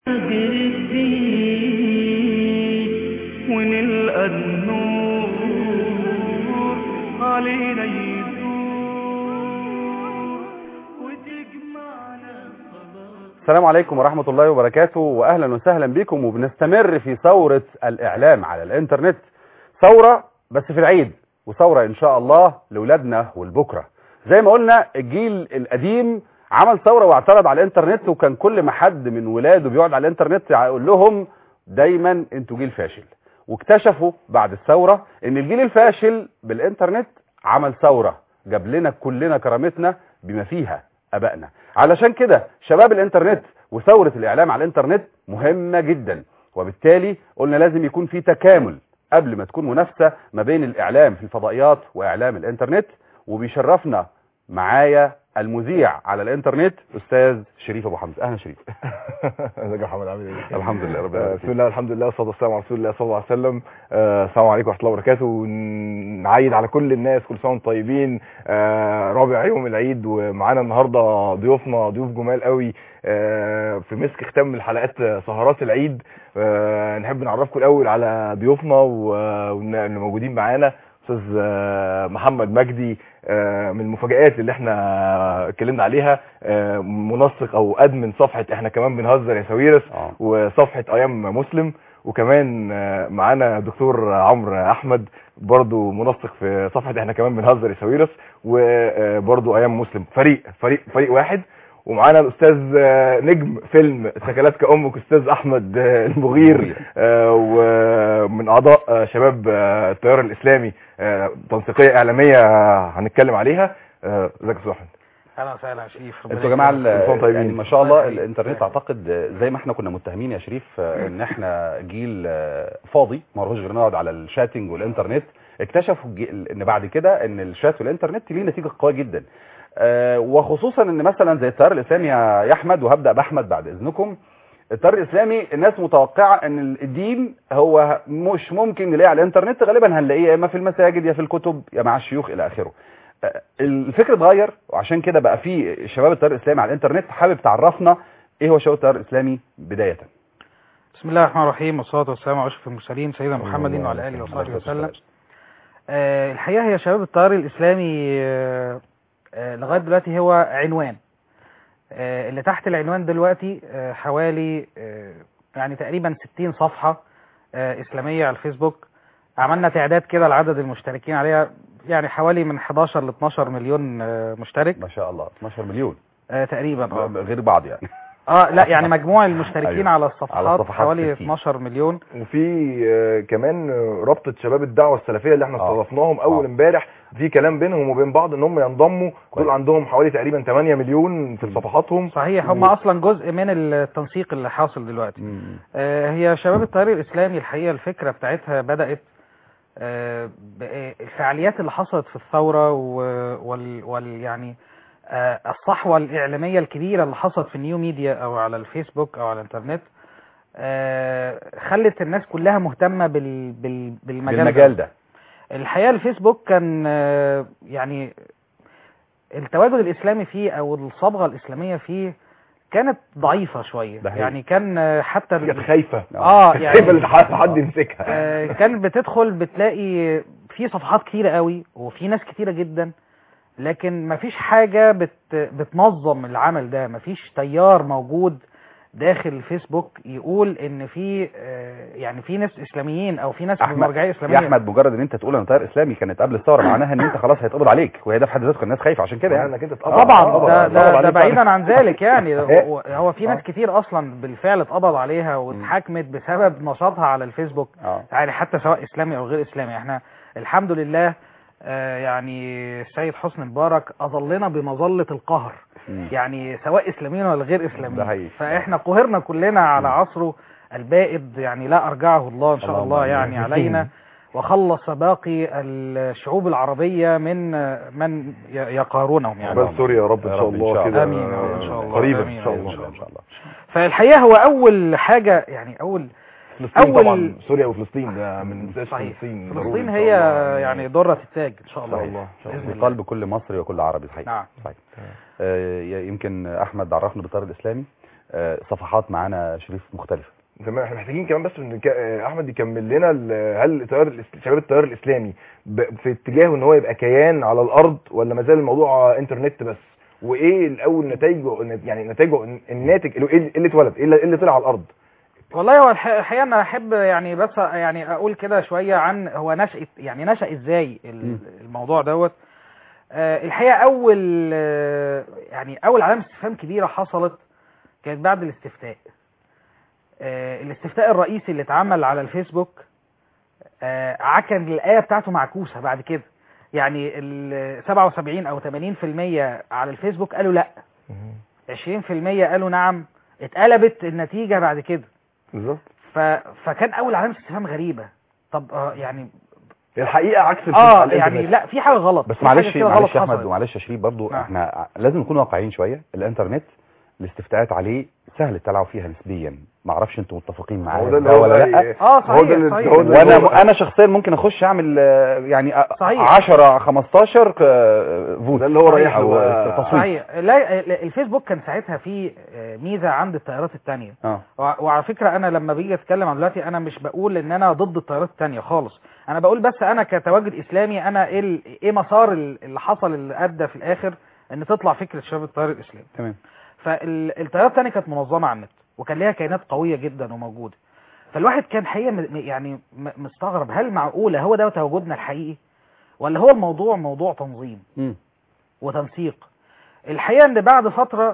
ونلقى النور علينا يدور وتجمعنا السلام عليكم ورحمة الله وبركاته وأهلا وسهلا بكم وبنستمر في ثورة الإعلام على الإنترنت ثورة بس في العيد وثورة إن شاء الله لولادنا والبكرة زي ما قلنا الجيل القديم عمل ثورة واعترض على الإنترنت وكان كل ما حد من ولاده بيقعد على الإنترنت يقول لهم دايما انتوا جيل فاشل واكتشفوا بعد الثورة ان الجيل الفاشل بالإنترنت عمل ثورة جاب لنا كلنا كرامتنا بما فيها ابائنا علشان كده شباب الانترنت وثورة الاعلام على الانترنت مهمة جدا وبالتالي قلنا لازم يكون في تكامل قبل ما تكون منافسة ما بين الاعلام في الفضائيات واعلام الانترنت وبيشرفنا معايا المذيع على الانترنت استاذ شريف ابو حمزه اهلا شريف ازيك يا محمد عامل ايه؟ الحمد لله رب آه، العالمين بسم الله الحمد لله والصلاه والسلام على رسول الله صلى الله عليه وسلم آه، السلام عليكم ورحمه الله وبركاته ونعيد على كل الناس كل سنه وانتم طيبين آه، رابع يوم العيد ومعانا النهارده ضيوفنا ضيوف جمال قوي آه، في مسك ختام الحلقات سهرات العيد آه، نحب نعرفكم الاول على ضيوفنا و- واللي موجودين معانا استاذ آه، محمد مجدي آه، من المفاجآت اللي احنا اتكلمنا عليها آه، منسق او ادمن صفحه احنا كمان بنهزر يا ساويرس اه وصفحه ايام مسلم وكمان آه، معانا دكتور عمرو احمد برضو منسق في صفحه احنا كمان بنهزر يا ساويرس وبرضو ايام مسلم فريق فريق فريق واحد ومعانا الاستاذ آه، نجم فيلم سكلات كامك استاذ احمد آه، المغير آه، ومن اعضاء آه، شباب آه، التيار الاسلامي آه، تنسيقيه اعلاميه آه، هنتكلم عليها آه، ازيك يا استاذ احمد اهلا وسهلا يا شريف ربنا انتوا يا جماعه يكرمك. ال- كل سنة وانتم طيبين. يعني ما شاء الله الله يخليك. الانترنت اعتقد زي ما احنا كنا متهمين يا شريف ان احنا جيل فاضي ما لهوش غير نقعد على الشاتنج والانترنت اكتشفوا الجي- ان بعد كده ان الشات والانترنت ليه نتيجه قويه جدا آه، وخصوصا ان مثلا زي التيار الاسلامي يا يا احمد وهبدا باحمد بعد اذنكم التيار الاسلامي الناس متوقعه ان الدين هو مش ممكن نلاقيه على الانترنت غالبا هنلاقيه يا اما في المساجد يا في الكتب يا مع الشيوخ الى اخره آه، الفكر اتغير وعشان كده بقى في شباب التيار الاسلامي على الانترنت حابب تعرفنا ايه هو شباب التيار الاسلامي بدايه بسم الله الرحمن الرحيم والصلاه والسلام على اشرف المرسلين سيدنا محمد وعلى اله وصحبه وسلم آه الحقيقه هي شباب التيار الاسلامي آه آه لغايه دلوقتي هو عنوان آه اللي تحت العنوان دلوقتي آه حوالي آه يعني تقريبا 60 صفحه آه اسلاميه على الفيسبوك عملنا تعداد كده لعدد المشتركين عليها يعني حوالي من 11 ل 12 مليون آه مشترك ما شاء الله 12 مليون آه تقريبا اه غير بعض يعني اه لا يعني مجموع المشتركين أيوة. على الصفحات, على الصفحات حوالي 60. 12 مليون وفي آه، كمان آه، رابطه شباب الدعوه السلفيه اللي احنا آه. استضفناهم اول آه. امبارح في كلام بينهم وبين بعض ان هم ينضموا كويس. دول عندهم حوالي تقريبا 8 مليون في مم. صفحاتهم صحيح هم و- اصلا جزء من التنسيق اللي حاصل دلوقتي مم. آه هي شباب التيار الاسلامي الحقيقه الفكره بتاعتها بدات آه ب- الفعاليات اللي حصلت في الثوره و- وال, وال يعني آه الصحوه الاعلاميه الكبيره اللي حصلت في النيو ميديا او على الفيسبوك او على الانترنت آه خلت الناس كلها مهتمه بال بال بالمجال ده. بالمجال ده الحقيقه الفيسبوك كان آه، يعني التواجد الاسلامي فيه او الصبغه الاسلاميه فيه كانت ضعيفه شويه ده حقيقي. يعني كان آه، حتى ال- كانت خايفه اه كانت خايفه يعني ان حد حد يمسكها آه، كان بتدخل بتلاقي في صفحات كتيره قوي وفي ناس كتيره جدا لكن مفيش حاجه بت بتنظم العمل ده مفيش تيار موجود داخل الفيسبوك يقول ان في آه، يعني في ناس اسلاميين او في ناس احمد بمرجعيه اسلاميه يا احمد مجرد ان انت تقول انا تيار اسلامي كانت قبل الثوره معناها ان انت خلاص هيتقبض عليك وهي ده في حد ذاته كان الناس خايفه عشان كده يعني انك انت تقطع طبعا تقطع- ده تقطع ده, ده عليك بعيدا عن ذلك يعني إيه؟ هو- هو في ناس آه. كتير اصلا بالفعل اتقبض عليها واتحاكمت بسبب نشاطها على الفيسبوك اه يعني حتى سواء اسلامي او غير اسلامي احنا الحمد لله آه، يعني السيد حسني مبارك اظلنا بمظله القهر مم. يعني سواء اسلاميين ولا غير ده حقيقي. اسلاميين فاحنا قهرنا كلنا على عصره البائد يعني لا ارجعه الله ان شاء اللهم الله آمين. يعني علينا وخلص باقي الشعوب العربيه من من ي- يقارونهم يعني بل سوريا يا رب ان يا شاء رب إن الله شاء كده الله. آمين يا رب إن شاء الله. قريبا آمين ان شاء يا الله رب. ان شاء الله فالحقيقه هو اول حاجه يعني اول فلسطين أول- طبعا سوريا وفلسطين ده من اساس صحيح فلسطين ضروري فلسطين إن شاء هي الله. يعني ذره التاج ان شاء ان الله شاء الله إن شاء الله. بإذن في الله. قلب كل مصري وكل عربي الحقيقه نعم صحيح آه، يمكن احمد عرفنا بالطار الاسلامي آه، صفحات معانا شريف مختلفه تمام احنا محتاجين كمان بس ان كا- آه، احمد يكمل لنا ال- هل التيار الإس- شباب التيار الاسلامي ب- في اتجاهه ان هو يبقى كيان على الارض ولا ما زال الموضوع انترنت بس وايه الاول نتائجه يعني نتائجه الناتج اللي- ايه اللي- إيه اللي اتولد ايه اللي إيه اللي طلع على الارض والله هو الح- الحقيقه انا احب يعني بس يعني اقول كده شويه عن هو نشأة يعني نشأ ازاي ال- مم. الموضوع دوت آه، الحقيقه اول آه، يعني اول علامه استفهام كبيره حصلت كانت بعد الاستفتاء آه، الاستفتاء الرئيسي اللي اتعمل على الفيسبوك آه، عكن الايه بتاعته معكوسه بعد كده يعني ال 77 او 80% على الفيسبوك قالوا لا 20% قالوا نعم اتقلبت النتيجه بعد كده بالظبط ف... فكان اول علامه استفهام غريبه طب آه يعني الحقيقه عكس الفيس اه على يعني الإنترنت. لا في حاجه غلط بس في حاجة معلش كده معلش غلط يا احمد حصلت. ومعلش يا شريف برضو نعم. احنا لازم نكون واقعيين شويه الانترنت الاستفتاءات عليه سهل التلاعب فيها نسبيا ما اعرفش انتوا متفقين معايا هو ده في اللي ده هو ولا لا إيه؟ اه هو ده اللي- صحيح هو صحيح ده اللي هو- وانا انا شخصيا ممكن اخش اعمل آه، يعني آه، صحيح. 10 15 آه، فوت ده اللي هو رايح او له آه، بقى. تصويت صحيح لا الفيسبوك كان ساعتها فيه آه، ميزه عند التيارات التانية اه وع- وعلى فكره انا لما بيجي اتكلم عن دلوقتي انا مش بقول ان انا ضد التيارات التانية خالص انا بقول بس انا كتواجد اسلامي انا ايه ال- ايه مسار ال- اللي حصل اللي ادى في الاخر ان تطلع فكره شباب التيار الاسلامي تمام فالتيارات التانية كانت منظمة على النت وكان ليها كيانات قوية جدا وموجودة فالواحد كان حقيقة م- م- يعني م- مستغرب هل معقولة هو ده تواجدنا الحقيقي ولا هو الموضوع موضوع تنظيم مم. وتنسيق الحقيقة ان بعد فترة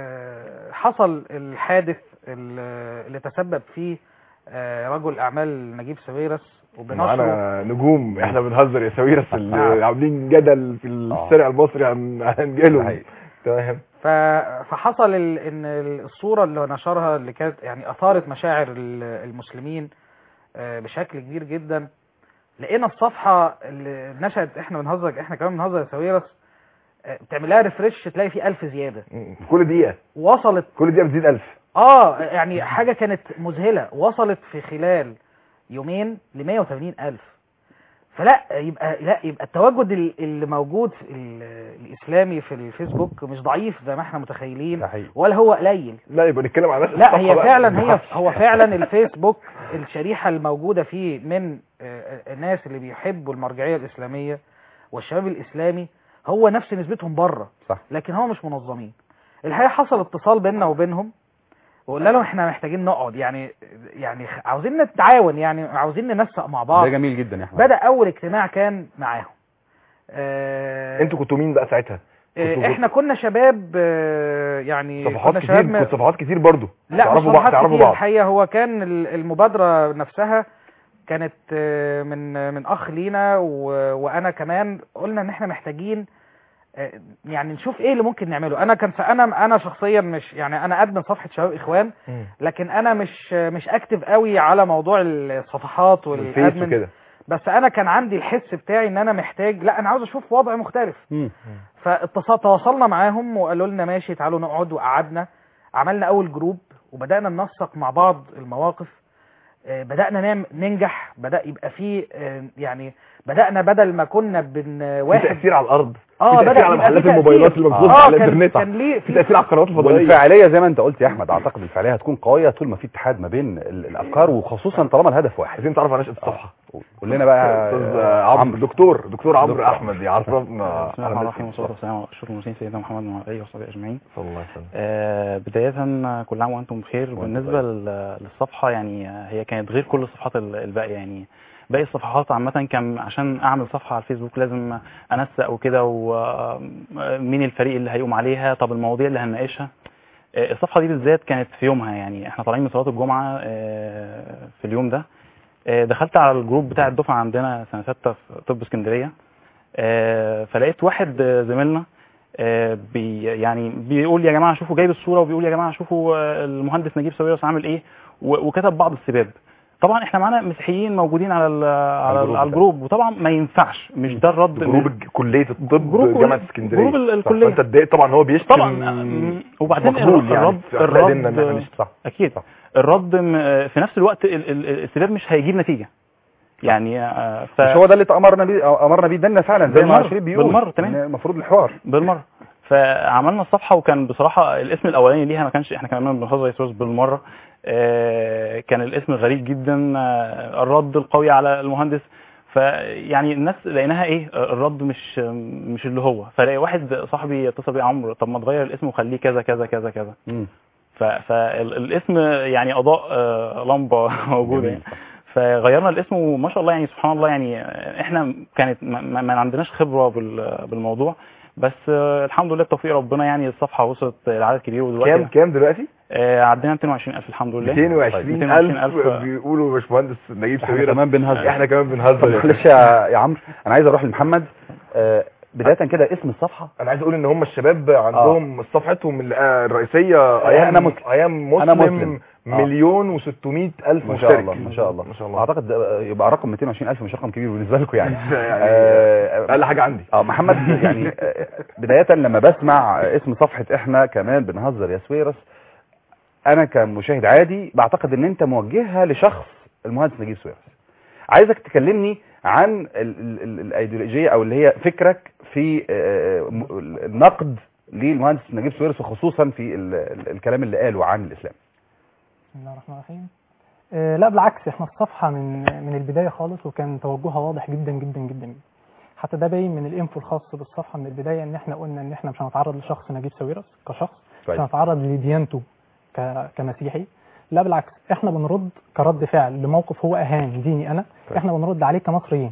آه، حصل الحادث ال- اللي تسبب فيه آه، رجل اعمال نجيب ساويرس وبنشره معانا نجوم احنا بنهزر يا ساويرس اللي آه. عاملين جدل في الشارع المصري عن عن جيلهم صحيح. تمام ف- فحصل ال- ان الصوره اللي نشرها اللي كانت يعني اثارت مشاعر ال- المسلمين آه، بشكل كبير جدا لقينا الصفحه اللي نشأت احنا بنهزر احنا كمان بنهزر يا ساويرس آه، بتعمل لها ريفرش تلاقي فيه 1000 زياده م- كل دقيقه وصلت كل دقيقه بتزيد 1000 اه يعني حاجه كانت مذهله وصلت في خلال يومين ل 180 الف فلا يبقى لا يبقى التواجد ال- اللي موجود في ال- الاسلامي في الفيسبوك مش ضعيف زي ما احنا متخيلين ده حقيقي ولا هو قليل لا يبقى نتكلم على نفس لا الصفحة هي بقى. فعلا هي هو فعلا الفيسبوك الشريحه الموجوده فيه من آه، الناس اللي بيحبوا المرجعيه الاسلاميه والشباب الاسلامي هو نفس نسبتهم بره صح لكن هو مش منظمين الحقيقه حصل اتصال بيننا وبينهم وقلنا لهم احنا محتاجين نقعد يعني يعني خ- عاوزين نتعاون يعني عاوزين ننسق مع بعض ده جميل جدا يا احمد بدا اول اجتماع كان معاهم آه انتوا كنتوا مين بقى ساعتها آه كنتوا- احنا كنا شباب آه يعني صفحات كنا كتير شباب م- كنت صفحات كتير برضو لا مش تعرفوا بعض صفحات تعرفوا كتير بعض الحقيقه هو كان ال- المبادره نفسها كانت آه، من من اخ لينا و- وانا كمان قلنا ان احنا محتاجين آه، يعني نشوف ايه اللي ممكن نعمله انا كان انا انا شخصيا مش يعني انا ادمن صفحه شباب اخوان مم. لكن انا مش مش اكتف قوي على موضوع الصفحات الفيس والادمن وكده بس انا كان عندي الحس بتاعي ان انا محتاج لا انا عاوز اشوف وضع مختلف مم. فاتصل تواصلنا معاهم وقالوا لنا ماشي تعالوا نقعد وقعدنا عملنا اول جروب وبدانا ننسق مع بعض المواقف آه، بدانا نعم ننجح بدا يبقى فيه آه، يعني بدانا بدل ما كنا بن في واحد تاثير على الارض اه في تاثير بدأ على يبقى محلات في الموبايلات تأثير. اللي مبثوثه اه على كان الانترنت كان ليه في تاثير على القنوات الفضائيه والفاعليه زي ما انت قلت يا احمد اعتقد الفاعليه هتكون قويه طول ما في اتحاد ما بين ال- الافكار وخصوصا طالما الهدف واحد عايزين تعرف على نشأة الصفحه قول لنا بقى استاذ عمرو دكتور دكتور عمرو دكتور. احمد يعرفنا بسم الله الرحمن على الرحيم نشأة والصلاة الصفحة. والسلام على أشرف المرسلين سيدنا محمد وعلى آله وصحبه أجمعين. صلى الله عليه وسلم آه، بداية كل عام وأنتم بخير وأنت بالنسبة لل- للصفحة يعني آه، هي كانت غير كل الصفحات ال- الباقية يعني باقي الصفحات عامة كان عشان أعمل صفحة على الفيسبوك لازم أنسق وكده ومين الفريق اللي هيقوم عليها طب المواضيع اللي هنناقشها آه، الصفحة دي بالذات كانت في يومها يعني احنا طالعين من صلاة الجمعة آه، في اليوم ده آه، دخلت على الجروب بتاع الدفعة عندنا سنة ستة في طب اسكندرية آه، فلقيت واحد آه، زميلنا آه، بي يعني بيقول يا جماعه شوفوا جايب الصوره وبيقول يا جماعه شوفوا آه، المهندس نجيب ساويرس عامل ايه و- وكتب بعض السباب طبعا احنا معانا مسيحيين موجودين على ال- على, الجروب ال- على ده. الجروب وطبعا ما ينفعش مش ده الرد جروب الج- كليه الطب جروب جامعه ال- اسكندريه جروب ال- صح، الكلية. فانت اتضايقت طبعا هو بيشتم طبعا آه، وبعدين مقبول يعني الرد في أخلاق ديننا الرد إن إحنا نشتم. صح اكيد الرد م- في نفس الوقت ال- ال- السباب مش هيجيب نتيجه يعني آه، ف... مش هو ده اللي امرنا بيه امرنا بيه ديننا فعلا زي ما بالمرة، شريف بيقول بالمرة، تمام. إن المفروض الحوار بالمره فعملنا الصفحه وكان بصراحه الاسم الاولاني ليها ما كانش احنا كمان بنهزر يسوس بالمره آه، كان الاسم غريب جدا آه، الرد القوي على المهندس فيعني الناس لقيناها ايه آه، الرد مش مش اللي هو فلاقي واحد صاحبي يتصل بيه عمرو طب ما تغير الاسم وخليه كذا كذا كذا كذا مم. فالاسم يعني اضاء آه، لمبه موجوده جميل. يعني. فغيرنا الاسم وما شاء الله يعني سبحان الله يعني احنا كانت ما, ما ما عندناش خبره بال- بالموضوع بس آه، الحمد لله بتوفيق ربنا يعني الصفحه وصلت لعدد كبير ودلوقتي كام كام دلوقتي آه، عدينا 220000 الحمد لله 220000 220,000 بيقولوا باشمهندس نجيب احنا سويرس كمان بنهزر احنا كمان طب بنهزر يا معلش يا يا عمرو انا عايز اروح لمحمد آه، بدايه كده اسم الصفحه انا عايز اقول ان هم الشباب عندهم صفحتهم ال- آه، الرئيسيه ايام أنا مسلم. ايام مسلم, أنا مسلم. آه. مليون و600 الف ما شاء مشترك الله ما شاء الله ما شاء الله اعتقد ده يبقى رقم 220000 مش رقم كبير بالنسبه لكم يعني يعني آه، اقل حاجه عندي اه محمد يعني آه، بداية لما بسمع اسم صفحة احنا كمان بنهزر يا سويرس انا كمشاهد عادي بعتقد ان انت موجهها لشخص المهندس نجيب سويرس عايزك تكلمني عن ال- ال- ال- الايديولوجية او اللي هي فكرك في آه، م- النقد للمهندس نجيب سويرس وخصوصا في ال- ال- الكلام اللي قاله عن الاسلام بسم الله الرحمن الرحيم آه، لا بالعكس احنا الصفحة من من البداية خالص وكان توجهها واضح جدا جدا جدا حتى ده باين من الانفو الخاص بالصفحة من البداية ان احنا قلنا ان احنا مش هنتعرض لشخص نجيب ساويرس كشخص مش كويس. هنتعرض لديانته ك- كمسيحي لا بالعكس احنا بنرد كرد فعل لموقف هو اهان ديني انا كويس. احنا بنرد عليه كمصريين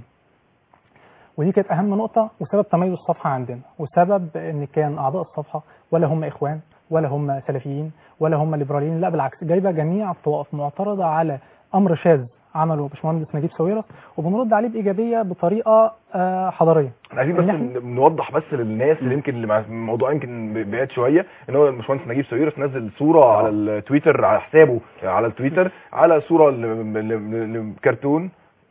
ودي كانت اهم نقطة وسبب تميز الصفحة عندنا وسبب ان كان اعضاء الصفحة ولا هم اخوان ولا هم سلفيين ولا هم ليبراليين لا بالعكس جايبه جميع الطوائف معترضه على امر شاذ عمله باشمهندس نجيب ساويرس وبنرد عليه بايجابيه بطريقه آه، حضاريه احنا عايزين بس إن إحنا- ن- نوضح بس للناس اللي يمكن اللي مع الموضوع يمكن ب- بعيد شويه ان هو الباشمهندس نجيب ساويرس نزل صوره على التويتر على حسابه على التويتر على صوره ل- ل- لكرتون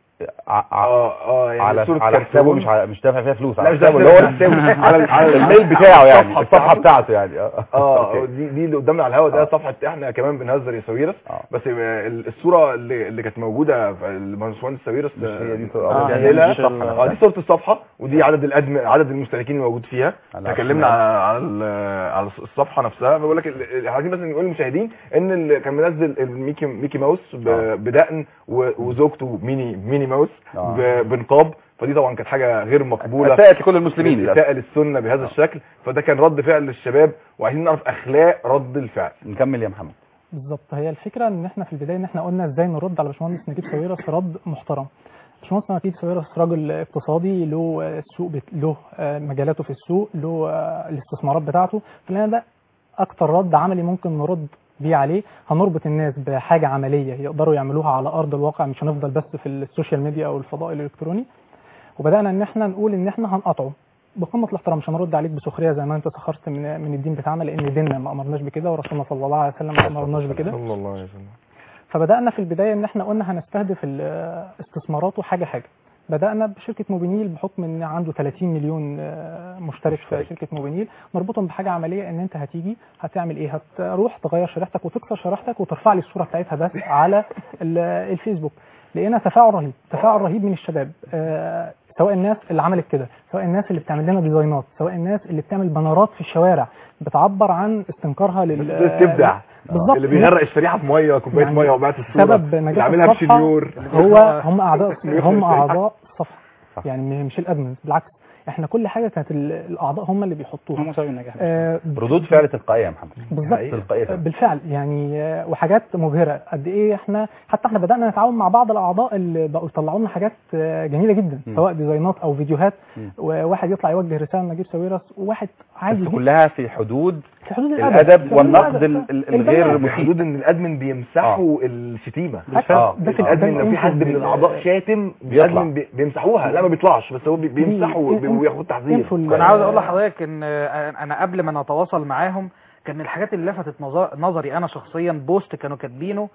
ع- ع- اه اه يعني على صوره على حسابه كرتون. مش على- مش دافع فيها فلوس لا، على مش حسابه دافع اللي هو فيها فلوس. على على على الميل بتاعه يعني الصفحة الصفحه بتاعته. بتاعته يعني اه اه أوكي. دي دي اللي قدامنا على الهوا ده آه. صفحه احنا كمان بنهزر يا ساويرس آه. بس ال- الصوره اللي, اللي كانت موجوده في الباشمهندس ساويرس مش هي دي صورة- آه، آه، هي نزلها دي الصفحة. اه دي صوره الصفحه ودي عدد الأدم عدد المشتركين الموجود فيها على تكلمنا الشمال. على على ال- على الصفحه نفسها بقول لك ال- ال- عايزين بس نقول للمشاهدين ان اللي كان منزل الميكي ميكي ماوس ب- آه. بدقن و- وزوجته ميني ميني ماوس آه. ب- بنقاب فدي طبعا كانت حاجه غير مقبوله اساءت لكل المسلمين للأسف. اساءه للسنه بهذا الشكل فده كان رد فعل للشباب وعايزين نعرف اخلاق رد الفعل نكمل يا محمد بالظبط هي الفكره ان احنا في البدايه ان احنا قلنا ازاي نرد على باشمهندس نجيب ساويرس رد محترم باشمهندس نجيب ساويرس راجل اقتصادي له آه، السوق بت... له آه، مجالاته في السوق له آه، الاستثمارات بتاعته فلنا ده اكتر رد عملي ممكن نرد بيه عليه هنربط الناس بحاجه عمليه يقدروا يعملوها على ارض الواقع مش هنفضل بس في السوشيال ميديا او الفضاء الالكتروني وبدانا ان احنا نقول ان احنا هنقطعه بقمه الاحترام مش هنرد عليك بسخريه زي ما انت سخرت من من الدين بتاعنا لان ديننا ما امرناش بكده ورسولنا صلى الله عليه وسلم ما امرناش بكده صلى الله عليه وسلم فبدانا في البدايه ان احنا قلنا هنستهدف الاستثمارات وحاجه حاجه بدانا بشركه موبينيل بحكم ان عنده 30 مليون آه، مشترك في مشترك. شركه موبينيل نربطهم بحاجه عمليه ان انت هتيجي هتعمل ايه هتروح تغير شريحتك وتكسر شريحتك وترفع لي الصوره بتاعتها بس على ال- الفيسبوك لقينا تفاعل رهيب تفاعل رهيب من الشباب آه، سواء الناس اللي عملت كده سواء الناس اللي بتعمل لنا ديزاينات سواء الناس اللي بتعمل بانرات في الشوارع بتعبر عن استنكارها لل بس تبدع بالظبط اللي بيغرق الشريحه في ميه كوبايه يعني ميه وبعت الصوره سبب اللي نجاح عاملها الصفحة بشنيور هو هم اعضاء اللي هم بيخرج اعضاء الصفحه صح. يعني مش الادمنز بالعكس احنا كل حاجه كانت ال- الاعضاء هم اللي بيحطوها هم سبب النجاح آه ردود فعل تلقائيه يا محمد بالظبط تلقائيه فعلا. بالفعل يعني آه، وحاجات مبهره قد ايه احنا حتى احنا بدانا نتعاون مع بعض الاعضاء اللي بقوا يطلعوا لنا حاجات آه، جميله جدا م. سواء ديزاينات او فيديوهات م. وواحد يطلع يوجه رساله لنجيب ساويرس وواحد عايز بس يجيب كلها في حدود في حدود الادب في حدود والنقد الأدب. ال- ال- الغير البنات. مفيد بحدود ان الادمن بيمسحوا الشتيمه آه. ده في الادمن ده لو في حد من الانفو الاعضاء شاتم بيطلع. الادمن بي- بيمسحوها لا ما بيطلعش بس هو بي- بيمسحوا دي- وياخدوا تحذير انفو ال- انا عاوز اقول لحضرتك ان آه، انا قبل ما نتواصل معاهم كان من الحاجات اللي لفتت نظر- نظري انا شخصيا بوست كانوا كاتبينه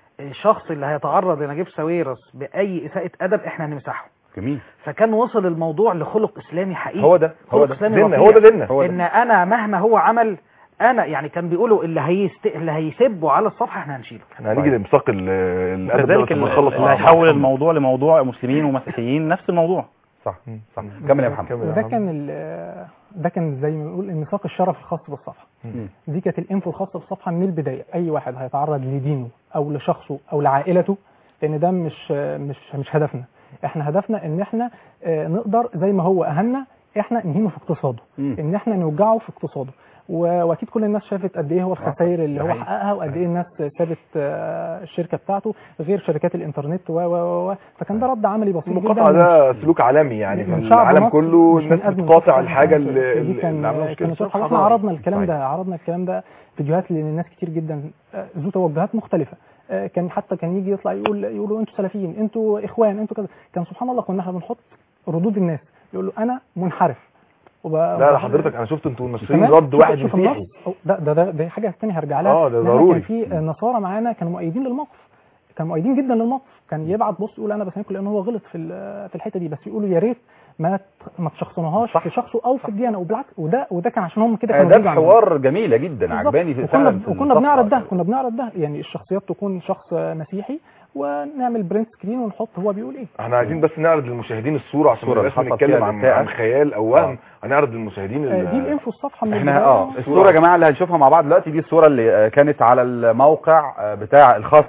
الشخص اللي هيتعرض لنجيب ساويرس باي اساءه ادب احنا هنمسحه جميل فكان وصل الموضوع لخلق اسلامي حقيقي هو ده هو خلق ده اسلامي ديننا رفيع. هو ده ديننا هو ده. ان انا مهما هو عمل انا يعني كان بيقولوا اللي هيست... اللي هيسبوا على الصفحه احنا هنشيله احنا هنيجي لمساق ال- الادب كذلك دوت لما نخلص اللي مع هيحول محمد. الموضوع لموضوع مسلمين ومسيحيين نفس الموضوع صح مم. صح مم. كمل يا محمد كمل يا وده محمد. كان ال- ده كان زي ما بنقول الميثاق الشرف الخاص بالصفحه مم. دي كانت الانفو الخاصه بالصفحه من البدايه اي واحد هيتعرض لدينه او لشخصه او لعائلته لان ده مش مش مش هدفنا احنا هدفنا ان احنا آه، نقدر زي ما هو اهلنا احنا نهينه في اقتصاده مم. ان احنا نوجعه في اقتصاده و- واكيد كل الناس شافت قد ايه هو الخسائر اللي هو صحيح. حققها وقد ايه الناس سابت آه، الشركه بتاعته غير شركات الانترنت و و و و فكان ده رد عملي بسيط جدا المقاطعة ده سلوك عالمي يعني من في شعب العالم مصر كله مش من الناس أزمة بتقاطع مصر. الحاجة اللي, دي اللي كان عملها مشكلة كانت سلوك واضحة. واحنا حضاري. عرضنا الكلام صحيح. ده عرضنا الكلام ده فيديوهات لناس كتير جدا آه، ذو توجهات مختلفة آه، كان حتى كان يجي يطلع يقول يقولوا انتوا سلفيين انتوا اخوان انتوا كذا كان سبحان الله كنا احنا بنحط ردود الناس يقول له انا منحرف وب... لا لا حضرتك انا شفت انتوا ناشرين كمان رد شوف- واحد شوف مسيحي النص أو ده ده ده, ده حاجه ثانيه هرجع لها آه، ده إنها ضروري. كان في نصارى معانا كانوا مؤيدين للموقف كانوا مؤيدين جدا للموقف كان يبعت بص يقول انا بسامحكم لان هو غلط في ال- في الحته دي بس يقولوا يا ريت ما ت- ما تشخصناهاش صح. في شخصه او في الديانه وبالعكس وده وده كان عشان هم كده آه، كانوا ده بيجوا عندنا. حوار جميله جدا بالظبط. عجباني في وكنا فعلا في وكنا الصفحة. بنعرض ده كنا بنعرض ده يعني الشخصيات تكون شخص مسيحي ونعمل برنت سكرين ونحط هو بيقول ايه احنا عايزين بس نعرض للمشاهدين الصورة عشان ما الصورة نبقاش اللي حصل بنتكلم فيها عن الإساءة. عن خيال او وهم هنعرض للمشاهدين آه، ال- دي الانفو الصفحه من احنا البداية. اه الصوره يا جماعه اللي هنشوفها مع بعض دلوقتي دي الصوره اللي آه، كانت على الموقع آه، بتاع الخاص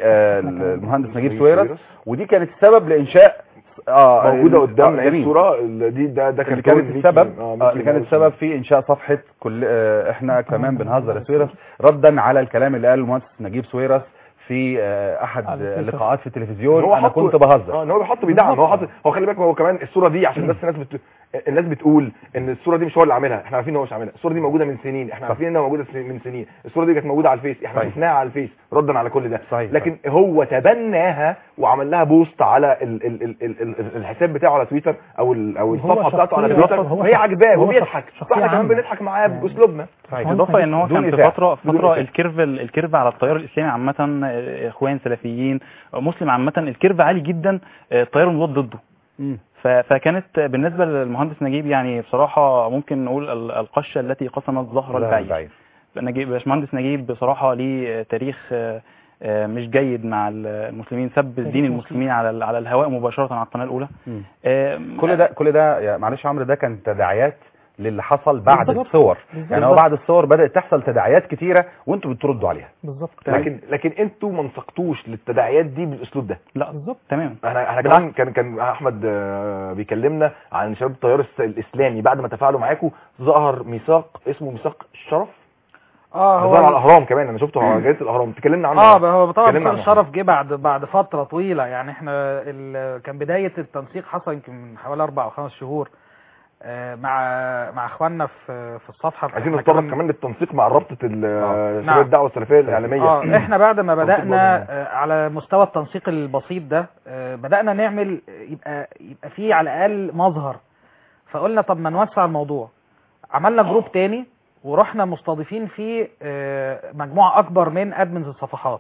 بالمهندس نجيب سويرس ودي كانت السبب لانشاء اه موجودة ال- قدامنا آه، اهي جميل. الصورة ال- دي ده ده اللي كان كانت السبب آه، آه، اللي كانت السبب في انشاء صفحه كل آه، احنا كمان بنهزر يا سويرس ردا على الكلام اللي قاله المهندس نجيب سويرس في آه، احد على آه، الفيسبوك. اللقاءات في التلفزيون هو انا حطه- كنت بهزر اه ان هو بيحط بيدعم هو حاطط هو خلي بالك هو كمان الصوره دي عشان بس الناس بت... الناس بتقول ان الصوره دي مش هو اللي عاملها احنا عارفين ان هو مش عاملها الصوره دي موجوده من سنين احنا عارفين انها موجوده سن- من سنين الصوره دي كانت موجوده على الفيس احنا صحيح. شفناها على الفيس ردا على كل ده صحيح. لكن هو تبناها وعمل لها بوست على ال... ال... ال... ال... ال... الحساب بتاعه على تويتر او ال... او هو الصفحه بتاعته على شخصية- تويتر هو فهي شخص- عجباه هو وبيضحك شخصية فاحنا كمان عامة. بنضحك معاه يعني- باسلوبنا صحيح. اضافه ان هو بدون كان في إساءة. فتره بدون فتره إساءة. الكيرف الكيرف على التيار الاسلامي عامه آه، اخوان سلفيين آه، مسلم عامه الكيرف عالي جدا آه، التيار المضاد ضده مم. ف- فكانت بالنسبه للمهندس نجيب يعني بصراحه ممكن نقول ال- القشه التي قسمت ظهر البعير بعيد. نجيب باشمهندس نجيب بصراحه ليه تاريخ آه، آه، مش جيد مع المسلمين سب الدين مسلم. المسلمين على ال- على الهواء مباشره على القناه الاولى مم. آه، كل ده كل ده يا معلش يا عمرو ده كان تداعيات للي حصل بعد بالظبط. الصور بالظبط. يعني هو بعد الصور بدأت تحصل تداعيات كتيرة وانتوا بتردوا عليها بالظبط لكن لكن انتوا ما انسقتوش للتداعيات دي بالاسلوب ده لا بالظبط تمام احنا احنا كمان كان كان احمد آه، بيكلمنا عن شباب التيار الس- الاسلامي بعد ما تفاعلوا معاكم ظهر ميثاق اسمه ميثاق الشرف اه ظهر على هو الاهرام كمان انا شفته على جريده الاهرام تكلمنا عنه اه هو طبعا اتكلمنا بتوع عنه. الشرف جه بعد بعد فتره طويله يعني احنا ال... كان بدايه التنسيق حصل يمكن من حوالي اربع او خمس شهور آه، مع مع اخواننا في في الصفحه عايزين إحنا نتطرق كمان- كمان للتنسيق مع رابطه ال- آه. شباب نعم. الدعوه السلفيه الاعلاميه اه احنا بعد ما تنسيق بدانا برضه. آه، على مستوى التنسيق البسيط ده آه، بدانا نعمل يبقى يبقى فيه على الاقل مظهر فقلنا طب ما نوسع الموضوع عملنا جروب تاني ورحنا مستضيفين فيه آه، مجموعه اكبر من ادمنز الصفحات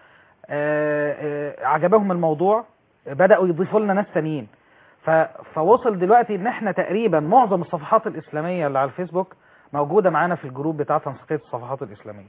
آه، آه، عجبهم الموضوع بداوا يضيفوا لنا ناس تانيين ف- فوصل دلوقتي ان احنا تقريبا معظم الصفحات الاسلاميه اللي على الفيسبوك موجوده معانا في الجروب بتاع تنسيقيه الصفحات الاسلاميه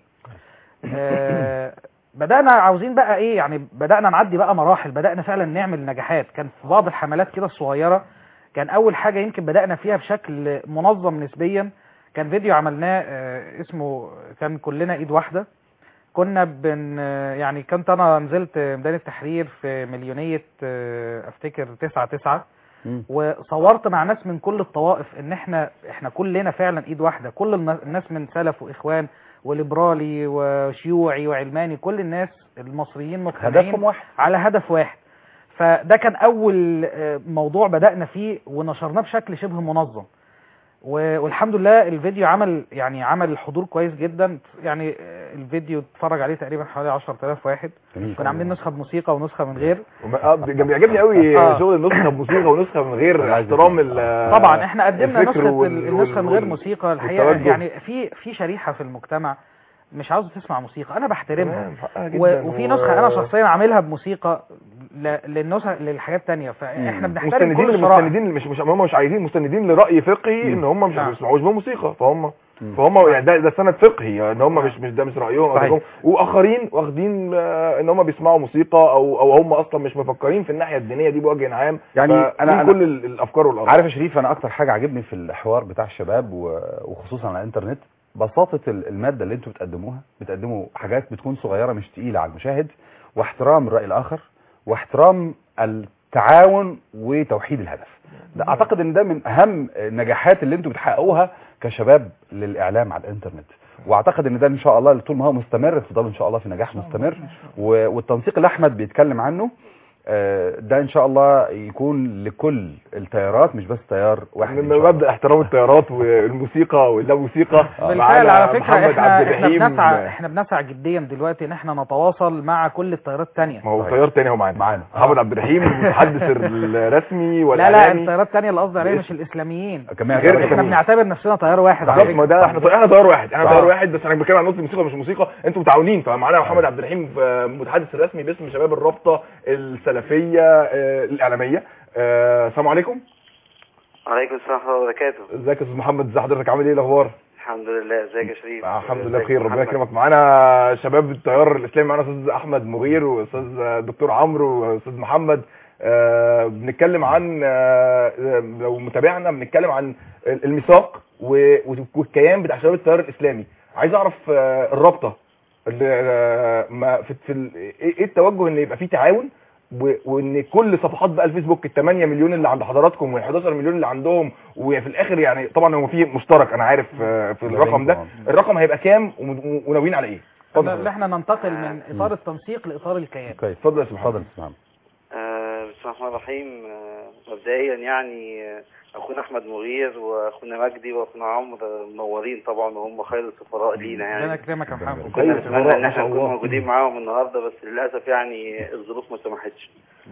آه، بدأنا عاوزين بقى ايه يعني بدأنا نعدي بقى مراحل بدأنا فعلا نعمل نجاحات كان في بعض الحملات كده الصغيرة كان أول حاجة يمكن بدأنا فيها بشكل منظم نسبيا كان فيديو عملناه آه، اسمه كان كلنا ايد واحدة كنا بن آه، يعني كنت انا نزلت ميدان التحرير في مليونية آه، افتكر تسعة تسعة مم. وصورت مع ناس من كل الطوائف ان احنا احنا كلنا فعلا ايد واحده كل النا- الناس من سلف واخوان وليبرالي وشيوعي وعلماني كل الناس المصريين مقتنعين هدفهم واحد على هدف واحد فده كان اول آه، موضوع بدأنا فيه ونشرناه بشكل شبه منظم و- والحمد لله الفيديو عمل يعني عمل حضور كويس جدا يعني آه، الفيديو اتفرج عليه تقريبا حوالي 10000 واحد جميل. كنا عاملين نسخه بموسيقى ونسخه من غير وما- آه، بيعجبني قوي آه. شغل النسخه بموسيقى ونسخه من غير عايز احترام أفهم. ال- طبعا احنا قدمنا الفكر نسخه وال- ال- النسخه من غير وال- موسيقى الحقيقه والتوجه. يعني في في شريحه في المجتمع مش عاوزه تسمع موسيقى انا بحترمها تمام، حقها جدا و- وفي و- نسخه انا شخصيا عاملها بموسيقى ل- للنسخ للحاجات تانية فاحنا مم. بنحترم مستندين كل الشرائح مستندين مش مش هم مش عايزين مستندين لراي فقهي ان هم مش نعم. بيسمعوش بموسيقى فهم مم. فهم يعني ده, ده سند فقهي ان هم مش مش ده مش رايهم أو صحيح. رأيهم. واخرين واخدين آه، ان هم بيسمعوا موسيقى او او هم اصلا مش مفكرين في الناحيه الدينيه دي بوجه عام يعني أنا- فاخدين أنا- كل ال- الافكار والاراء عارف يا شريف انا اكتر حاجه عجبني في الحوار بتاع الشباب و- وخصوصا على الانترنت بساطه ال- الماده اللي انتوا بتقدموها بتقدموا حاجات بتكون صغيره مش تقيله على المشاهد واحترام الراي الاخر واحترام التعاون وتوحيد الهدف ده اعتقد ان ده من اهم النجاحات اللي انتوا بتحققوها كشباب للاعلام على الانترنت واعتقد ان ده ان شاء الله طول ما هو مستمر تفضلوا ان شاء الله في نجاح مستمر و- والتنسيق اللي احمد بيتكلم عنه آه، ده ان شاء الله يكون لكل التيارات مش بس تيار واحد إن من شاء الله. مبدا احترام التيارات والموسيقى واللا موسيقى بالفعل معانا على فكره محمد احنا عبد احنا الرحيم بنسعى احنا بنسعى جديا دلوقتي ان احنا نتواصل مع كل التيارات الثانيه ما هو صحيح. تيار تاني هو معانا معانا. محمد عبد الرحيم المتحدث الرسمي لا لا والاعلامي التيارات الثانيه اللي قصدي عليها مش الاسلاميين كمان غير غير احنا الإسلاميين. بنعتبر نفسنا تيار واحد على بالظبط ما فكره ده احنا احنا تيار واحد احنا صح. تيار واحد بس انا بتكلم عن نص موسيقى مش موسيقى انتوا متعاونين فمعانا محمد عبد الرحيم آه، المتحدث الرسمي باسم شباب الرابطه السلفيه آه، الاعلاميه آه، السلام عليكم وعليكم السلام ورحمة الله وبركاته ازيك يا استاذ محمد ازي حضرتك عامل ايه الاخبار الحمد لله ازيك يا شريف آه، الحمد لله ازيك بخير ربنا محمد؟ يكرمك معانا شباب التيار الاسلامي معانا استاذ احمد مغير واستاذ دكتور عمرو واستاذ محمد آه، بنتكلم عن آه، آه، لو متابعنا بنتكلم عن الميثاق و- والكيان بتاع شباب التيار الاسلامي عايز اعرف آه، الرابطه اللي آه، ما في, في ال- ايه إيه التوجه ان يبقى في تعاون و- وان كل صفحات بقى الفيسبوك ال 8 مليون اللي عند حضراتكم وال 11 مليون اللي عندهم وفي الاخر يعني طبعا هو في مشترك انا عارف آه، في الرقم ده الرقم هيبقى كام وم- وناويين على ايه اتفضل اللي احنا ننتقل من اطار التنسيق لاطار الكيان كويس اتفضل يا استاذ اتفضل محمد يا أستاذ محمد. آه، بسم الله الرحمن الرحيم آه، مبدئيا يعني آه، اخونا احمد مغير واخونا مجدي واخونا عمرو منورين طبعا وهم خير السفراء لينا ربنا يعني يكرمك يا محمد خير كنا السفراء، نتمنى ان ما احنا شاء نكون الله. موجودين معاهم النهارده بس للاسف يعني الظروف ما سمحتش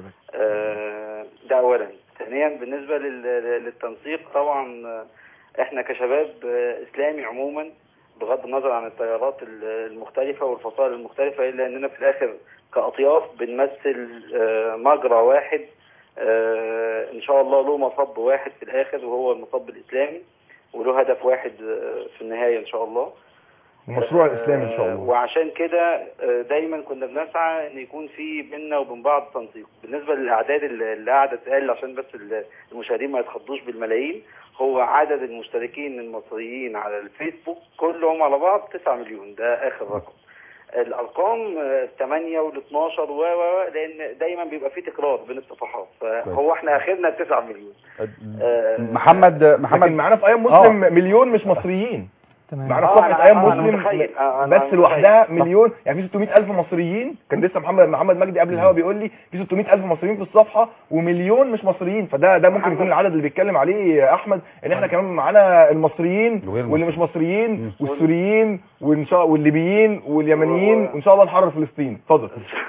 آه، ده اولا ثانيا بالنسبه لل- للتنسيق طبعا آه، احنا كشباب آه، اسلامي عموما بغض النظر عن التيارات ال- المختلفه والفصائل المختلفه الا اننا في الاخر كاطياف بنمثل آه، مجرى واحد آه، ان شاء الله له مصب واحد في الاخر وهو المصب الاسلامي وله هدف واحد آه، في النهايه ان شاء الله المشروع الاسلامي ان شاء آه، الله وعشان كده آه، دايما كنا بنسعى ان يكون في بيننا وبين بعض تنسيق بالنسبه للاعداد اللي اللي قاعده تقل عشان بس ال- المشاهدين ما يتخضوش بالمليين هو عدد المشتركين المصريين على الفيسبوك كلهم على بعض 9 مليون ده اخر رقم الارقام آه، 8 وال 12 و و و لان دايما بيبقى في تكرار بين الصفحات فهو احنا اخرنا 9 مليون آه، محمد محمد محمد معانا في ايام مسلم مليون مش مصريين تمام معانا في آه، صفحه أنا- ايام آه، أنا مسلم متخيل. آه، أنا بس متخيل. لوحدها مليون يعني في 600 الف مصريين كان لسه محمد محمد مجدي قبل الهوا بيقول لي في 600 الف مصريين في الصفحه ومليون مش مصريين فده ده ممكن محمد. يكون العدد اللي بيتكلم عليه يا احمد ان احنا كمان معانا المصريين وغير واللي مش مصريين مم. والسوريين وان شاء والليبيين واليمنيين و- وان شاء الله نحرر فلسطين اتفضل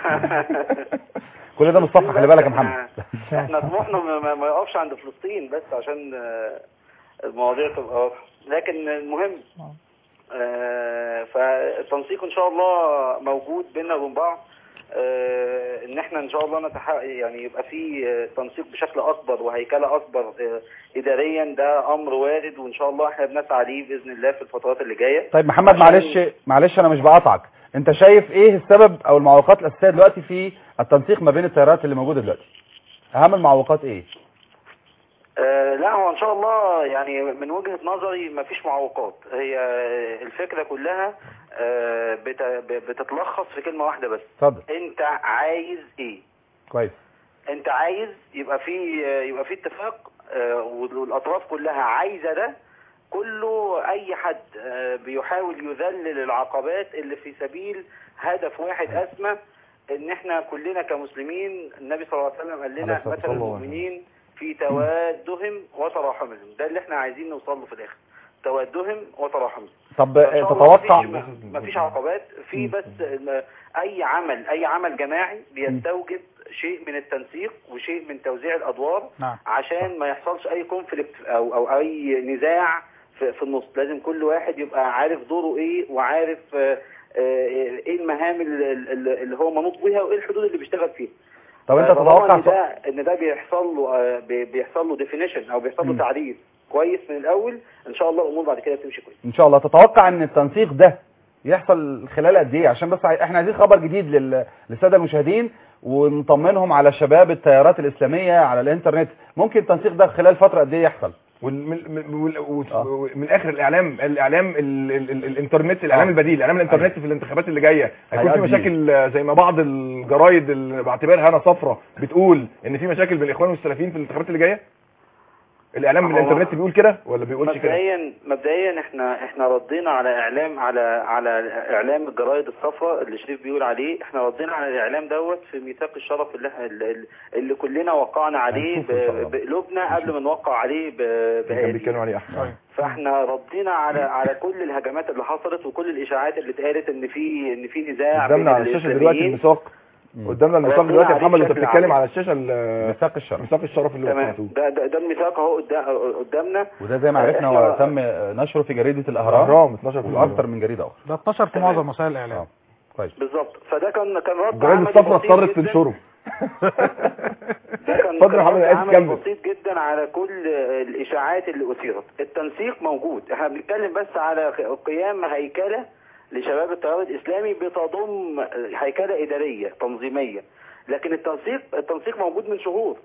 كل ده من الصفحه خلي بالك يا محمد احنا طموحنا ما, ما- ما يقفش عند فلسطين بس عشان آه، المواضيع تبقى واضحه لكن المهم آه، فالتنسيق ان شاء الله موجود بيننا وبين بعض آه، ان احنا ان شاء الله نتحقق يعني يبقى في آه، تنسيق بشكل اكبر وهيكله اكبر آه، اداريا ده امر وارد وان شاء الله احنا بنسعى ليه باذن الله في الفترات اللي جايه طيب محمد عشان- معلش معلش انا مش بقاطعك انت شايف ايه السبب او المعوقات الاساسيه دلوقتي في التنسيق ما بين التيارات اللي موجوده دلوقتي اهم المعوقات ايه آه، لا هو ان شاء الله يعني من وجهة نظري ما فيش معوقات هي الفكرة كلها آه، بت- بتتلخص في كلمة واحدة بس اتفضل انت عايز ايه كويس انت عايز يبقى في يبقى في اتفاق آه، والاطراف كلها عايزة ده كله اي حد آه، بيحاول يذلل العقبات اللي في سبيل هدف واحد اسمى ان احنا كلنا كمسلمين النبي صلى الله عليه وسلم قال عليه لنا الصلاة مثل والسلام. المؤمنين في توادهم وتراحمهم ده اللي احنا عايزين نوصل له في الاخر توادهم وتراحمهم طب فإن شاء الله تتوقع مفيش- مفيش عقبات في بس م- اي عمل اي عمل جماعي بيستوجب شيء من التنسيق وشيء من توزيع الادوار نعم عشان ما يحصلش اي كونفليكت او او اي نزاع في, في النص لازم كل واحد يبقى عارف دوره ايه وعارف آه، آه، ايه المهام اللي, اللي هو منوط بيها وايه الحدود اللي بيشتغل فيها طب انت فطالما تتوقع ان ده ان ده بيحصل له آه، بي- بيحصل له ديفينيشن او بيحصل له مم. تعريف كويس من الاول ان شاء الله الامور بعد كده تمشي كويس ان شاء الله تتوقع ان التنسيق ده يحصل خلال قد ايه عشان بس عاي- احنا عايزين خبر جديد لل- للساده المشاهدين ونطمنهم على شباب التيارات الاسلاميه على الانترنت ممكن التنسيق ده خلال فتره قد ايه يحصل ومن من, آه. من اخر الاعلام الاعلام ال ال ال الانترنت الاعلام آه. البديل الاعلام الانترنت في الانتخابات اللي جايه هيكون في هيؤدي. مشاكل آه، زي ما بعض الجرايد اللي بعتبرها انا صفرة بتقول ان في مشاكل بين الاخوان والسلفيين في الانتخابات اللي جايه الاعلام هو- الانترنت بيقول كده ولا بيقولش كده مبدئيا مبدئيا احنا احنا ردينا على اعلام على على اعلام الجرايد الصفراء اللي شريف بيقول عليه احنا ردينا على الاعلام دوت في ميثاق الشرف اللي احنا اللي, اللي كلنا وقعنا عليه هنشوف إن شاء الله. ب- بقلوبنا قبل ما نوقع عليه ب- اللي كان بأيدينا بيتكلموا عليه احمد فاحنا ردينا على على كل الهجمات اللي حصلت وكل الاشاعات اللي اتقالت ان في ان في نزاع قدامنا على الشاشه دلوقتي الميثاق قدامنا الميثاق ردينا دلوقتي يا عليه محمد وانت بشكل بتتكلم عام. على الشاشه ال- ميثاق الشرف ميثاق الشرف اللي تمام وقعتوه ده ده, ده الميثاق اهو قدا- قدامنا وده زي ما عرفنا إحنا- هو تم نشره في جريده الاهرام اهرام 12 في واكثر من جريده اخرى ده اتنشر في تمام. معظم وسائل الاعلام آه. كويس بالظبط فده كان كان رد الجرايد عملي الصفراء بسيط اضطرت جداً. تنشره ده كان اتفضل كان يا محمد، رد عايز عملي تكمل. بسيط جدا على كل الاشاعات اللي اثيرت التنسيق موجود احنا بنتكلم بس على قيام هيكله لشباب التيار الاسلامي بتضم هيكله اداريه تنظيميه لكن التنسيق التنسيق موجود من شهور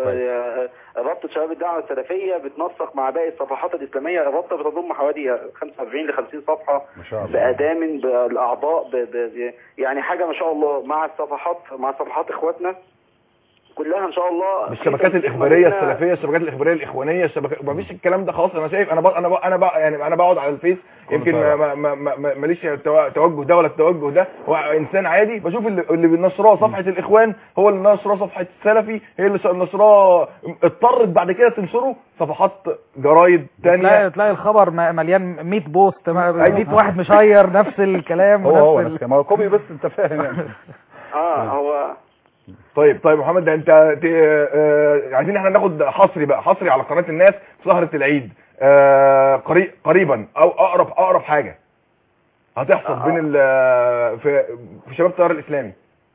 ورابطه شباب الدعوه السلفيه بتنسق مع باقي الصفحات الاسلاميه الرابطه بتضم حوالي 45 ل 50 صفحه ما شاء الله بأدام بالأعضاء ب... ب... يعني حاجة ما شاء الله مع الصفحات مع صفحات إخواتنا كلها إن شاء الله الشبكات في الاخباريه تنسيق ما بيننا. السلفيه الشبكات الاخباريه الاخوانيه الشبكات ما فيش الكلام ده خلاص انا شايف انا بق... انا بق... انا بق... يعني انا بقعد على الفيس يمكن طبعا. ما ما ما ما- ماليش التو- توجه ده ولا التوجه ده هو انسان عادي بشوف اللي, اللي بينشروها صفحه الاخوان هو اللي نشرها صفحه السلفي هي اللي نشرها اضطرت بعد كده تنشره صفحات جرايد تلاقي تانية تلاقي الخبر م- مليان 100 بوست ما- أيوة. 100 واحد مشير نفس الكلام هو هو ونفس نفس ما هو كوبي بس انت فاهم يعني اه هو طيب طيب محمد ده انت ت... آه... عايزين احنا ناخد حصري بقى حصري على قناه الناس في سهره العيد آه... قري... قريبا او اقرب اقرب حاجه هتحصل آه. بين ال... في في شباب التيار الاسلامي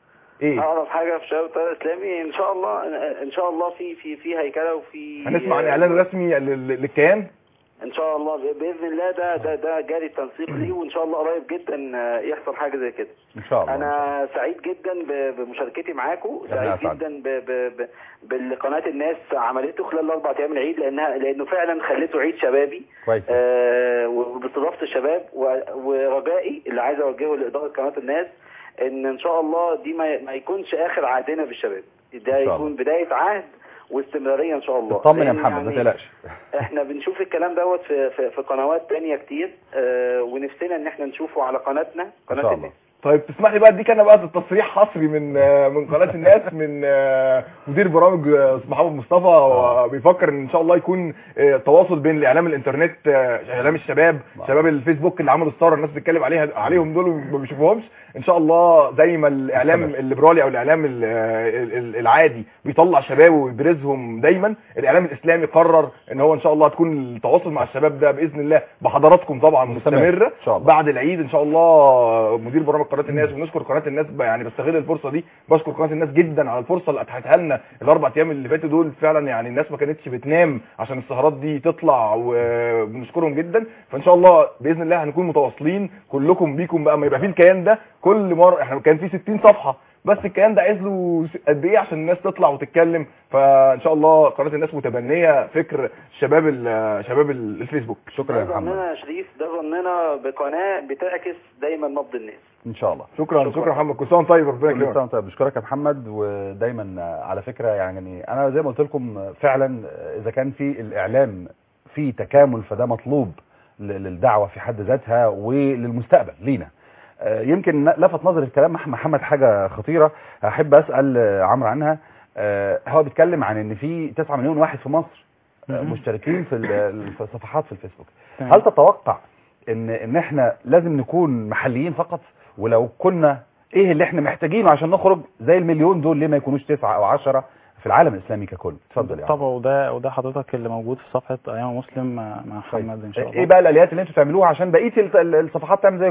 ايه أعرف حاجة في شباب التيار الإسلامي إن شاء الله إن شاء الله في في في هيكلة وفي هنسمع عن اعلان رسمي لل- للكيان إن شاء الله ب- بإذن الله ده ده ده جاري التنسيق ليه وإن شاء الله قريب جدا آه، يحصل حاجة زي كده ان شاء الله إن شاء الله. انا سعيد جدا ب- بمشاركتي معاكم ربنا سعيد يسعدك. جدا ب- ب- ب- باللي قناه الناس عملته خلال الاربع ايام العيد لانها لانه فعلا خليته عيد شبابي كويس آه وباستضافه الشباب و- ورجائي اللي عايز اوجهه لاداره قناه الناس ان ان شاء الله دي ما, ما يكونش اخر عهدنا بالشباب ده إن شاء يكون بدايه عهد واستمراريه ان شاء الله اطمن يا لأن محمد ما يعني تقلقش احنا بنشوف الكلام دوت في, في, في قنوات تانية كتير آه ونفسنا ان احنا نشوفه على قناتنا ان قناه شاء الناس الله طيب تسمح لي بقى اديك انا بقى التصريح حصري من آه، من قناه الناس من آه، مدير برامج آه، اسمه محمد مصطفى وبيفكر ان ان شاء الله يكون آه، تواصل بين الاعلام الانترنت آه، اعلام الشباب نعم. شباب الفيسبوك اللي عملوا الثوره الناس بتتكلم عليها عليهم دول ما بيشوفوهمش ان شاء الله زي ما الاعلام مستمر. الليبرالي او الاعلام ال- ال- ال- العادي بيطلع شباب ويبرزهم دايما الاعلام الاسلامي قرر ان هو ان شاء الله تكون التواصل مع الشباب ده باذن الله بحضراتكم طبعا مستمر. مستمره إن شاء الله. بعد العيد ان شاء الله مدير برامج قناه الناس ونشكر قناه الناس بقى يعني بستغل الفرصه دي بشكر قناه الناس جدا على الفرصه اللي اتاحتها لنا الاربع ايام اللي فاتوا دول فعلا يعني الناس ما كانتش بتنام عشان السهرات دي تطلع وبنشكرهم جدا فان شاء الله باذن الله هنكون متواصلين كلكم بيكم بقى ما يبقى في الكيان ده كل مره احنا كان في 60 صفحه بس الكيان ده عايز له قد ايه عشان الناس تطلع وتتكلم فان شاء الله قناه الناس متبنيه فكر شباب ال- شباب ال- الفيسبوك شكرا يا ده محمد ظننا يا شريف ده ظننا بقناه بتعكس دايما نبض الناس ان شاء الله شكرا شكرا, شكرا محمد كل سنه وأنت طيب ربنا كل يكرمك سنه وانت طيب بشكرك يا محمد ودايما على فكره يعني انا زي ما قلت لكم فعلا اذا كان في الاعلام في تكامل فده مطلوب ل- للدعوه في حد ذاتها وللمستقبل لينا آه، يمكن لفت نظري في كلام محمد حاجه خطيره احب اسال آه، عمرو عنها آه، هو بيتكلم عن ان في 9 مليون واحد في مصر آه، مهم. مشتركين في ال- في صفحات في الفيسبوك تمام. هل تتوقع ان ان احنا لازم نكون محليين فقط ولو كنا ايه اللي احنا محتاجينه عشان نخرج زي المليون دول ليه ما يكونوش تسعة او عشرة في العالم الاسلامي ككل اتفضل يا عم. طبعا وده وده حضرتك اللي موجود في صفحه ايام مسلم مع مع محمد ان شاء الله ايه بقى الاليات اللي انتوا تعملوها عشان بقيه ال- ال- الصفحات تعمل زيكم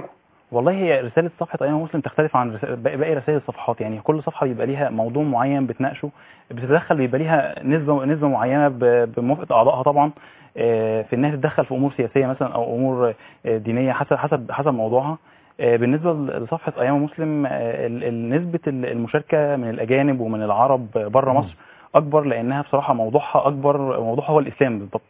والله هي رسالة صفحة أيام مسلم تختلف عن رسالة باقي باقي رسائل الصفحات يعني كل صفحة بيبقى ليها موضوع معين بتناقشه بتتدخل بيبقى ليها نسبة نسبة معينة ب- بموافقة أعضائها طبعا آه، في إنها تتدخل في أمور سياسية مثلا أو أمور آه، دينية حسب حسب حسب موضوعها آه، بالنسبة لصفحة أيام مسلم آه، ال- ال- نسبة ال- المشاركة من الأجانب ومن العرب بره مصر أكبر لأنها بصراحة موضوعها أكبر موضوعها هو الإسلام بالضبط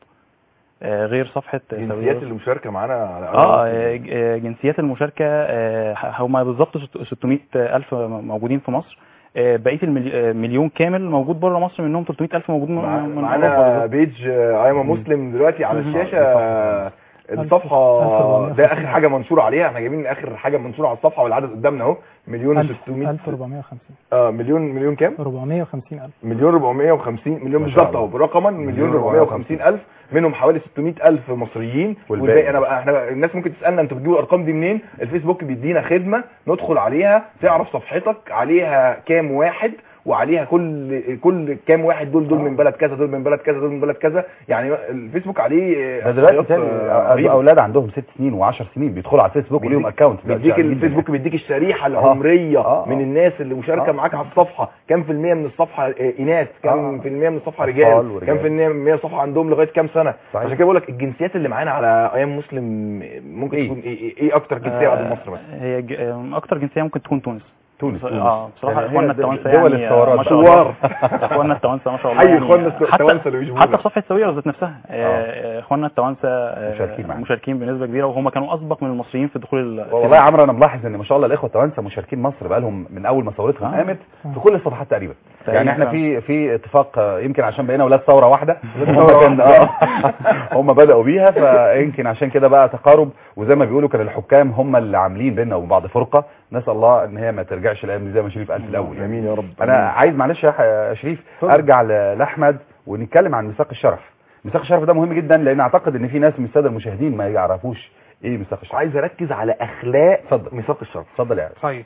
آه، غير صفحة الجنسيات ساويرس. اللي مشاركه معانا على اه آه، ج- آه، جنسيات المشاركة آه، هم بالظبط ست- 600 ألف موجودين في مصر آه، بقية المليون كامل موجود بره مصر منهم 300 ألف موجود من مع- من أوروبا معانا بالظبط. بيج ايما مسلم دلوقتي على مم. الشاشه آه، الصفحه 1450. ده اخر حاجه منشوره عليها احنا جايبين اخر حاجه منشوره على الصفحه والعدد قدامنا اهو مليون و600 1450 اه مليون مليون كام 450 ألف مليون 450 مليون ما شاء بالظبط الله. اهو برقما مليون مليون 450 الف منهم حوالي 600 الف مصريين والباقي. والباقي انا بقى احنا الناس ممكن تسالنا انتوا بتجيبوا الارقام دي منين الفيسبوك بيدينا خدمه ندخل عليها تعرف صفحتك عليها كام واحد وعليها كل كل كام واحد دول دول من بلد كذا دول من بلد كذا دول من بلد كذا يعني الفيسبوك عليه ده دلوقتي إحصائيات، آه، تاني رهيبة. اولاد عندهم ست سنين و10 سنين بيدخلوا على الفيسبوك وليهم اكونت بيديك الفيسبوك بيديك الشريحه العمريه آه، آه. من الناس اللي مشاركه آه. معاك على الصفحه كام في الميه من الصفحه آه، اناث كام آه. في الميه من الصفحه أطفال رجال ورجال. كام في الميه من المية الصفحه عندهم لغايه كام سنه صحيح. عشان كده بقول لك الجنسيات اللي معانا على ايام مسلم ممكن إيه؟ تكون ايه, إيه, إيه اكتر جنسيه بعد مصر بس هي ج- آه، أكتر جنسية ممكن تكون تونس تونس اه بصراحة هي اخواننا دول- التوانسة دول يعني الثورات ما شاء ثوار. الله اخواننا التوانسة ما شاء الله حي يعني إخواننا التوانسة حتى اللي بيشوفونا. حتى في صفحة سويرس ذات نفسها آه، اخواننا التوانسة آه، مشاركين معانا. مشاركين بنسبة كبيرة وهم كانوا اسبق من المصريين في دخول ال- والله يا عمرو انا ملاحظ ان ما شاء الله الاخوه التوانسه مشاركين مصر بقالهم من اول ما ثورتهم آه. قامت في كل الصفحات تقريبا تقريباً. يعني احنا في في اتفاق آه، يمكن عشان بقينا اولاد ثوره واحده هم كان آه، هم بداوا بيها فيمكن عشان كده بقى تقارب وزي ما بيقولوا كان الحكام هم اللي عاملين بيننا وبين بعض فرقه نسال الله ان هي ما ترجعش الايام دي زي ما شريف قال في الاول يعني. امين يا رب انا عايز معلش يا ح- يا شريف ارجع ل- لاحمد ونتكلم عن ميثاق الشرف ميثاق الشرف ده مهم جدا لان اعتقد ان في ناس من الساده المشاهدين ما يعرفوش ايه ميثاق الشرف عايز اركز على اخلاق اتفضل. ميثاق الشرف اتفضل يا طيب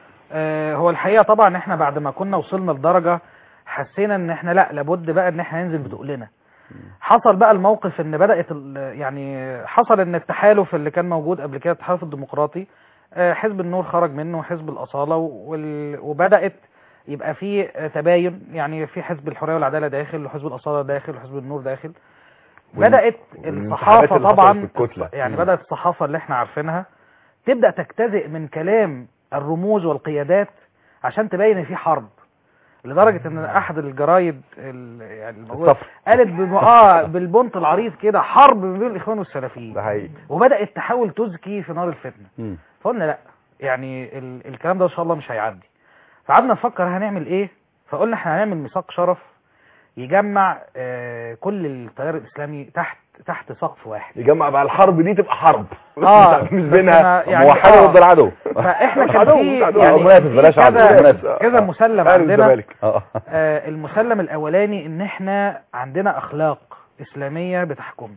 آه هو الحقيقه طبعا احنا بعد ما كنا وصلنا لدرجه حسينا ان احنا لا لابد بقى ان احنا ننزل بتقلنا حصل بقى الموقف ان بدات ال- يعني حصل ان التحالف اللي كان موجود قبل كده التحالف الديمقراطي آه، حزب النور خرج منه وحزب الاصاله وال- وبدات يبقى في آه، تباين يعني في حزب الحريه والعداله داخل وحزب الاصاله داخل وحزب النور داخل وال- بدات والانتخابات الصحافه اللي حصلت طبعا في الكتلة. يعني مم. بدات الصحافه اللي احنا عارفينها تبدا تجتزئ من كلام الرموز والقيادات عشان تبين ان في حرب لدرجه ان احد الجرايد ال- يعني الموجودة الصفر. قالت بم... اه بالبنط العريض كده حرب ما بين الاخوان والسلفيين ده حقيقي وبدات تحاول تزكي في نار الفتنه مم. فقلنا لا يعني ال... الكلام ده ان شاء الله مش هيعدي فقعدنا نفكر هنعمل ايه فقلنا احنا هنعمل ميثاق شرف يجمع آه كل التيار الاسلامي تحت تحت سقف واحد يجمع بقى الحرب دي تبقى حرب اه مش بس بينها أنا يعني موحده آه، ضد العدو فاحنا كان عدو، في عدو، يعني منافس، في بلاش عدو، كذا منافس. كذا مسلم أهلي عندنا والزمالك. اه آه المسلم الاولاني ان احنا عندنا اخلاق اسلاميه بتحكمنا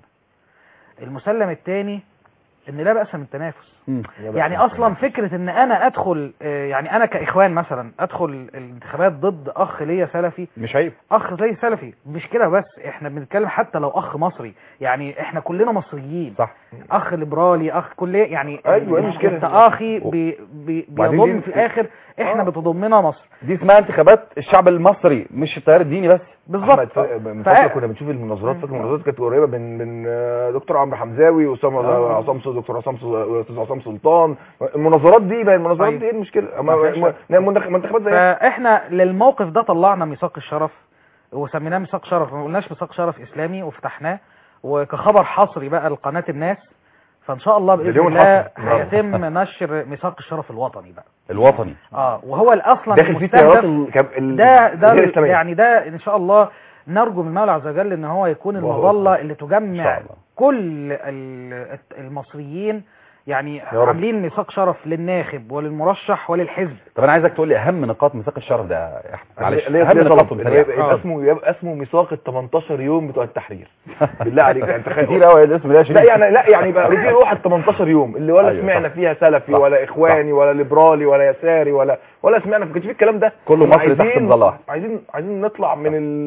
المسلم الثاني ان لا باس من التنافس مم. يعني اصلا فكره ان انا ادخل آه، يعني انا كاخوان مثلا ادخل الانتخابات ضد اخ ليا سلفي مش عيب اخ زي سلفي مش كده بس احنا بنتكلم حتى لو اخ مصري يعني احنا كلنا مصريين صح اخ ليبرالي اخ كليه يعني أيوة، إيه المشكلة؟ انت اخي بي بي وبعدين بيضم دي- في الاخر احنا آه. بتضمنا مصر دي اسمها انتخابات الشعب المصري مش التيار الديني بس احمد بالظبط ف- من ف- فتره كنا بنشوف المناظرات فاكر المناظرات كانت قريبه من من آه، دكتور عمرو حمزاوي واسامه آه. عصام ص- دكتور عصام ص- استاذ عصام سلطان المناظرات دي بقى المناظرات أيوة. دي ايه المشكله ما فيهاش ما- ما- منتخ- منتخبات زي فاحنا للموقف ده طلعنا ميثاق الشرف وسميناه ميثاق شرف ما قلناش ميثاق شرف اسلامي وفتحناه وكخبر حصري بقى لقناه الناس فان شاء الله باذن اليوم الله الحصري. هيتم نشر ميثاق الشرف الوطني بقى الوطني اه وهو الاصلا داخل فيه المستهدف تيارات ال- كم- ال- ده ده الغير ال- إسلامية. يعني ده ان شاء الله نرجو من المولى عز وجل ان هو يكون الله المظله أكبر. اللي إن تجمع شاء الله. كل ال- المصريين يعني رب. عاملين ميثاق شرف للناخب وللمرشح وللحزب طب انا عايزك تقول لي اهم نقاط ميثاق الشرف ده يا احمد معلش ليه- اهم ليه نقاط طلب؟ سريع يبقى يبقى آه. اسمه يبقى اسمه ميثاق ال 18 يوم بتوع التحرير بالله عليك يعني تخيل كتير قوي الاسم ده يا شريف لا يعني لا يعني بقى في روح ال 18 يوم اللي ولا أيوة، سمعنا صح. فيها سلفي صح. ولا اخواني ولا ليبرالي ولا يساري ولا ولا سمعنا ما كانش في الكلام ده كله كنا مصري تحت عايزين- مظلة واحدة. عايزين عايزين نطلع من ال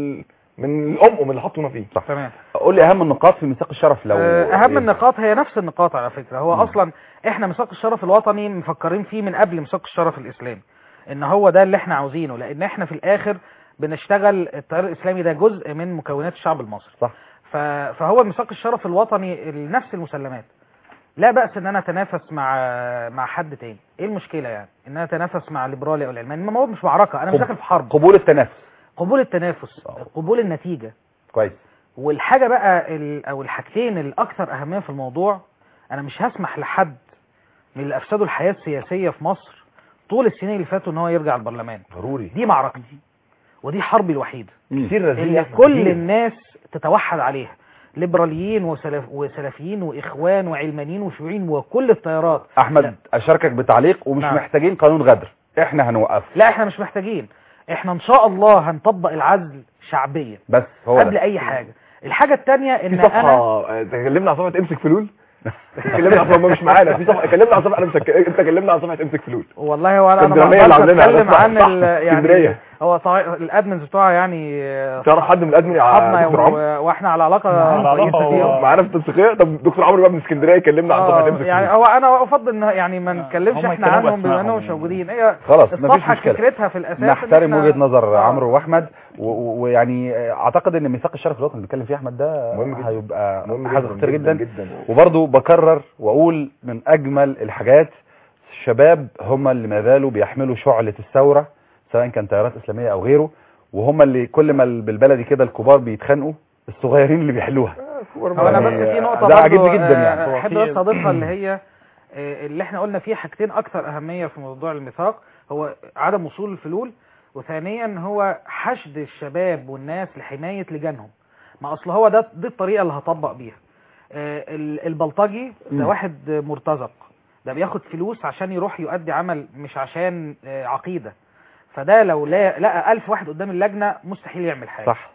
من الام اللي حطونا فيه صح تمام قول لي اهم النقاط في ميثاق الشرف لو آه، اهم إيه؟ النقاط هي نفس النقاط على فكره هو مم. اصلا احنا ميثاق الشرف الوطني مفكرين فيه من قبل ميثاق الشرف الاسلامي ان هو ده اللي احنا عاوزينه لان احنا في الاخر بنشتغل التيار الاسلامي ده جزء من مكونات الشعب المصري صح. ف... فهو ميثاق الشرف الوطني نفس المسلمات لا بأس ان انا اتنافس مع مع حد تاني ايه المشكله يعني ان انا اتنافس مع الليبرالي او العلماني ما هو مش معركه انا مش قب- داخل في حرب قبول التنافس قبول التنافس آه. قبول النتيجه كويس والحاجة بقى ال... او الحاجتين الاكثر اهمية في الموضوع انا مش هسمح لحد من اللي افسدوا الحياة السياسية في مصر طول السنين اللي فاتوا ان هو يرجع البرلمان ضروري دي معركتي ودي حربي الوحيدة كتير رزيل اللي كل الناس تتوحد عليها ليبراليين وسلف وسلفيين واخوان وعلمانيين وشيوعيين وكل التيارات احمد اشاركك بتعليق ومش نعم. محتاجين قانون غدر احنا هنوقفه لا احنا مش محتاجين احنا ان شاء الله هنطبق العزل شعبيا بس هو قبل ده. اي حاجة الحاجة التانية في ان انا صفحه آه، تكلمنا عن صفحه امسك فلول كلمنا عن صفحه مش معانا في صفحه كلمنا عن صفحه انا مسك... انت كلمنا عن صفحه امسك فلول والله هو انا انا ما اسكندرانية اللي اقدرش عاملينها اتكلم صح، عن صح، ال- يعني اسكندرية. هو طا- الادمنز بتوعها يعني تعرف حد من الادمن يا اصحابنا دكتور عمرو و- واحنا على علاقه على كويسة علاقة فيهم. معانا في التنسيقيه طب دكتور عمرو بقى من اسكندريه يكلمنا عن صفحه آه، امسك يعني فلول هو انا افضل ان يعني ما نتكلمش هم احنا يتكلموا عنهم بما بأسمائهم انهم مش يعني. موجودين هي خلاص مفيش الصفحه مشكله فكرتها في الاساس إن نحترم إحنا- وجهه نظر آه. عمرو واحمد و- و- ويعني اعتقد ان ميثاق الشرف الوطني اللي بيتكلم فيه احمد ده مهم جدا. هيبقى مهم حاجه جدا خطيره جدا, جدا وبرضه بكرر واقول من اجمل الحاجات الشباب هم اللي ما زالوا بيحملوا شعله الثوره سواء كان تيارات اسلاميه او غيره وهم اللي كل ما ال- بالبلدي كده الكبار بيتخانقوا الصغيرين اللي بيحلوها هو انا بس يعني في نقطه ده برضه عاجبني جدا يعني. آه، هو احب في- بس اضيفها اللي هي آه، اللي احنا قلنا فيه حاجتين اكثر اهميه في موضوع الميثاق هو عدم وصول الفلول وثانيا هو حشد الشباب والناس لحمايه لجانهم ما اصل هو ده دي الطريقه اللي هطبق بيها آه، ال- البلطجي ده مم. واحد مرتزق ده بياخد فلوس عشان يروح يؤدي عمل مش عشان آه، عقيده فده لو لا لقى ألف واحد قدام اللجنه مستحيل يعمل حاجه صح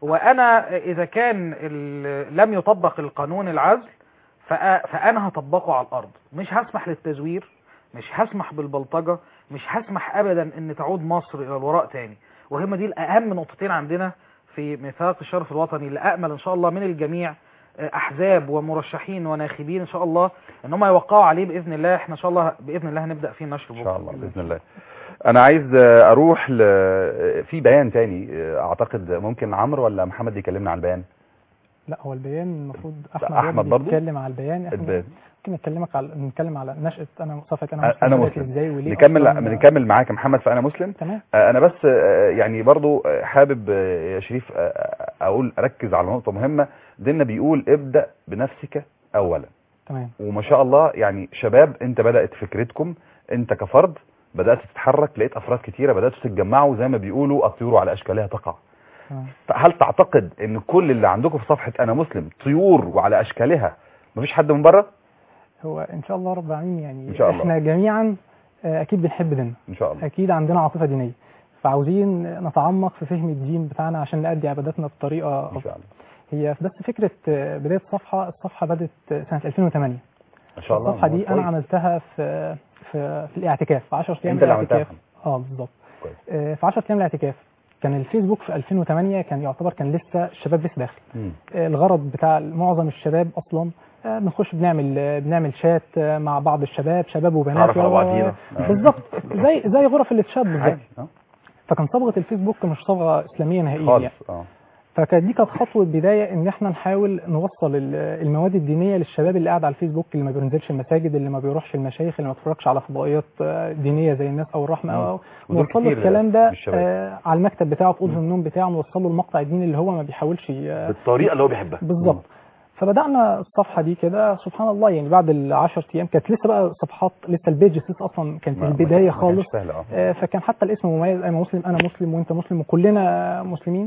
وانا اذا كان ال- لم يطبق القانون العزل فأ- فانا هطبقه على الارض مش هسمح للتزوير مش هسمح بالبلطجة مش هسمح ابدا ان تعود مصر الى الوراء تاني وهم دي الاهم نقطتين عندنا في ميثاق الشرف الوطني اللي امل ان شاء الله من الجميع آه، احزاب ومرشحين وناخبين ان شاء الله ان هم يوقعوا عليه باذن الله احنا ان شاء الله باذن الله هنبدا فيه النشر ان شاء الله باذن الله انا عايز آه، اروح ل... في بيان تاني آه، اعتقد ممكن عمرو ولا محمد يكلمنا عن البيان لا هو البيان المفروض احمد, أحمد رياض برضو؟ بيتكلم على البيان احنا البيان. ممكن نكلمك على نتكلم على نشأة انا صفحة انا أ- انا بدأت مسلم ازاي وليه نكمل أصلاً- نكمل معاك يا محمد فانا مسلم تمام آه، انا بس آه، يعني برضو آه، حابب آه، يا شريف آه، اقول اركز على نقطه مهمه ديننا بيقول ابدا بنفسك اولا تمام وما شاء الله يعني شباب انت بدات فكرتكم انت كفرد بدات تتحرك لقيت افراد كتيره بداتوا تتجمعوا زي ما بيقولوا الطيور على اشكالها تقع تمام هل تعتقد ان كل اللي عندكم في صفحه انا مسلم طيور وعلى اشكالها مفيش حد من بره هو ان شاء الله رب العالمين يعني إن شاء الله. احنا جميعا آه، اكيد بنحب ديننا ان شاء الله اكيد عندنا عاطفة دينية فعاوزين نتعمق في فهم الدين بتاعنا عشان نأدي عباداتنا بطريقة ان أفضل. شاء الله هي بس فكرة آه، بداية الصفحة الصفحة بدأت آه، سنة 2008 ان شاء الله الصفحة دي كويس. انا عملتها في في في الاعتكاف في 10 ايام انت اللي عملتها الاعتكاف اه بالظبط كويس. آه، في 10 ايام الاعتكاف كان الفيسبوك في 2008 كان يعتبر كان لسه الشباب لسه داخل مم. آه، الغرض بتاع معظم الشباب اصلا آه، بنخش بنعمل آه، بنعمل شات آه، مع بعض الشباب شباب وبنات نتعرف على و- بعضينا. آه. بالظبط زي زي غرف الاتشات بالظبط عادي اه فكان صبغه الفيسبوك مش صبغه اسلاميه نهائيا خالص يعني. اه فكانت دي كانت خطوه بدايه ان احنا نحاول نوصل ال- المواد الدينيه للشباب اللي قاعد على الفيسبوك اللي ما بينزلش المساجد اللي ما بيروحش المشايخ اللي ما بيتفرجش على فضائيات آه، دينيه زي الناس او الرحمه مم. او ودول نوصل له كتير الكلام من ده الشباب. آه على المكتب بتاعه في اوضه النوم بتاعه نوصل له المقطع الديني اللي هو ما بيحاولش ي- بالطريقه اللي هو بيحبها بالظبط فبدانا الصفحه دي كده سبحان الله يعني بعد ال 10 ايام كانت لسه بقى صفحات لسه البيج لسه اصلا كانت ما- ما البدايه كانش- ما كانش خالص سهل اه آه، فكان حتى الاسم مميز انا مسلم انا مسلم وانت مسلم وكلنا مسلمين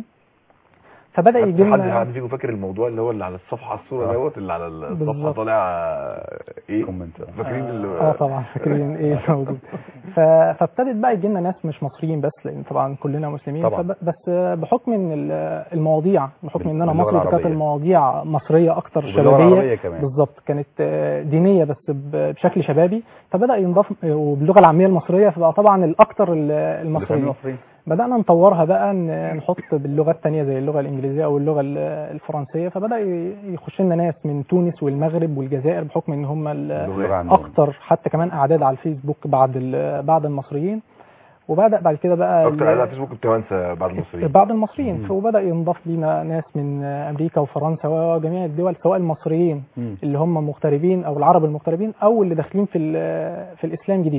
فبدا يجي حد لنا حد فيكم فاكر الموضوع اللي هو اللي على الصفحه على الصوره آه. دوت اللي على الصفحه بالظبط. طالع آه، ايه كومنت آه. فاكرين ال- اه طبعا فاكرين ايه الموجود ف- فابتدت بقى يجي لنا ناس مش مصريين بس لان طبعا كلنا مسلمين طبعا. فب- بس آه، بحكم ان ال- المواضيع بحكم ان انا باللغة مصري فكانت العربية. المواضيع مصريه اكتر وباللغة شبابيه العربية كمان. بالظبط كانت آه، دينيه بس ب- بشكل شبابي فبدا ينضاف وباللغه العاميه المصريه فبقى طبعا الاكتر ال- اللي فاهمين المصريين المصريين بدأنا نطورها بقى ن- نحط باللغة التانية زي اللغة الإنجليزية أو اللغة ال- الفرنسية فبدأ ي- يخش لنا ناس من تونس والمغرب والجزائر بحكم إن هم ال- اللغة عندهم. أكتر حتى كمان أعداد على الفيسبوك بعد ال- بعد المصريين وبدأ بعد كده بقى اكتر ال- على الفيسبوك التوانسه بعد المصريين بعض المصريين مم. وبدأ ينضاف لينا ناس من امريكا وفرنسا وجميع الدول سواء المصريين مم. اللي هم مغتربين او العرب المغتربين او اللي داخلين في ال- في الاسلام جديد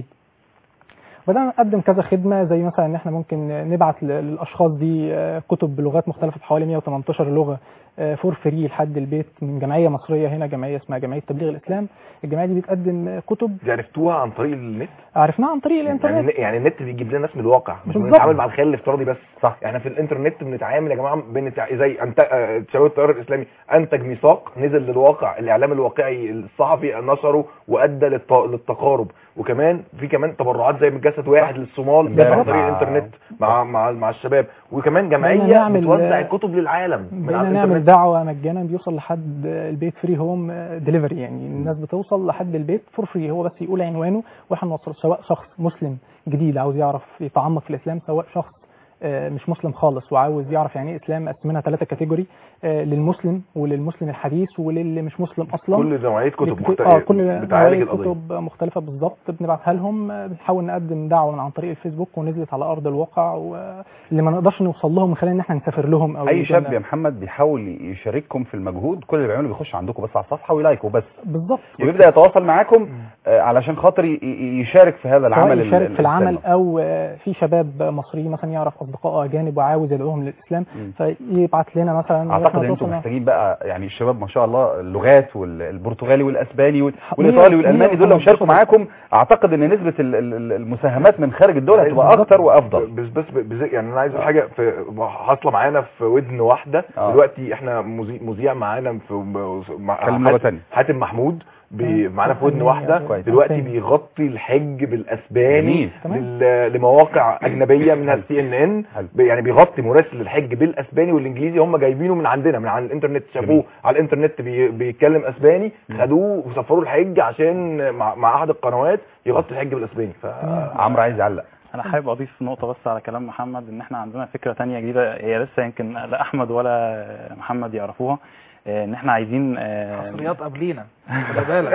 بدأنا نقدم كذا خدمة زي مثلا ان احنا ممكن نبعت ل- للاشخاص دي آه، كتب بلغات مختلفة بحوالي 118 لغة فور فري لحد البيت من جمعية مصرية هنا جمعية اسمها جمعية تبليغ الاسلام الجمعية دي بتقدم آه، كتب دي عرفتوها عن طريق النت عرفناها عن طريق يعني الانترنت الن- يعني النت بيجيب لنا ناس من الواقع مش بالظبط. بنتعامل مع الخيال الافتراضي بس صح احنا في الانترنت بنتعامل يا جماعه بنتع... زي انت آه، شباب التيار الاسلامي انتج ميثاق نزل للواقع الاعلام الواقعي الصحفي نشره وادى للت... للتقارب وكمان في كمان تبرعات زي من جسد واحد للصومال امبارح عن طريق مع- الانترنت مع مع مع الشباب وكمان بقينا جمعيه نعمل- بتوزع الكتب للعالم من بقينا على نعمل الانترنت دعوه مجانا بيوصل لحد البيت فري هوم ديليفري يعني الناس بتوصل لحد البيت فور فري هو بس يقول عنوانه واحنا نوصله سواء شخص مسلم جديد عاوز يعرف يتعمق في الاسلام سواء شخص آه، مش مسلم خالص وعاوز يعرف يعني ايه اسلام قسمنا ثلاثه كاتيجوري آه، للمسلم وللمسلم الحديث وللي مش مسلم اصلا كل نوعيه كتب بكت- مختلفه اه كل بتعالج نوعية القضيه كتب مختلفه بالظبط بنبعتها لهم آه، بنحاول نقدم دعوه من عن طريق الفيسبوك ونزلت على ارض الواقع واللي ما نقدرش نوصل لهم من خلال ان احنا نسافر لهم او اي يجونا- شاب يا محمد بيحاول يشارككم في المجهود كل اللي بيعمله بيخش عندكم بس على الصفحه ويلايكوا بس بالظبط ويبدا يتواصل معاكم آه، علشان خاطر ي- ي- يشارك في هذا سواء العمل ال- يشارك في العمل الإسلامي. او آه، في شباب مصريين مثلا يعرف اصدقائه اجانب وعاوز يدعوهم للاسلام مم. فيبعت لنا مثلا اعتقد وإحنا ان انتم نتواصل معاهم. محتاجين بقى يعني الشباب ما شاء الله اللغات والبرتغالي والاسباني وال- مية- والايطالي والالماني دول لو مية شاركوا وخمسة معاكم اعتقد ان نسبه ال- ال- ال- المساهمات من خارج الدول هتبقى بالظبط. اكتر وافضل بس بس بس يعني انا عايز أقول حاجه في حاصله معانا في ودن واحده آه. دلوقتي احنا مذيع مذيع معانا في مع كلم لغة حاتم- تانية. حاتم محمود بي- مم. معانا في ودن ألمانيا. واحده كويس. دلوقتي أسباني. بيغطي الحج بالاسباني جميل. تمام. لل- لمواقع اجنبيه منها السي ان ان حلو. يعني بيغطي مراسل الحج بالاسباني والانجليزي هم جايبينه من عندنا من على الانترنت جميل. شافوه على الانترنت بي بيتكلم اسباني مم. خدوه وسافروا الحج عشان مع, مع احد القنوات يغطي الحج بالاسباني ف عمرو عايز يعلق انا حابب اضيف نقطه بس على كلام محمد ان احنا عندنا فكره تانية جديده هي لسه يمكن لا احمد ولا محمد يعرفوها آه، ان احنا عايزين آه، حصريات قبلينا خلي بالك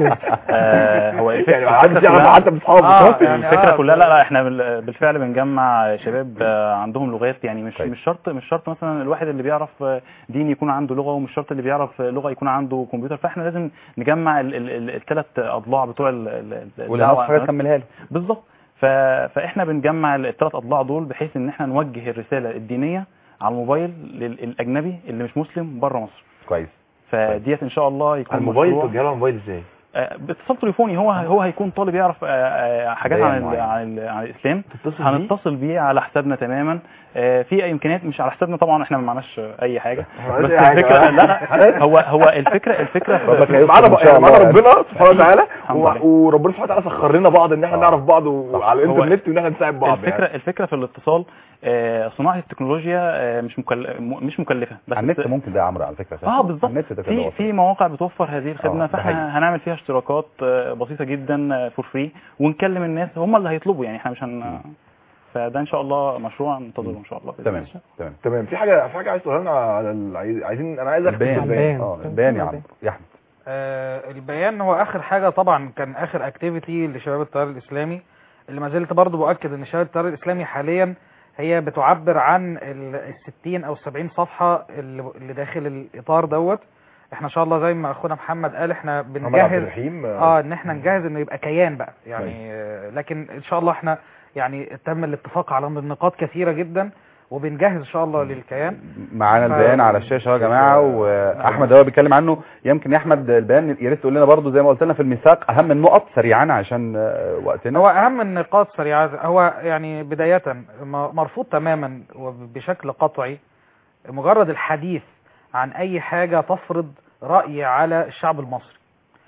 آه، هو الفكره يعني محدش الفكرة يعرف كلها- حتى باصحابه آه، صح؟ يعني الفكره آه، كلها لا لا احنا بال- بالفعل بنجمع شباب آه، عندهم لغات يعني مش كويس. مش شرط مش شرط مثلا الواحد اللي بيعرف آه، دين يكون عنده لغه ومش شرط اللي بيعرف آه، لغه يكون عنده كمبيوتر فاحنا لازم نجمع الثلاث اضلاع بتوع ال- ال- ال- واللي الدعوة ناقص حاجه تكملها له بالظبط ف... فاحنا بنجمع الثلاث اضلاع دول بحيث ان احنا نوجه الرساله الدينيه على الموبايل للاجنبي اللي مش مسلم بره مصر كويس فديت ان شاء الله يكون على الموبايل مشروع- توجهها له على الموبايل ازاي؟ آه، باتصال تليفوني هو هو هيكون طالب يعرف آه، آه، حاجات بيان عن ال- معين. عن ال- عن الاسلام تتصل بيه؟ هنتصل بيه على حسابنا تماما آه، في اي امكانيات مش على حسابنا طبعا احنا ما معناش اي حاجه إحنا بس معناش أي حاجة. الفكره لا لا هو هو الفكره الفكره في- ربك هيستر معانا إن بقى شاء يعني معانا الله. ربنا سبحانه وتعالى الحمد و- لله. وربنا سبحانه وتعالى سخر لنا بعض ان احنا آه. نعرف بعض و- على هو الانترنت وان احنا نساعد بعض الفكره يعني. الفكره في الاتصال آه، صناعه التكنولوجيا آه، مش مكل... م- مش مكلفه بس على النت ممكن ده يا عمرو على فكره اه بالظبط النت ده كده في وصل. في مواقع بتوفر هذه الخدمه آه، ده حقيقي. فاحنا هنعمل فيها اشتراكات آه، بسيطه جدا فور فري ونكلم الناس هم اللي هيطلبوا يعني احنا مش هن فده ان شاء الله مشروع ننتظره ان شاء الله بإذن تمام الله. تمام تمام في حاجه في حاجه عايز تقولها لنا على ال- عايز- عايزين انا عايز اختم البيان بالبيان البيان. اه البيان يا عمرو يا احمد آه، البيان هو اخر حاجه طبعا كان اخر اكتيفيتي لشباب التيار الاسلامي اللي ما زلت برضه باكد ان شباب التيار الاسلامي حاليا هي بتعبر عن ال 60 او 70 صفحه اللي اللي داخل الاطار دوت احنا ان شاء الله زي ما اخونا محمد قال احنا محمد عبد بنجهز الرحيم اه ان احنا نجهز انه يبقى كيان بقى يعني آه، لكن ان شاء الله احنا يعني تم الاتفاق على نقاط كثيره جدا وبنجهز ان شاء الله للكيان معانا ف- البيان على الشاشه اهو يا جماعه واحمد هو بيتكلم عنه يمكن يا احمد البيان يا ريت تقول لنا برضو زي ما قلت لنا في الميثاق اهم النقط سريعا عشان آه، وقتنا هو اهم النقاط سريعه هو يعني بدايه م- مرفوض تماما وبشكل قطعي مجرد الحديث عن اي حاجه تفرض راي على الشعب المصري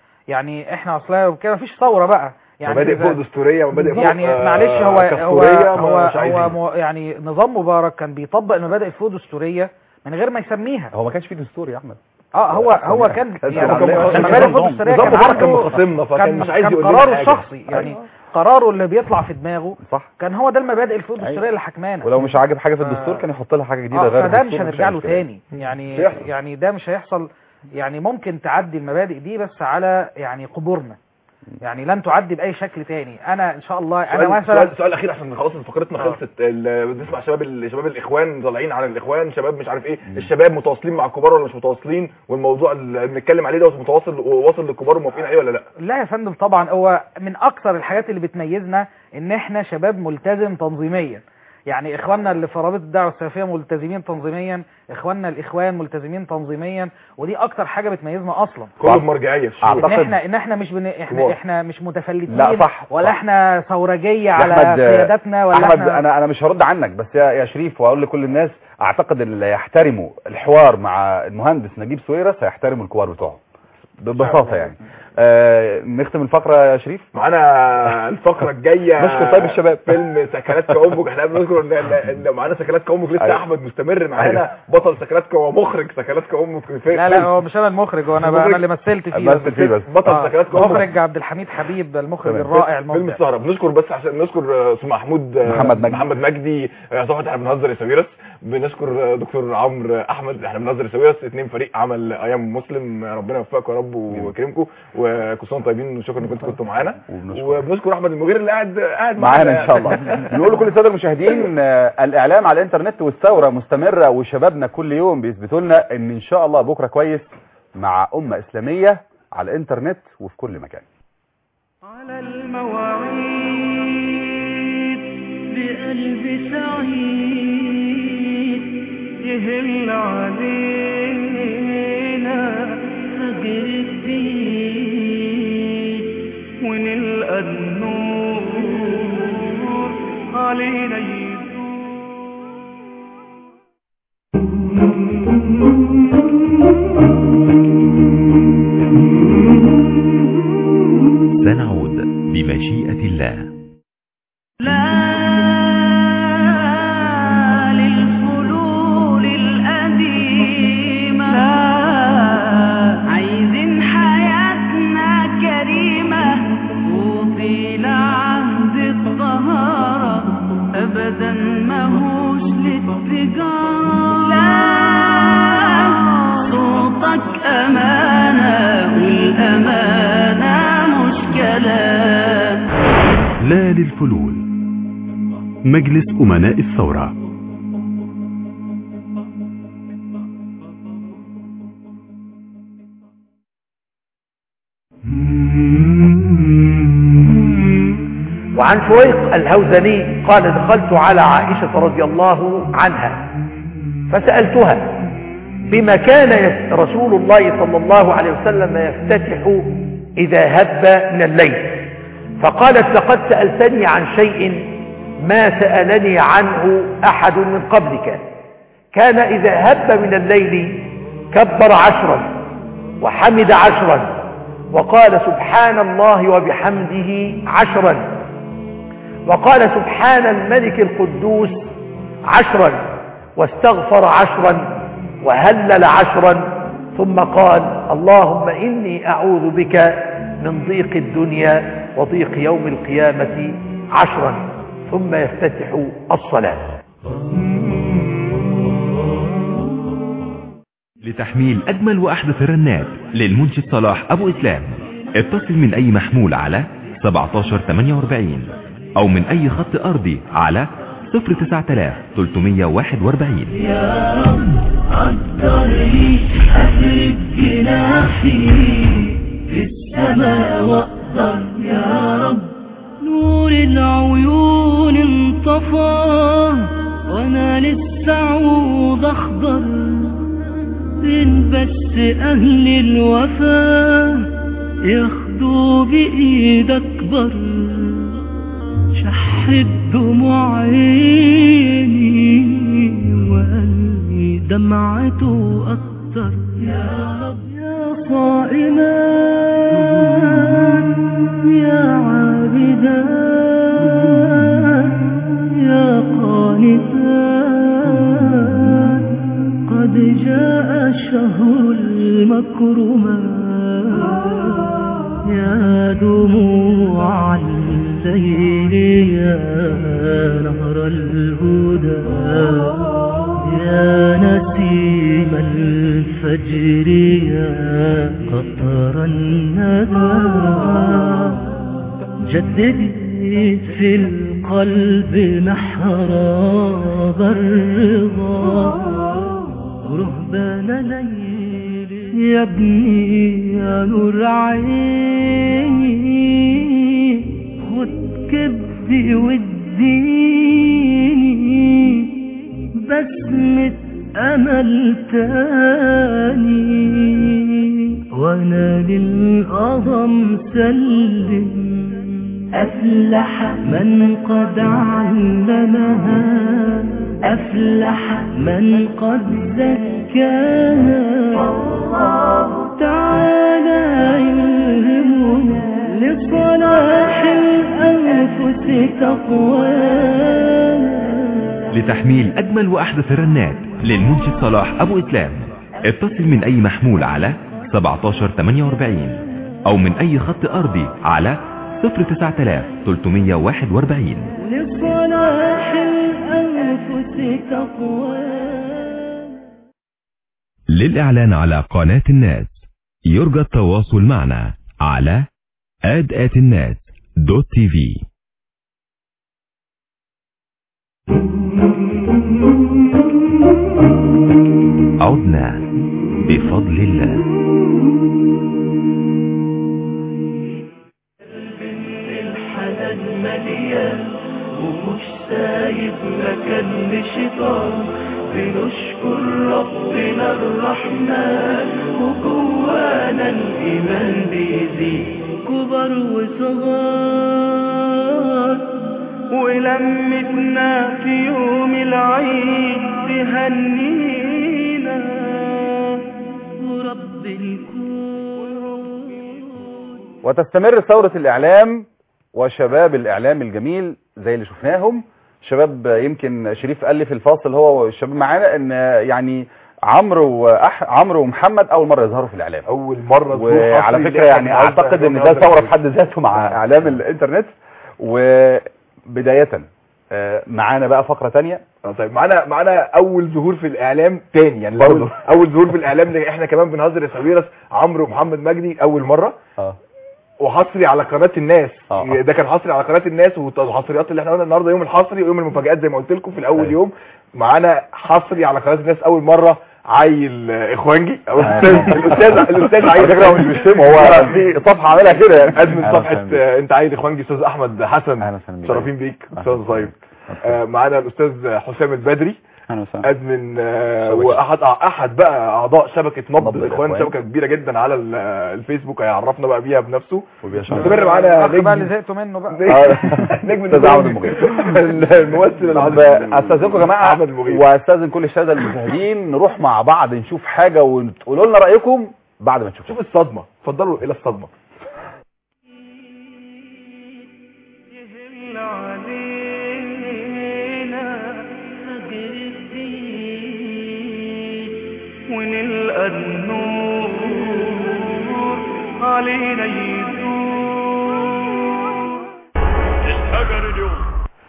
يعني احنا اصلا كده مفيش ثوره بقى يعني مبادئ إذا- فوق دستوريه مبادئ فوق يعني آه، معلش هو هو كستورية هو, مش هو عايزين. مو- يعني نظام مبارك كان بيطبق المبادئ الفوق دستوريه من غير ما يسميها هو ما كانش فيه دستور يا احمد اه هو هو كان كان يعني عملية لما وحشة. بدأ الفوز السريع نظام كان مبارك كان عنده مخاصمنا فكان كان مش عايز كان يقول لنا قراره حاجة. الشخصي يعني قراره اللي بيطلع في دماغه صح كان هو ده المبادئ الفوز أيوة. السريع اللي حكمانا ولو مش عاجب حاجه في ف- الدستور كان يحط لها حاجه جديده اه غير فده مش الدستور، هنرجع له مشكلة. تاني يعني مش هيحصل. يعني ده مش هيحصل يعني ممكن تعدي المبادئ دي بس على يعني قبورنا يعني لن تعدي باي شكل تاني انا ان شاء الله انا سؤال, مثلا سؤال, سؤال اخير عشان خلاص فقرتنا آه. خلصت ال- بنسمع شباب ال- شباب الاخوان طالعين على الاخوان شباب مش عارف ايه الشباب متواصلين مع الكبار ولا مش متواصلين والموضوع اللي بنتكلم عليه ده متواصل واصل للكبار وموافقين عليه ولا لا لا يا فندم طبعا هو من اكثر الحاجات اللي بتميزنا ان احنا شباب ملتزم تنظيميا يعني اخواننا اللي في رابطه الدعوه السلفيه ملتزمين تنظيميا اخواننا الاخوان ملتزمين تنظيميا ودي اكتر حاجه بتميزنا اصلا كله بمرجعيه في الشغل ان أعتقد- احنا ان احنا مش بن... احنا كبار. احنا مش متفلتين لا، صح، ولا صح. احنا ثورجيه يا على أحمد، قياداتنا ولا احمد احنا انا انا مش هرد عنك بس يا يا شريف واقول لكل الناس اعتقد اللي يحترموا الحوار مع المهندس نجيب سويرس هيحترموا الكبار بتوعه ببساطه يعني آه نختم الفقره يا شريف معانا الفقره الجايه نشكر طيب الشباب. فيلم سكنات كأمك احنا بنذكر ان ان إن معانا سكنات كأمك لسه أيوة. احمد مستمر معانا أيوة. بطل سكنات ومخرج سكنات كأمك في فيلم لا لا هو مش انا المخرج هو انا بقى انا اللي مثلت فيه مثل فيه بس بطل آه، سكنات كأمك مخرج عبد الحميد حبيب المخرج تمام. الرائع فيلم المبدع السهرة بنشكر بس عشان نشكر آه، استاذ محمود آه، محمد مجدي. محمد مجدي آه، صفحة احنا بنهزر يا ساويرس بنشكر آه، دكتور عمرو احمد احنا بنهزر يا ساويرس اتنين فريق عمل ايام مسلم آه، ربنا يوفقكم يا رب ويكرمكم وكل سنه وانتم طيبين وشكرا انكم كنتوا معانا وبنشكر. وبنشكر احمد المغير اللي قاعد قاعد معانا ان شاء الله نقول لكل الساده المشاهدين آه، الاعلام على الانترنت والثوره مستمره وشبابنا كل يوم بيثبتوا لنا ان ان شاء الله بكره كويس مع امه اسلاميه على الانترنت وفي كل مكان على المواعيد بقلب سعيد يهل علينا فجر الدين ونلقى النور علينا يدور سنعود بمشيئة الله لا للفلول القديمة عايزين حياتنا كريمة وطيل عهد الطهارة أبدا ماهوش للتجارة لا صوتك أمانة والأمانة مش كلام لا للفلول مجلس أمناء الثورة وعن شويق الهوزني قال دخلت على عائشة رضي الله عنها فسألتها بما كان يف- رسول الله صلى الله عليه وسلم يفتتح إذا هب من الليل فقالت لقد سألتني عن شيء ما سألني عنه أحد من قبلك كان إذا هب من الليل كبر عشرا وحمد عشرا وقال سبحان الله وبحمده عشرا وقال سبحان الملك القدوس عشرا واستغفر عشرا وهلل عشرا ثم قال اللهم إني أعوذ بك من ضيق الدنيا وضيق يوم القيامة عشرا ثم يفتتح الصلاة لتحميل أجمل وأحدث الرنات للمنشد صلاح أبو إسلام اتصل من أي محمول على 1748 أو من أي خط أرضي على 09341 يا رب قدرني أفرد جناحي في السماء وأقدر يا رب نور العيون انطفى وأنا لسه عود أخضر فين بس أهل الوفا ياخدوا بإيد أكبر شحت دموع عيني وقلبي دمعته أكتر يا رب يا صائمان يا عابدان يا قانتان قد جاء جاء شهر المكرمات يا دموع الليل يا نهر الهدى يا نسيم الفجر يا قطر الندى جددي في القلب محراب الرضا رهبان ليل يا ابني يا نور عيني خد كبدي واديني بسمة أمل تاني وانا للأظم سلم أفلح من قد علمها أفلح من قد زكاها الله تعالى يلهمنا لصلاح الأنفس تقواها لتحميل أجمل وأحدث الرنات للمنشد صلاح أبو إسلام اتصل من أي محمول على 1748 أو من أي خط أرضي على 09341 لصلاح الأنفس تقواها للإعلان على قناة الناس يرجى التواصل معنا على ad@الناس.tv عدنا بفضل الله الحنان مليان ومش سايب مكان لشيطان بنشكر ربنا الرحمن وجوانا الإيمان بيزيد كبر وصغار ولمتنا في يوم العيد تهنينا ورب الكون وتستمر ثورة الإعلام وشباب الإعلام الجميل زي اللي شفناهم شباب يمكن شريف قال لي في الفاصل هو والشباب معانا ان يعني عمرو وأح... عمرو ومحمد اول مره يظهروا في الاعلام اول مره ظهور وعلى حصري فكره لإحنا يعني بنعدي اعتقد ان على ده ثوره الرقم في حد ذاته مع اعلام الانترنت وبدايه آه، معانا بقى فقره تانية آه، طيب معانا معانا اول ظهور في الاعلام تاني يعني برضه. اول اول ظهور في الاعلام اللي احنا كمان بنهزر يا ساويرس عمرو ومحمد مجدي اول مره اه وحصري على قناه الناس آه. ده كان حصري على قناه الناس والحصريات اللي احنا قلنا النهارده يوم الحصري ويوم المفاجآت زي ما قلت لكم في الاول أيوة. يوم معانا حصري على قناه الناس اول مره عيل آه، اخوانجي او أيوة. الاستاذ الاستاذ الاستاذ عيل على فكره هو مش بيشتمه هو في صفحه عاملها كده يعني ادمن أهلا صفحه وسهلا بيك. آه، انت عيل اخوانجي استاذ احمد حسن أهلا وسهلا بيك. شرفين بيك أهلا استاذ وسهلا. طيب آه، معانا الاستاذ حسام البدري اهلا وسهلا ادمن آه، شبكة. واحد احد بقى اعضاء شبكه نبض نبض الاخوان الإخوان. شبكه كبيره جدا على ال- الفيسبوك هيعرفنا بقى بيها بنفسه وبيشرف. مستمر معانا الأخ بقى اللي نجم زهقتوا منه بقى نجم أستاذ عمرو المغيث. الممثل طب العظيم استاذنكم يا جماعه احمد المغيث واستاذن كل الساده المشاهدين نروح مع بعض نشوف حاجه وتقولوا لنا رايكم بعد ما نشوف شوف الصدمه اتفضلوا الى الصدمه يهل علينا فجر الدين ونلقى النور علينا يدور الحجر اليوم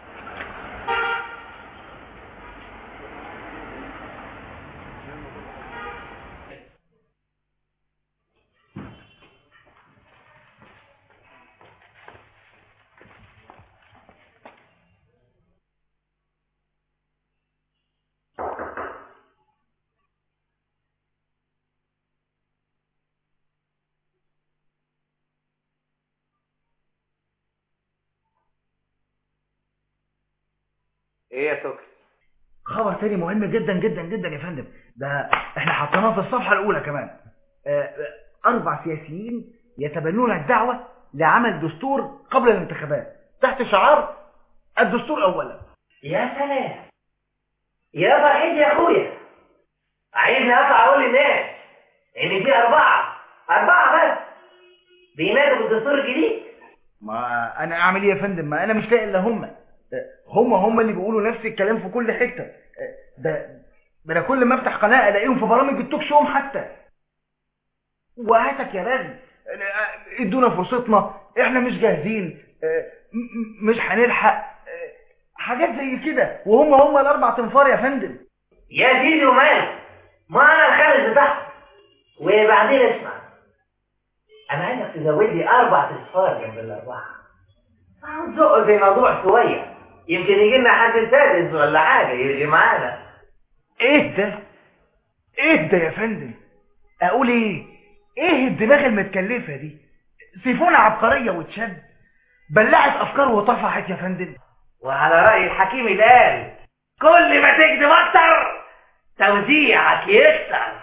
ايه يا سكر خبر تاني مهم جدا جدا جدا يا فندم ده احنا حطيناه في الصفحة الأولى كمان آه، آه، أربع سياسيين يتبنون الدعوة لعمل دستور قبل الانتخابات تحت شعار الدستور أولا يا سلام يا فرحتي يا اخويا عايزني اطلع اقول للناس ان في اربعه اربعه بس بينادوا بالدستور الجديد ما أنا أعمل إيه يا فندم ما أنا مش لاقي إلا هم آه، هم هم اللي بيقولوا نفس الكلام في كل حتة آه، ده ده انا كل ما افتح قناه الاقيهم في برامج التوك شوم حتى وهاتك يا راجل ادونا فرصتنا احنا مش جاهزين اه، م- م- مش هنلحق اه، حاجات زي كده وهم هم الاربع تنفار يا فندم يا سيدي وماله ما انا الخامس بتاعهم وبعدين اسمع انا عايزك تزود لي اربع اصفار جنب الاربعه هنزق في موضوع شويه يمكن يجي لنا حد سادس ولا حاجه يجي معانا ايه ده ايه ده يا فندم اقول ايه ايه الدماغ المتكلفه دي سيفونه عبقريه وتشد بلعت افكار وطفحت يا فندم وعلى راي الحكيم الآن كل ما تكذب اكتر توزيعك يكتر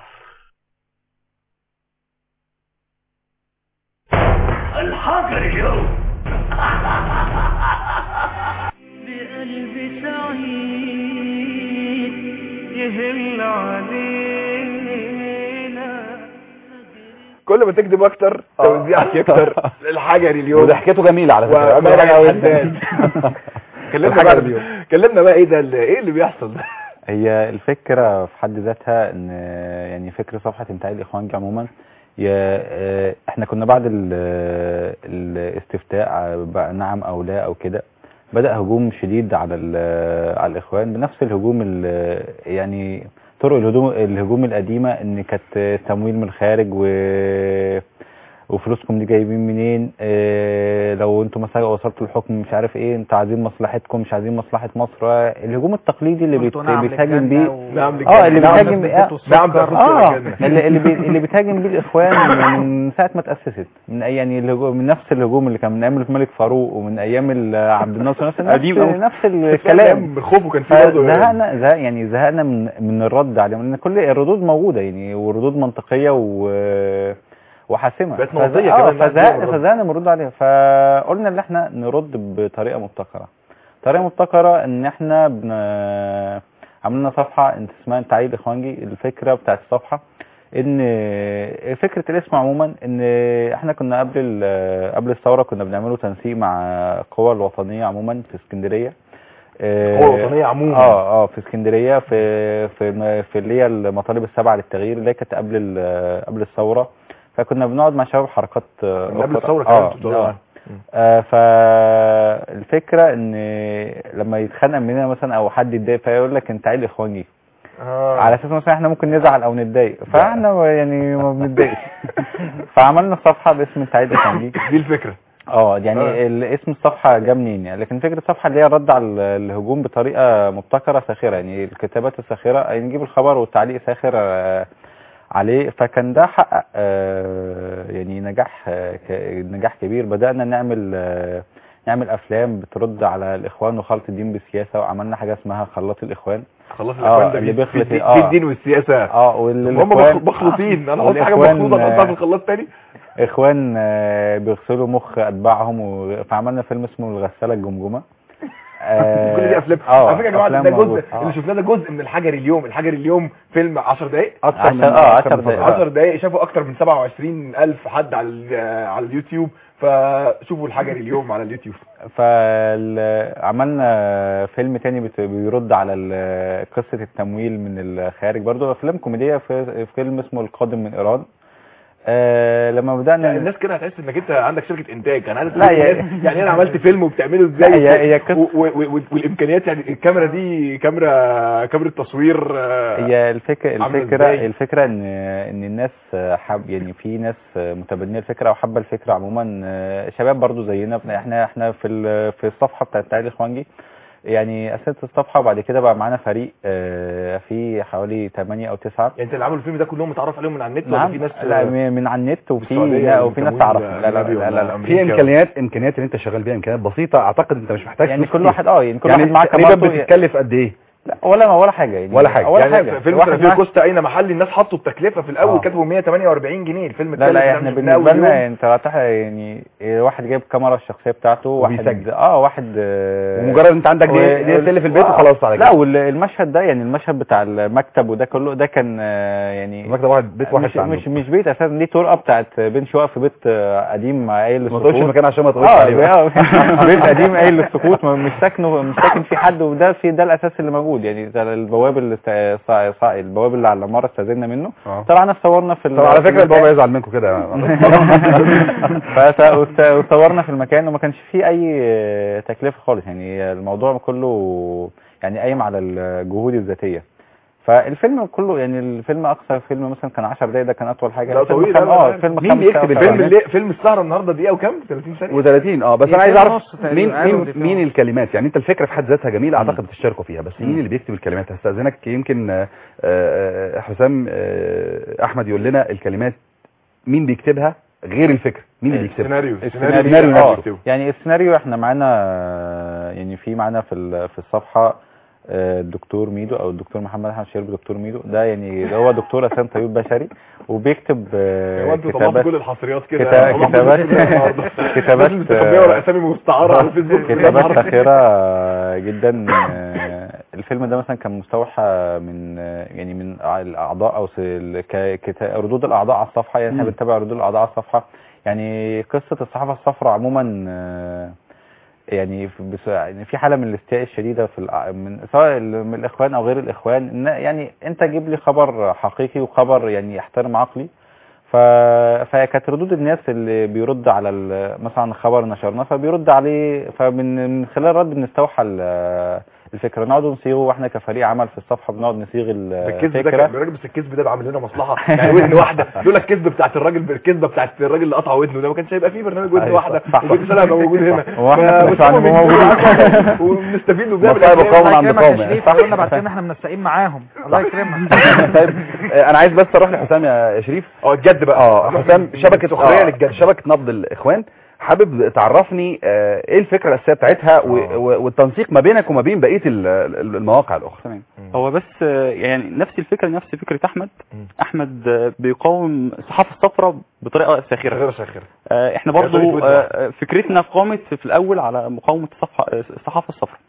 الحجر اليوم بقلب سعيد يهل علينا كل ما تكذب اكتر توزيعك يكتر الحجري اليوم وضحكته جميلة على فكرة أجمل ومرعي حاجة أوي. الحداد كلمنا الحجر بقى اليوم. كلمنا بقى ايه ده اللي- ايه اللي بيحصل ده هي الفكرة في حد ذاتها ان يعني فكر صفحة انتهاء الاخوانجي عموما يا آه، احنا كنا بعد ال- الاستفتاء بقى نعم او لا او كده بدأ هجوم شديد على ال- على الاخوان بنفس الهجوم ال- يعني طرق الهجوم الهجوم القديمة ان كانت تمويل من الخارج و وفلوسكم دي جايبين منين اه لو انتوا مثلا وصلتوا الحكم مش عارف ايه انتوا عايزين مصلحتكم مش عايزين مصلحة مصر الهجوم التقليدي اللي بيت- قلتوا نعم بيتهاجم للجنة بيه و- نعم اه اللي نعم بيتهاجم بس آه، بتوع نعم بس بتوع اه الجنة. اللي اللي, بي اللي بيتهاجم بيه الاخوان من ساعه ما تاسست من أي يعني الهجوم من نفس الهجوم اللي كان من ايام الملك فاروق ومن ايام ال- عبد الناصر نفس قديم أوي. نفس كلام الكلام بالخوف وكان في برضه زهقنا زهق يعني زهقنا من من الرد عليهم لان كل الردود موجوده يعني وردود منطقيه و وحاسمه بقت فز- موضوعية اه كمان الناس فزهق بتقول فزهقنا من الرد عليها فقلنا ان احنا نرد بطريقه مبتكره طريقه مبتكره ان احنا بن... عملنا صفحه انت اسمها تعيد اخوانجي الفكره بتاعت الصفحه ان فكره الاسم عموما ان احنا كنا قبل ال- قبل الثوره كنا بنعمله تنسيق مع القوى الوطنيه عموما في اسكندريه القوى الوطنية عموما. اه اه في اسكندريه في في في اللي هي المطالب السبعه للتغيير اللي هي كانت قبل ال- قبل الثوره فكنا بنقعد مع شباب حركات آه، من قبل أخرى. الثورة كمان اه كنتوا بتقعدوا آه. آه فالفكره ان لما يتخانق مننا مثلا او حد يتضايق فيقول لك انت عيل اخوانجي آه. على اساس مثلا احنا ممكن نزعل او نتضايق فاحنا يعني ما بنتضايقش فعملنا صفحه باسم سعيد اخوانجي دي الفكرة اه يعني آه. ال- اسم الصفحه جه منين يعني لكن فكره الصفحه اللي هي الرد على ال- الهجوم بطريقه مبتكره ساخره يعني الكتابات الساخره يعني نجيب الخبر والتعليق ساخر آه، عليه فكان ده حقق آه، يعني نجاح آه، ك- نجاح كبير بدانا نعمل آه، نعمل افلام بترد على الاخوان وخلط الدين بالسياسه وعملنا حاجه اسمها خلاط الاخوان خلاص اه الاخوان ده اللي بي- بيخلط في- اه في الدين والسياسة اه واللي هم الإخوان- مخ- مخلوطين انا قلت حاجة والإخوان، مخلوطة آه، احطها في الخلاط تاني اخوان آه، بيغسلوا مخ اتباعهم و- فعملنا فيلم اسمه الغساله الجمجمه آه، كل دي افلام اه على فكره يا جماعه ده أفلام جزء موجودة. آه. اللي شفناه ده جزء من الحجر اليوم الحجر اليوم فيلم 10 دقائق اكتر من اه 10 دقايق 10 دقائق شافوا اكتر من 27 الف حد على ال- على اليوتيوب فشوفوا الحجر اليوم على اليوتيوب فعملنا فيلم تاني بت- بيرد على ال- قصة التمويل من الخارج برضو افلام كوميدية في فيلم اسمه القادم من ايران آه لما بدأنا الناس كده هتحس انك انت عندك شركه انتاج انا عايز لا، أسأل هي- الناس يعني انا عملت فيلم وبتعمله ازاي لا، هي- هي قصة- و- و- و- والامكانيات يعني الكاميرا دي كاميرا كاميرا تصوير آه، هي الفكرة عاملة الفكرة إزاي؟ الفكرة ان ان الناس حب يعني في ناس متبنية الفكرة وحابة الفكرة عموما شباب برضو زينا احنا احنا في ال- في الصفحة بتاعت تعالي الاخوانجي يعني اسست الصفحة وبعد كده بقى معانا فريق آه، في حوالي 8 او 9 يعني انت اللي عملوا الفيلم ده كلهم متعرف عليهم من على النت ولا نعم في ناس لا م- من على النت وفي السعودية لا وفي ناس والتمويل تعرفها لا لا الأجنبي لا, لا, ولا لا, الأمريكي؟ في امكانيات امكانيات اللي انت شغال بيها امكانيات بسيطه اعتقد انت مش محتاج يعني فلوس كل كتير. واحد اه يعني كل يعني واحد معاه تقريبا كاميرته بتتكلف قد ايه لا ولا ولا حاجة يعني ولا حاجة. ولا يعني حاجة فيلم واحد سنافير معاه- كوستا اين محل الناس حطوا التكلفه في الاول آه. كتبوا 148 جنيه الفيلم لا اتكلف لا ده احنا من بالنسبه أول يوم. لنا انت هتح- يعني إيه، واحد جايب كاميرا الشخصيه بتاعته واحد وبيسجل. اه واحد آه، ومجرد انت عندك دي و- دي تل في البيت آه، وخلاص على لا كده والمشهد ده يعني المشهد بتاع المكتب وده كله ده كان آه، يعني المكتب واحد بيت واحد مش عنده. مش مش بيت اساسا دي طرقه بتاعت بين شقق في بيت آه، قديم قايل ما تقولش للسقوط مكان عشان ما تقولش اه عليه آه، بيت قديم قايل للسقوط ما- مش ساكنه مش ساكن فيه حد وده في ده الاساس اللي موجود موجود يعني ده البواب اللي است- صا- صا- البواب اللي على العماره استاذنا منه اه طلعنا صورنا في ال- طب على في فكره البابا المكان. يزعل منكم كده فت- وت- وصورنا في المكان وما كانش فيه اي تكلفه خالص يعني الموضوع كله يعني قايم على الجهود الذاتيه فالفيلم كله يعني الفيلم اقصى فيلم مثلا كان 10 دقايق ده كان اطول حاجه لا الفيلم طويل خم... أنا اه عارف. الفيلم مين خمس بيكتب ساعات الفيلم وأربعين. اللي فيلم السهره النهارده دقيقه وكام 30 ثانيه و30 اه بس انا عايز دقيقتين اعرف ونص تقريبا، مين أقل من مين دقيقتين مين ونص. الكلمات يعني انت الفكره في حد ذاتها جميله اعتقد بتشاركوا فيها بس مين اللي بيكتب الكلمات هستاذنك يمكن آه، آه، حسام آه، احمد يقول لنا الكلمات مين بيكتبها غير الفكره مين اللي بيكتبها سيناريو السيناريو سيناريو نفسه. اه بيكتبه. يعني السيناريو احنا معانا آه، يعني في معانا في ال- في الصفحه آه، الدكتور ميدو او الدكتور محمد احمد شريف دكتور ميدو ده يعني ده هو دكتور اسام طيب بشري وبيكتب آه، هو انتوا طلعتوا كتابات كل الحصريات كده كتا- طلعتوا كتابات كل النهاردة. كتابات الناس مستخبيه ورا اسامي مستعاره على الفيسبوك كتابات ساخرة جدا آه، الفيلم ده مثلا كان مستوحى من آه، يعني من الاعضاء او س- ال- ك- كتا- ردود الاعضاء على الصفحه يعني احنا مم. بنتابع ردود الاعضاء على الصفحه يعني قصه الصحافه الصفراء عموما آه، يعني في- بس يعني في حاله من الاستياء الشديده في الأ- من سواء ال- من الاخوان او غير الاخوان إن يعني انت جيب لي خبر حقيقي وخبر يعني يحترم عقلي ف... فكانت ردود الناس اللي بيرد على ال... مثلا خبر نشرناه فبيرد عليه فمن من خلال الرد بنستوحى ال- الفكره نقعد نصيغه واحنا كفريق عمل في الصفحه بنقعد نصيغ الكذب ده الفكره كان الراجل بس الكذب ده بعمل لنا مصلحه يعني ودن واحده لولا الكذب بتاعت الراجل الكذبه بتاعت الراجل اللي قطع ودنه ده ما كانش هيبقى فيه برنامج ودن أيوة، واحده صح، صح. وكنت سنه هبقى موجود هنا هو احنا ف- مش بس هم هنبقى بيدوا موجودين. عشان- وبنستفيد وبنعمل مصايب أفلام. قوم الله عند يكرمك قوم يا يعني. شريف قلنا بعد كده ان احنا منسقين معاهم الله يكرمك طيب آه، انا عايز بس اروح لحسام يا شريف اه الجد بقى اه حسام شبكه سخريه آه، للجد شبكه نبض الاخوان حابب تعرفني آه، ايه الفكره الاساسيه بتاعتها و- آه. و- والتنسيق ما بينك وما بين بقيه ال- ال- المواقع الاخرى تمام هو بس آه، يعني نفس الفكره نفس فكره احمد مم. احمد آه، بيقاوم الصحافه الصفراء بطريقه ساخره غير ساخره آه، احنا يعني طريقة برضو ود آه، فكرتنا قامت في الاول على مقاومه الصفحه الصحافه الصفراء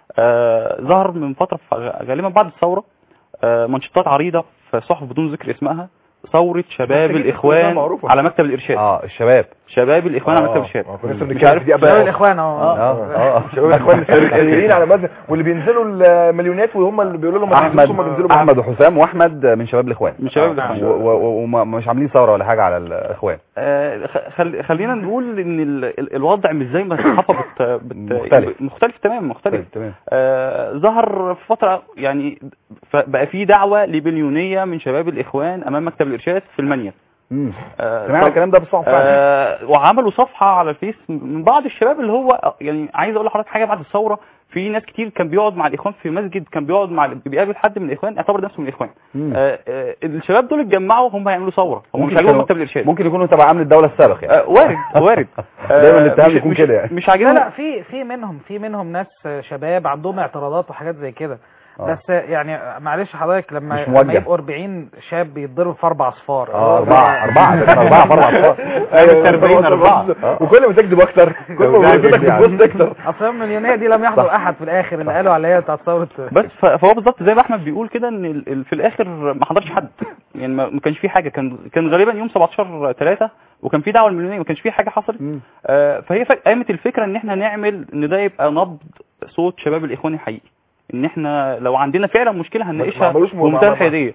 آه، ظهر من فتره ف- غالبا بعد الثوره آه، منشطات عريضه في صحف بدون ذكر اسمها ثوره شباب محتاجين الاخوان اسمها معروفة. على مكتب الارشاد اه الشباب شباب الاخوان على مكتب الارشاد اه كنا لسه مش بنتكلم عارف في دي شباب بقى الاخوان اهو اه اه شباب الاخوان السريين على مدى واللي بينزلوا المليونات وهم اللي بيقولوا لهم ما احمد تنزلوش هم بينزلوا معاهم. احمد وحسام واحمد من شباب الاخوان من شباب آه، الإخوان. و- و- ومش عاملين ثوره ولا حاجه على الاخوان آه، خ- خل- خلينا نقول ان ال- ال- الوضع مش زي ما الصحافه بت بت مختلف. مختلف تماما مختلف طيب تمام آه، ظهر في فتره يعني ف- بقى في دعوه لبليونيه من شباب الاخوان امام مكتب الارشاد في المنيا امم آه، سمعنا طب- الكلام ده بالصحف فعلا آه، وعملوا صفحه على الفيس من بعض الشباب اللي هو يعني عايز اقول لحضرتك حاجه بعد الثوره في ناس كتير كان بيقعد مع الاخوان في مسجد كان بيقعد مع بيقابل حد من الاخوان يعتبر نفسه من الاخوان مم. آه، آه، الشباب دول اتجمعوا هم هيعملوا ثوره هم مش ممكن عاجبهم يكونوا- مكتب الارشاد ممكن يكونوا تبع امن الدوله السابق يعني آه، وارد وارد دايما آه، الاتهام مش- يكون مش- كده يعني. مش لا عاجبهم لا في في منهم في منهم ناس شباب عندهم اعتراضات وحاجات زي كده آه. بس يعني معلش حضرتك لما مش لما موجه. يبقوا 40 شاب بيتضرب في اربع اصفار اه اربعه اربعه ده كان اربعه في اربع اصفار ايوه أربعين، أربعة. آه. وكل ما تكذب اكتر كل ما يعني. بيزيدك بتبص اكتر اصل المليونيه دي لم يحضر احد في الاخر اللي قالوا عليها بتاعت ثوره بس ف- فهو بالظبط زي ما احمد بيقول كده ان ال- ال- في الاخر ما حضرش حد يعني ما ما كانش في حاجه كان كان غالبا يوم 17 3 وكان في دعوه المليونيه ما كانش في حاجه حصلت مم. آه، فهي فك- قامت الفكره ان احنا نعمل ان ده يبقى نبض صوت شباب الاخوان الحقيقي ان احنا لو عندنا فعلا مشكله ما هنناقشها عملوش م- بمنتهى ما- الحياديه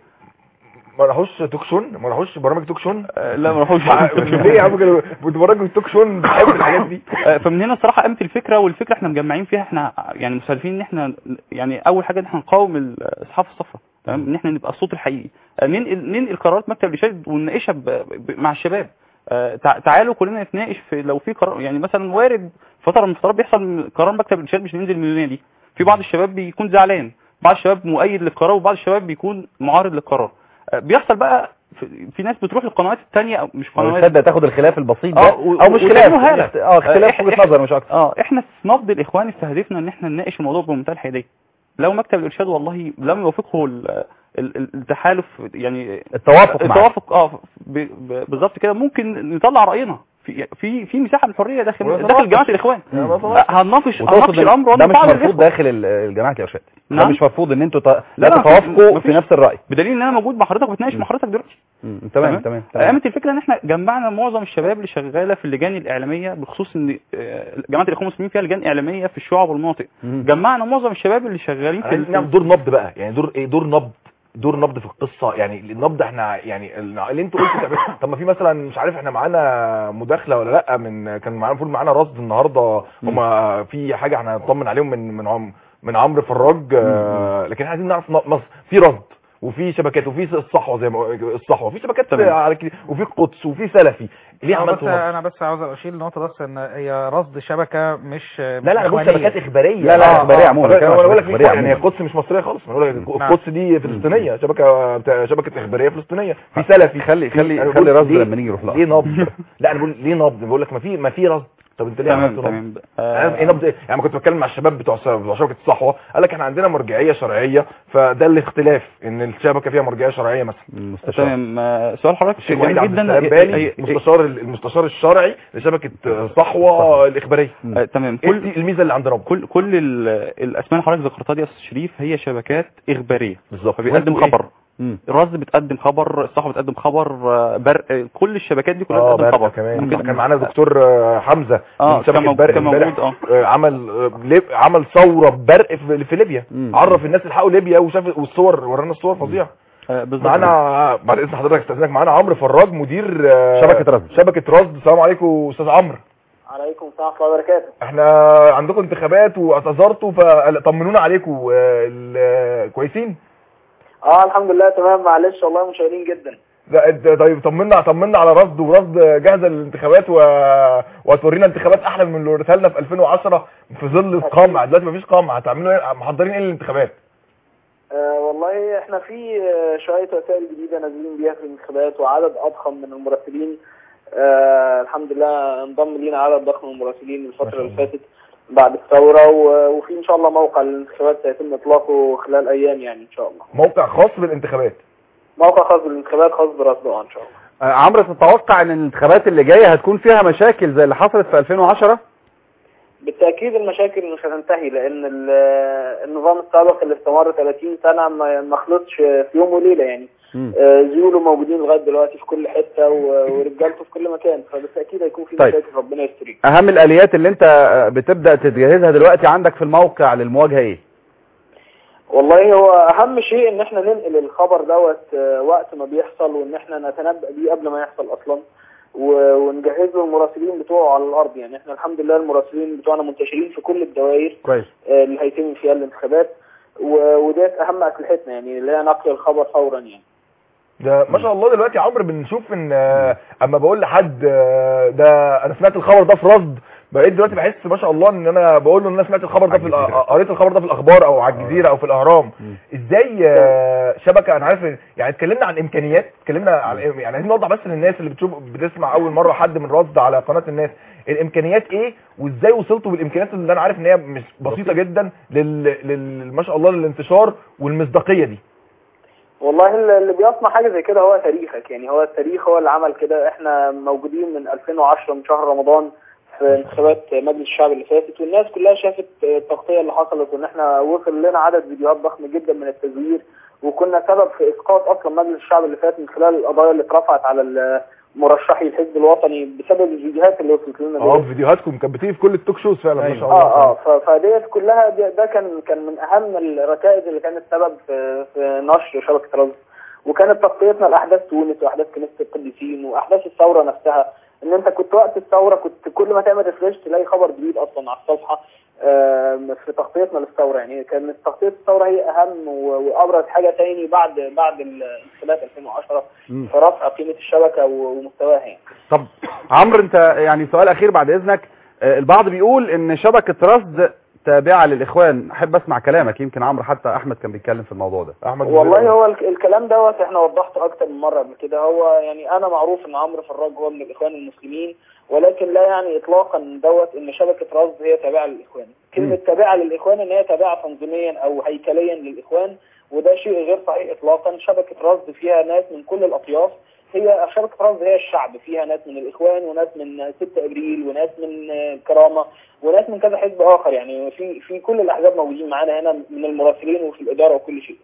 ما راحوش توك شون ما راحوش برامج توك شون آه، لا ما راحوش ليه يا عم كانوا برامج توك شون بتحب الحاجات دي آه، فمن هنا الصراحه قامت الفكره والفكره احنا مجمعين فيها احنا يعني مسالفين ان احنا يعني اول حاجه ان احنا نقاوم الصحافه الصفراء تمام ان احنا نبقى الصوت الحقيقي آه، ننقل ننقل قرارات مكتب الارشاد ونناقشها ب- ب- مع الشباب آه، تع- تعالوا كلنا نتناقش في لو في قرار يعني مثلا وارد فتره من الفترات بيحصل قرار مكتب الارشاد مش ننزل المليونيه دي في بعض الشباب بيكون زعلان بعض الشباب مؤيد للقرار وبعض الشباب بيكون معارض للقرار آه، بيحصل بقى في- في ناس بتروح للقنوات الثانيه او مش قنوات تصدق تاخد الخلاف البسيط ده اه و- او مش خلاف وتعملوا هالة. اه اختلاف آه، وجهه إح- نظر مش اكتر اه احنا في نبض الاخوان استهدفنا ان احنا نناقش الموضوع بمنتهى الحياديه لو مكتب الارشاد والله لم يوافقه ال- ال- ال- التحالف يعني التوافق معاه. التوافق اه ب- ب- بالظبط كده ممكن نطلع راينا في في في مساحه من الحريه داخل ونتناقش. داخل جماعه الاخوان يعني ما آه، طلعش. هنناقش وتقصد هنناقش إن الامر ده مش ونفعل مرفوض الإخوة. داخل ال- جماعه الارشاد ده نعم. مش مرفوض ان انتوا ت- لا، لا لا، تتوافقوا مفيش- في نفس الراي بدليل ان انا موجود مع حضرتك وبتناقش مع حضرتك دلوقتي مم. تمام تمام تمام قامت الفكره ان احنا جمعنا معظم الشباب اللي شغاله في اللجان الاعلاميه بخصوص ان آه، جامعه الاخوان المسلمين فيها لجان اعلاميه في الشعب والمناطق مم. جمعنا معظم الشباب اللي شغالين في عايزين ال- نعمل دور نبض بقى يعني دور ايه دور نبض دور نبض في القصه يعني النبض احنا يعني اللي انتوا قلتوا تعملوا طب ما في مثلا مش عارف احنا معانا مداخله ولا لا من كان معانا المفروض معانا رصد النهارده هم في حاجه احنا هنطمن عليهم من من عم من عمرو فراج آه، لكن احنا عايزين نعرف ن- مصر في رصد وفي شبكات وفي الصحوه زي ما الصحوه وفي شبكات تمام. على كده وفي القدس وفي سلفي ليه أنا بس عملتوا رصد؟ انا بس عاوز اشيل النقطه بس ان هي رصد شبكه مش لا لا انا بقول إخوانية. شبكات اخباريه لا، لا، آه، إخبارية آه. عموما، طب بتكلم انا عن بقول لك إخبارية ليه يعني هي عموما. القدس مش مصريه خالص انا بقول لك نعم. القدس دي فلسطينيه شبكه بتاع- شبكه اخباريه فلسطينيه في سلفي خلي في- خلي أنا خلي بقول رصد ليه- لما نيجي نروح لها ليه نبض لا انا بقول ليه نبض بقول لك ما في ما في رصد طب انت ليه تمام عملت نبض تمام يعني ايه نبض ايه يعني ما كنت بتكلم مع الشباب بتوع س- بتوع شبكه الصحوه قال لك احنا عندنا مرجعيه شرعيه فده الاختلاف ان الشبكه فيها مرجعيه شرعيه مثلا مستشار تمام آه، سؤال حضرتك الشيخ وليد جميل عبد جدا السلام هي- بالي هي- مستشار المستشار الشرعي لشبكه صحوه الاخباريه آه، تمام ايه كل دي الميزه اللي عند ربنا كل كل ال- الاسماء اللي حضرتك ذكرتها دي يا استاذ شريف هي شبكات اخباريه بالظبط فبيقدم وانتوا إيه؟ خبر مم. الرصد بتقدم خبر الصحوه بتقدم خبر آه، برق آه، كل الشبكات دي كلها اه بتقدم برق خبر كمان ممكن- كان معانا دكتور آه، حمزه اه من شبكه كان موجود- برق كان امبارح موجود اه آه، عمل آه، ليب- عمل ثوره برق في في ليبيا مم. عرف الناس الحقوا ليبيا وشاف والصور ورانا الصور فظيعه آه، بالظبط معانا بعد اذن حضرتك استاذنك معانا عمرو فراج مدير آه، شبكة رصد. شبكه رصد السلام عليكم استاذ عمرو عليكم السلام ورحمه الله وبركاته احنا عندكم انتخابات واعتذرتوا فطمنونا عليكم آه، ال- كويسين اه الحمد لله تمام معلش والله مشاهدين جدا لا انت- طيب طمنا طمنا على رصد ورصد جاهزه للانتخابات و... وهتورينا انتخابات احلى من اللي وريتها لنا في 2010 في ظل القمع دلوقتي مفيش قمع هتعملوا ايه محضرين ايه للانتخابات آه والله احنا في آه شويه وسائل جديده نازلين بيها في الانتخابات وعدد اضخم من المراسلين آه الحمد لله انضم لينا عدد ضخم من المراسلين الفتره اللي فاتت بعد الثوره و- وفي ان شاء الله موقع للانتخابات سيتم اطلاقه خلال ايام يعني ان شاء الله موقع خاص بالانتخابات موقع خاص بالانتخابات خاص برصده اه ان شاء الله آه، عمرو تتوقع ان الانتخابات اللي جايه هتكون فيها مشاكل زي اللي حصلت في 2010 بالتأكيد المشاكل مش هتنتهي لأن ال- النظام السابق اللي استمر 30 سنة ما ما خلصش في يوم وليلة يعني مم. آه، زيوله موجودين لغاية دلوقتي في كل حتة و- ورجالته في كل مكان فبالتأكيد هيكون في طيب. مشاكل ربنا يستر اهم الاليات اللي انت آه، بتبدا تجهزها دلوقتي عندك في الموقع للمواجهه ايه والله هو أهم شيء إن احنا ننقل الخبر دوت آه، وقت ما بيحصل وإن احنا نتنبأ بيه قبل ما يحصل أصلا و- ونجهز له المراسلين بتوعه على الأرض يعني احنا الحمد لله المراسلين بتوعنا منتشرين في كل الدوائر كويس آه، اللي هيتم فيها الانتخابات و- وديت اهم اسلحتنا يعني اللي هي نقل الخبر فورا يعني ده ما شاء الله دلوقتي يا عمرو بنشوف ان آه، اما بقول لحد آه، ده انا سمعت الخبر ده في رصد بقيت دلوقتي بحس ما شاء الله ان انا بقول له ان انا سمعت الخبر ده في الأ- قريت الخبر ده في الاخبار او على الجزيره او في الاهرام ازاي آه، شبكه انا عارف يعني اتكلمنا عن امكانيات اتكلمنا عن يعني عايزين نوضح بس للناس اللي بتشوف بتسمع اول مره حد من رصد على قناه الناس الامكانيات ايه وازاي وصلتوا بالامكانيات اللي انا عارف ان هي مش بسيطه جدا لل, لل... ما شاء الله للانتشار والمصداقيه دي والله اللي اللي بيصنع حاجه زي كده هو تاريخك يعني هو التاريخ هو اللي عمل كده احنا موجودين من 2010 من شهر رمضان في انتخابات مجلس الشعب اللي فاتت والناس كلها شافت التغطيه اللي حصلت وان احنا وصل لنا عدد فيديوهات ضخم جدا من التزوير وكنا سبب في اسقاط اصلا مجلس الشعب اللي فات من خلال القضايا اللي اترفعت على مرشحي الحزب الوطني بسبب الفيديوهات اللي وصلت لنا اه ديت. فيديوهات كانت بتيجي في كل التوك شوز فعلا ما شاء الله اه اه ف- فديت كلها ده, ده كان كان من اهم الركائز اللي كانت سبب في, في نشر شبكه رصد وكانت تغطيتنا لاحداث تونس واحداث كنيسه القديسين واحداث الثوره نفسها ان انت كنت وقت الثوره كنت كل ما تعمل ريفريش تلاقي خبر جديد اصلا على الصفحه آم، في تغطيتنا للثوره يعني كانت تغطيه الثوره هي اهم و- وابرز حاجه تاني بعد بعد الانتخابات 2010 مم. في رفع قيمه الشبكه و- ومستواها يعني طب عمرو انت يعني سؤال اخير بعد اذنك آه، البعض بيقول ان شبكه رصد تابعه للاخوان احب اسمع كلامك يمكن عمرو حتى احمد كان بيتكلم في الموضوع ده احمد والله هو الك- الكلام دوت احنا وضحته اكتر من مره قبل كده هو يعني انا معروف ان عمرو فراج هو من الاخوان المسلمين ولكن لا يعني اطلاقا دوت ان شبكه رصد هي تابعه للاخوان كلمه تابعه للاخوان ان هي تابعه تنظيميا او هيكليا للاخوان وده شيء غير صحيح اطلاقا شبكه رصد فيها ناس من كل الاطياف هي شبكه رصد هي الشعب فيها ناس من الاخوان وناس من 6 ابريل وناس من آه، كرامه وناس من كذا حزب اخر يعني في في كل الاحزاب موجودين معانا هنا من المراسلين وفي الاداره وكل شيء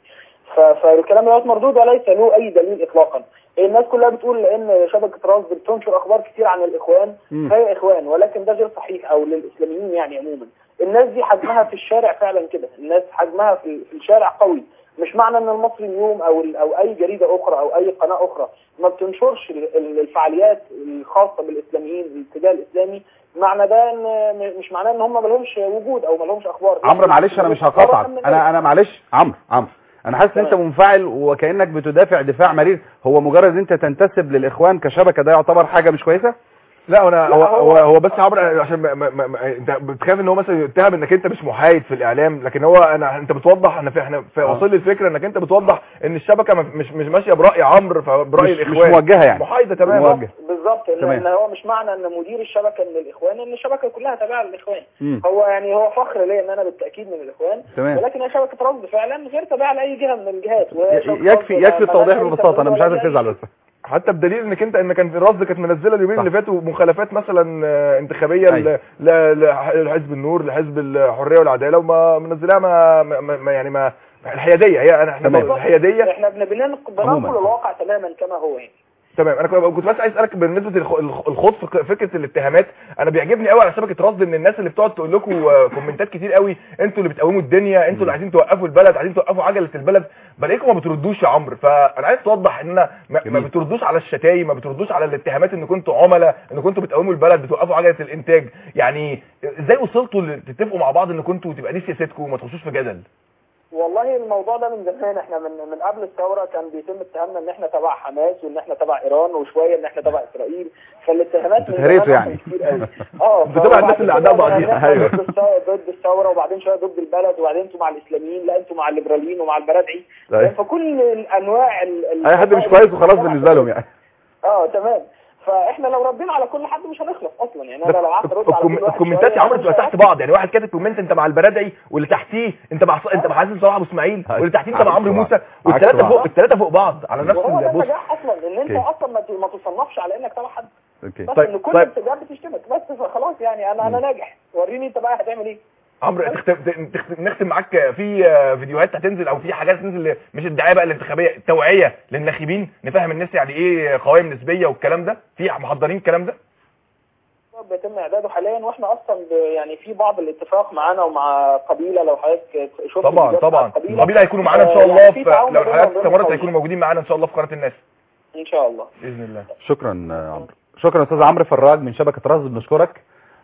ف- فالكلام دوت مردود وليس له اي دليل اطلاقا الناس كلها بتقول ان شبكه رصد بتنشر اخبار كتير عن الاخوان مم. فهي اخوان ولكن ده غير صحيح او للاسلاميين يعني عموما الناس دي حجمها في الشارع فعلا كده الناس حجمها في في الشارع قوي مش معنى ان المصري اليوم او ال- او اي جريده اخرى او اي قناه اخرى ما بتنشرش ال- ال- الفعاليات الخاصه بالاسلاميين الاتجاه الاسلامي معنى ده ان م- مش معناه ان هم ما لهمش وجود او ما لهمش اخبار عمرو معلش انا مش هقاطعك انا انا معلش عمرو عمرو انا حاسس ان انت منفعل وكانك بتدافع دفاع مرير هو مجرد ان انت تنتسب للاخوان كشبكه ده يعتبر حاجه مش كويسه لا انا هو هو, هو بس عمرو عشان ما ما ما ما انت بتخاف ان هو مثلا يتهم انك انت مش محايد في الاعلام لكن هو انا انت بتوضح انا في احنا في آه. وصل لي الفكره انك انت بتوضح ان الشبكه ما- مش مش ماشيه براي عمرو فبراي مش- مش الاخوان موجهة يعني. محايده تمام موجه. بالظبط ان, تمام. إن هو مش معنى ان مدير الشبكه من الاخوان ان الشبكه كلها تابعه للاخوان مم. هو يعني هو فخر ليا ان انا بالتاكيد من الاخوان تمام. ولكن هي شبكه رصد فعلا غير تابعه لاي جهه من الجهات وهي شبكة يكفي رصد يكفي ما- التوضيح ما لهاش ببساطه انا مش عايزك تمويل تزعل بس حتى بدليل انك انت ان كان في الرصد كانت منزله اليومين صح. اللي فاتوا مخالفات مثلا آه، انتخابيه أيوة. ل- ل- لحزب النور لحزب الحريه والعداله وما منزلاها ما, ما, ما يعني ما الحياديه هي انا احنا تمام. الحياديه احنا بن- بننقل عموماً. بننقل الواقع تماما كما هو يعني تمام انا كنت كنت بس عايز اسالك بالنسبه للخ- الخ- الخوض في ق- فكره الاتهامات انا بيعجبني قوي على شبكه رصد ان الناس اللي بتقعد تقول لكم آه، كومنتات كتير قوي انتوا اللي بتقوموا الدنيا انتوا اللي عايزين توقفوا البلد عايزين توقفوا عجله البلد بلاقيكم ما بتردوش يا عمرو فانا عايز توضح ان أنا ما, ما جميل. بتردوش على الشتايم ما بتردوش على الاتهامات ان كنتوا عملاء ان كنتوا بتقوموا البلد بتوقفوا عجله الانتاج يعني ازاي وصلتوا ل- تتفقوا مع بعض ان كنتوا تبقى دي سياستكم وما تخشوش في جدل والله الموضوع ده من زمان احنا من من قبل الثوره كان بيتم اتهامنا ان احنا تبع حماس وان احنا تبع ايران وشويه ان احنا تبع اسرائيل فالاتهامات من اتهريتوا زمان يعني. كتير قوي اه انتوا تبع الناس اللي اعداء بعضيها. ايوه ضد الثوره ضد الثوره وبعدين شويه ضد البلد وبعدين انتوا مع الاسلاميين لا انتوا مع الليبراليين ومع البرادعي طيب. فكل الانواع ال- ال- اي حد مش كويس وخلاص بالنسبه لهم يعني اه تمام فاحنا لو ردينا على كل حد مش هنخلص اصلا يعني انا لو قعدت ارد على الكوم- كل واحد الكومنتات شوية يا عمرو أنا بتبقى مش تحت بعض يعني واحد كاتب كومنت انت مع البرادعي واللي تحتيه انت مع ص- انت مع حازم صلاح ابو اسماعيل واللي تحتيه انت مع عمرو موسى والثلاثه بعض. فوق الثلاثه فوق بعض على نفس وهو ده البوست النجاح اصلا ان انت اوكي. اصلا ما ت- ما تصنفش على انك تبع حد اوكي بس طيب، ان كل طيب. الاتجاهات بتشتمك بس فخلاص يعني انا انا ناجح وريني انت بقى هتعمل ايه عمرو تختم تختم- نختم معاك في آه، فيديوهات هتنزل او في حاجات هتنزل ل- مش الدعايه بقى الانتخابيه التوعيه للناخبين نفهم الناس يعني ايه قوائم نسبيه والكلام ده في محضرين الكلام ده بيتم اعداده حاليا واحنا اصلا ب... يعني في بعض الاتفاق معانا ومع قبيله لو حضرتك شفت طبعا الفيديوهات بتاع طبعا القبيله قبيله هيكونوا معانا ان آه، شاء الله يعني في في تعاون لو بيننا الحلقات وبين استمرت القوي. هيكونوا موجودين معانا ان شاء الله في قناه الناس ان شاء الله باذن الله شكرا آه، عمرو شكرا استاذ عمرو فراج من شبكه رصد بنشكرك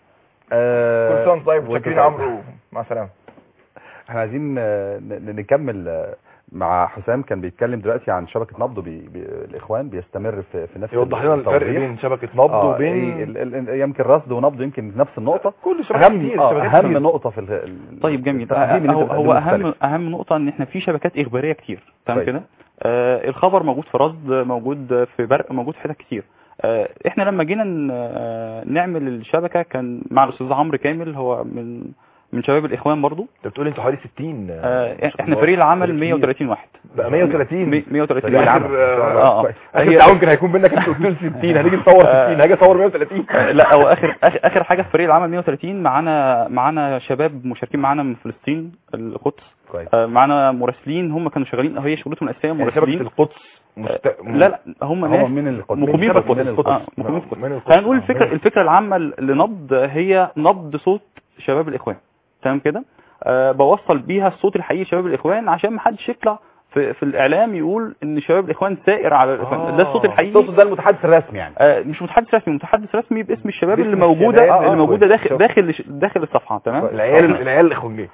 آه، كل سنه وانت طيب وانت شاكرين طيب. عمرو مع السلامه احنا عايزين آه، ن- نكمل آه، مع حسام كان بيتكلم دلوقتي عن شبكه نبض بي بي الاخوان بيستمر في في نفس يوضح لنا الفرق التوضيح. بين شبكه نبض آه، وبين إيه، ال- ال- يمكن رصد ونبض يمكن نفس النقطه كل شبكات اهم كتير آه، شبكات اهم كتير. نقطه في ال- ال- طيب جميل التقديم اللي هو, انت هو بتقدمه اهم مختلف. اهم نقطه ان احنا في شبكات اخباريه كتير تمام طيب. كده آه الخبر موجود في رصد موجود في برق موجود في حتت كتير آه احنا لما جينا ن- آه، نعمل الشبكه كان مع الاستاذ عمرو كامل هو من من شباب الاخوان برضو انت بتقول انتوا حوالي 60 آه احنا فريق العمل 130 واحد بقى 130 مي- 130 فريق واحد العمل. اه اه اخر هي- تعاون كان هيكون بينك انت قلت له 60 هنيجي نصور 60 هاجي اصور 130 لا هو اخر اخر آخر حاجه في فريق العمل 130 معانا معانا شباب مشاركين معانا من فلسطين القدس كويس آه، معانا مراسلين هم كانوا شغالين هي شغلتهم الاساسيه يعني مراسلين شبكه القدس مست... آه، لا لا هم ناس هم من القدس مقيمين في شبكة القدس من القدس. آه، مقيمين في القدس من القدس. خلينا نقول آه، الفكره من- الفكره العامه لنبض هي نبض صوت شباب الاخوان تمام كده أه بوصل بيها الصوت الحقيقي شباب الاخوان عشان ما حدش يطلع في, في الاعلام يقول ان شباب الاخوان سائر على الاخوان آه. ده الصوت الحقيقي الصوت ده المتحدث الرسمي يعني آه مش متحدث رسمي متحدث رسمي باسم الشباب باسم اللي موجوده الشباب. اللي آه، موجوده كويس. داخل شوف. داخل داخل الصفحه تمام العيال العيال الاخوانيه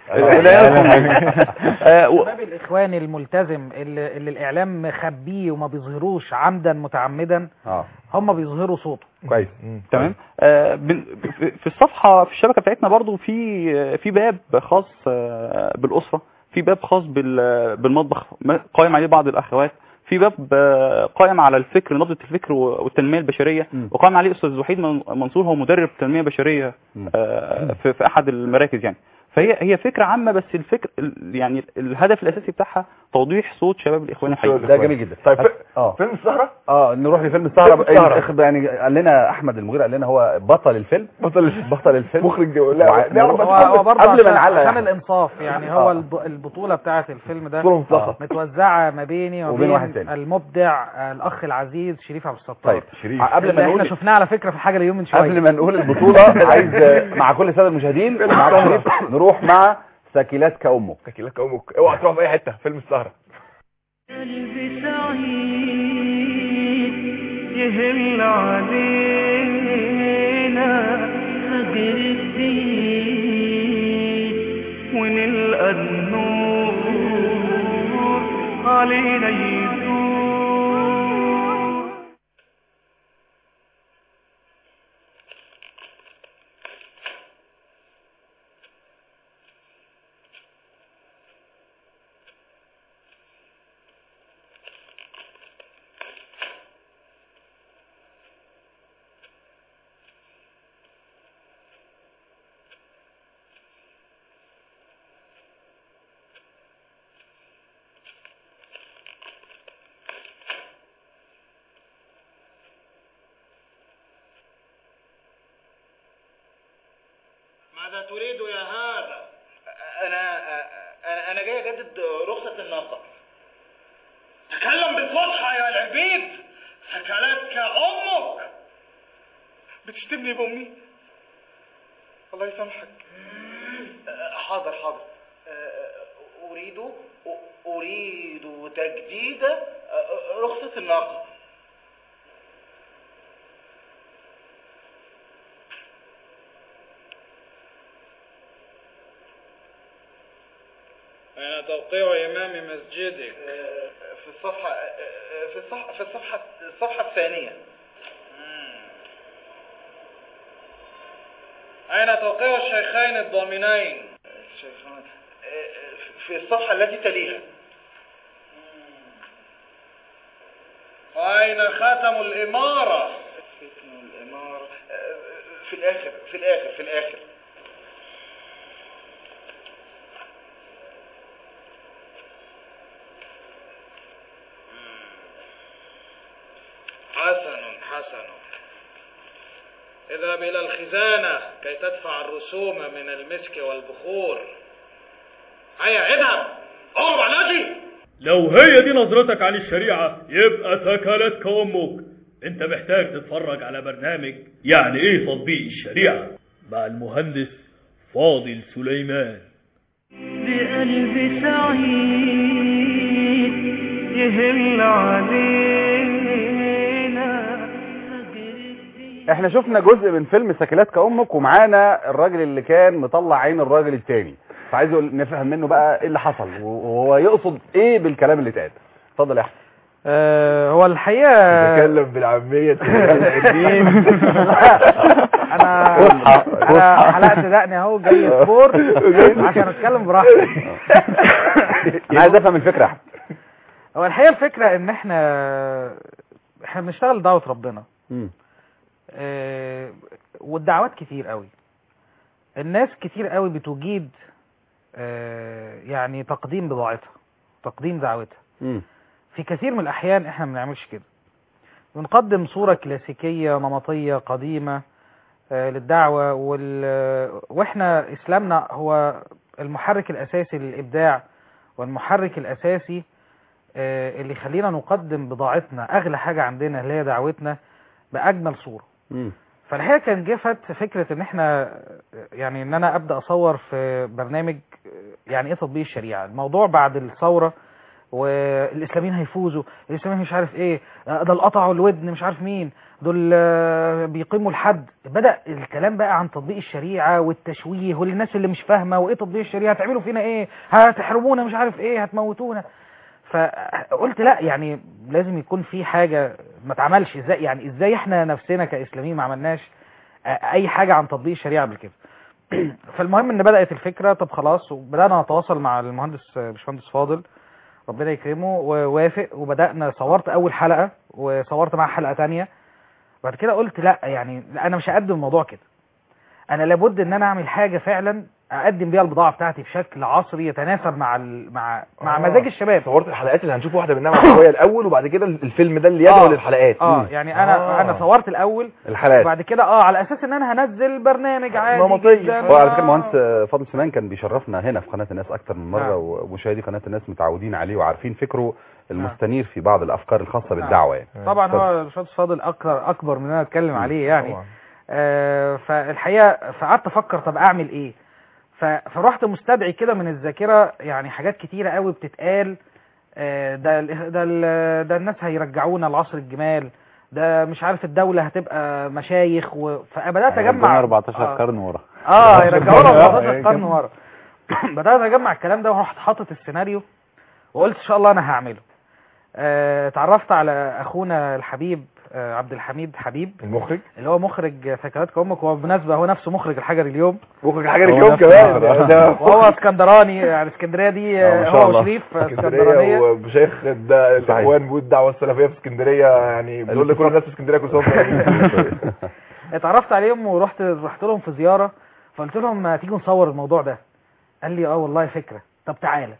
آه، و- الشباب الاخواني الملتزم اللي, اللي الاعلام مخبيه وما بيظهروش عمدا متعمدا اه هم بيظهروا صوته كويس تمام آه بن- في- في الصفحه في الشبكه بتاعتنا برضو في في باب خاص آه، بالاسره في باب خاص بال- بالمطبخ ما- قائم عليه بعض الاخوات في باب آه، قائم على الفكر نبضه الفكر و- والتنميه البشريه مم. وقائم عليه استاذ وحيد من- منصور هو مدرب تنميه بشريه مم. آه، في في احد المراكز يعني فهي هي فكره عامه بس الفكر ال- يعني الهدف الاساسي بتاعها توضيح صوت شباب الاخوان الحقيقي ده جميل جدا طيب اه فيلم السهرة اه نروح لفيلم السهرة فيلم السهرة. إخ- يعني قال لنا احمد المغير قال لنا هو بطل الفيلم بطل الفيلم بطل الفيلم مخرج لا وع- لا نروح- هو هو برضه قبل ما عشان, نعلق يا عشان أحمد. الانصاف يعني هو آه. الب- البطوله بتاعه الفيلم ده بطولة مطلقة. متوزعه ما بيني وبين وبين واحد تاني. المبدع آه، الاخ العزيز شريف عبد الستار طيب شريف قبل ما اللي احنا نقول شفناه على فكره في حاجه اليوم من شويه قبل ما نقول البطولة عايز مع كل السادة المشاهدين مع شريف نروح مع ساكيلات كأمك لك امك اوعى تروح في اي حتة فيلم السهرة قلبي سعيد يهل علينا فجر الدين ونلقى النور علينا يزور ماذا تريد يا هذا انا انا انا جاي اجدد رخصة الناقة تكلم بالفصحى يا العبيد سكلتك امك بتشتمني بامي الله يسامحك حاضر حاضر اريد اريد تجديد رخصة الناقة أين توقيع إمام مسجدك؟ في الصفحة في الصفحة في الصفحة الصفحة الثانية. أين توقيع الشيخين الضامنين؟ الشيخان في الصفحة التي تليها. وأين خاتم الإمارة؟ ختم الإمارة في الآخر في الآخر في الآخر. حسن حسن اذهب إلى الخزانة كي تدفع الرسوم من المسك والبخور هيا اذهب اغرب على وجهي لو هي دي نظرتك عن الشريعة يبقى ثكلتك أمك انت محتاج تتفرج على برنامج يعني ايه تطبيق الشريعة مع المهندس فاضل سليمان بقلبي سعيد يهل علينا احنا شفنا جزء من فيلم ساكلات كأمك ومعانا الراجل اللي كان مطلع عين الراجل التاني فعايز أقول- نفهم منه بقى ايه اللي حصل وهو يقصد ايه بالكلام اللي اتقال اتفضل يا احمد آه هو الحقيقه تكلم بالعامية انا انا حلقت دقني اهو جاي سبور عشان اتكلم براحتي انا عايز افهم الفكره يا احمد هو الحقيقه الفكره ان احنا احنا بنشتغل دعوه ربنا مم. آه، والدعوات كتير قوي الناس كتير قوي بتجيد آه، يعني تقديم بضاعتها تقديم دعوتها مم. في كثير من الأحيان احنا ما بنعملش كده بنقدم صورة كلاسيكية نمطية قديمة آه، للدعوة وال... واحنا إسلامنا هو المحرك الأساسي للإبداع والمحرك الأساسي آه، اللي يخلينا نقدم بضاعتنا أغلى حاجة عندنا اللي هي دعوتنا بأجمل صورة مم. فالحقيقه كان جه فت فكره ان احنا يعني ان انا ابدا اصور في برنامج يعني ايه تطبيق الشريعه الموضوع بعد الثوره والاسلاميين هيفوزوا الاسلاميين مش عارف ايه آه، ده القطع الودن مش عارف مين دول آه، بيقيموا الحد بدا الكلام بقى عن تطبيق الشريعه والتشويه والناس اللي مش فاهمه وايه تطبيق الشريعه هتعملوا فينا ايه هتحرمونا مش عارف ايه هتموتونا فقلت لا يعني لازم يكون في حاجه ما اتعملش ازاي يعني ازاي احنا نفسنا كاسلاميين ما عملناش آه، اي حاجه عن تطبيق الشريعه قبل كده فالمهم ان بدات الفكره طب خلاص وبدانا نتواصل مع المهندس آه، باشمهندس فاضل ربنا يكرمه ووافق وبدانا صورت اول حلقه وصورت معاه حلقه تانية بعد كده قلت لا يعني لا انا مش هقدم الموضوع كده انا لابد ان انا اعمل حاجه فعلا اقدم بيها البضاعه بتاعتي بشكل عصري يتناسب مع ال... مع مع آه. مزاج الشباب صورت الحلقات اللي هنشوف واحده منها مع شويه الاول وبعد كده الفيلم ده اللي يدعو آه. للحلقات اه مم. يعني انا آه. انا صورت الاول الحلقات وبعد كده اه على اساس ان انا هنزل برنامج عادي نمطية. جدا هو على فكره آه. المهندس فاضل سليمان كان بيشرفنا هنا في قناه الناس اكتر من مره نعم. ومشاهدي قناه الناس متعودين عليه وعارفين فكره المستنير في بعض الافكار الخاصه نعم. بالدعوه يعني طبعا اتفضل. هو الباشمهندس فاضل اكتر اكبر من ان انا اتكلم عليه يعني طبعاً. آه فالحقيقه فقعدت افكر طب اعمل ايه ف- فرحت مستدعي كده من الذاكره يعني حاجات كتيره قوي بتتقال آه، ده ال- ده ال- ده الناس هيرجعونا لعصر الجمال ده مش عارف الدوله هتبقى مشايخ و... فبدات هيودونا اجمع 14 آه. قرن ورا اه يرجعونا آه، 14 قرن ورا بدات اجمع الكلام ده ورحت حاطط السيناريو وقلت ان شاء الله انا هعمله آه، اتعرفت على اخونا الحبيب آه، عبد الحميد حبيب المخرج اللي هو مخرج ثكلات كأمك وهو بالمناسبة هو نفسه مخرج الحجر اليوم مخرج حاجه هو اليوم نفسه كمان المخرج. ده وهو اسكندراني يعني اسكندرية دي آه، ما آه، شاء هو الله. وشريف اسكندريه اسكندرانية وشيخ ده الاخوان والدعوه السلفيه في اسكندريه يعني بنقول لكل الناس في اسكندريه كل سنه وانتم طيبين. اتعرفت عليهم ورحت رحت لهم في زيارة فقلت لهم ما تيجوا نصور الموضوع ده قال لي اه والله فكرة طب تعالى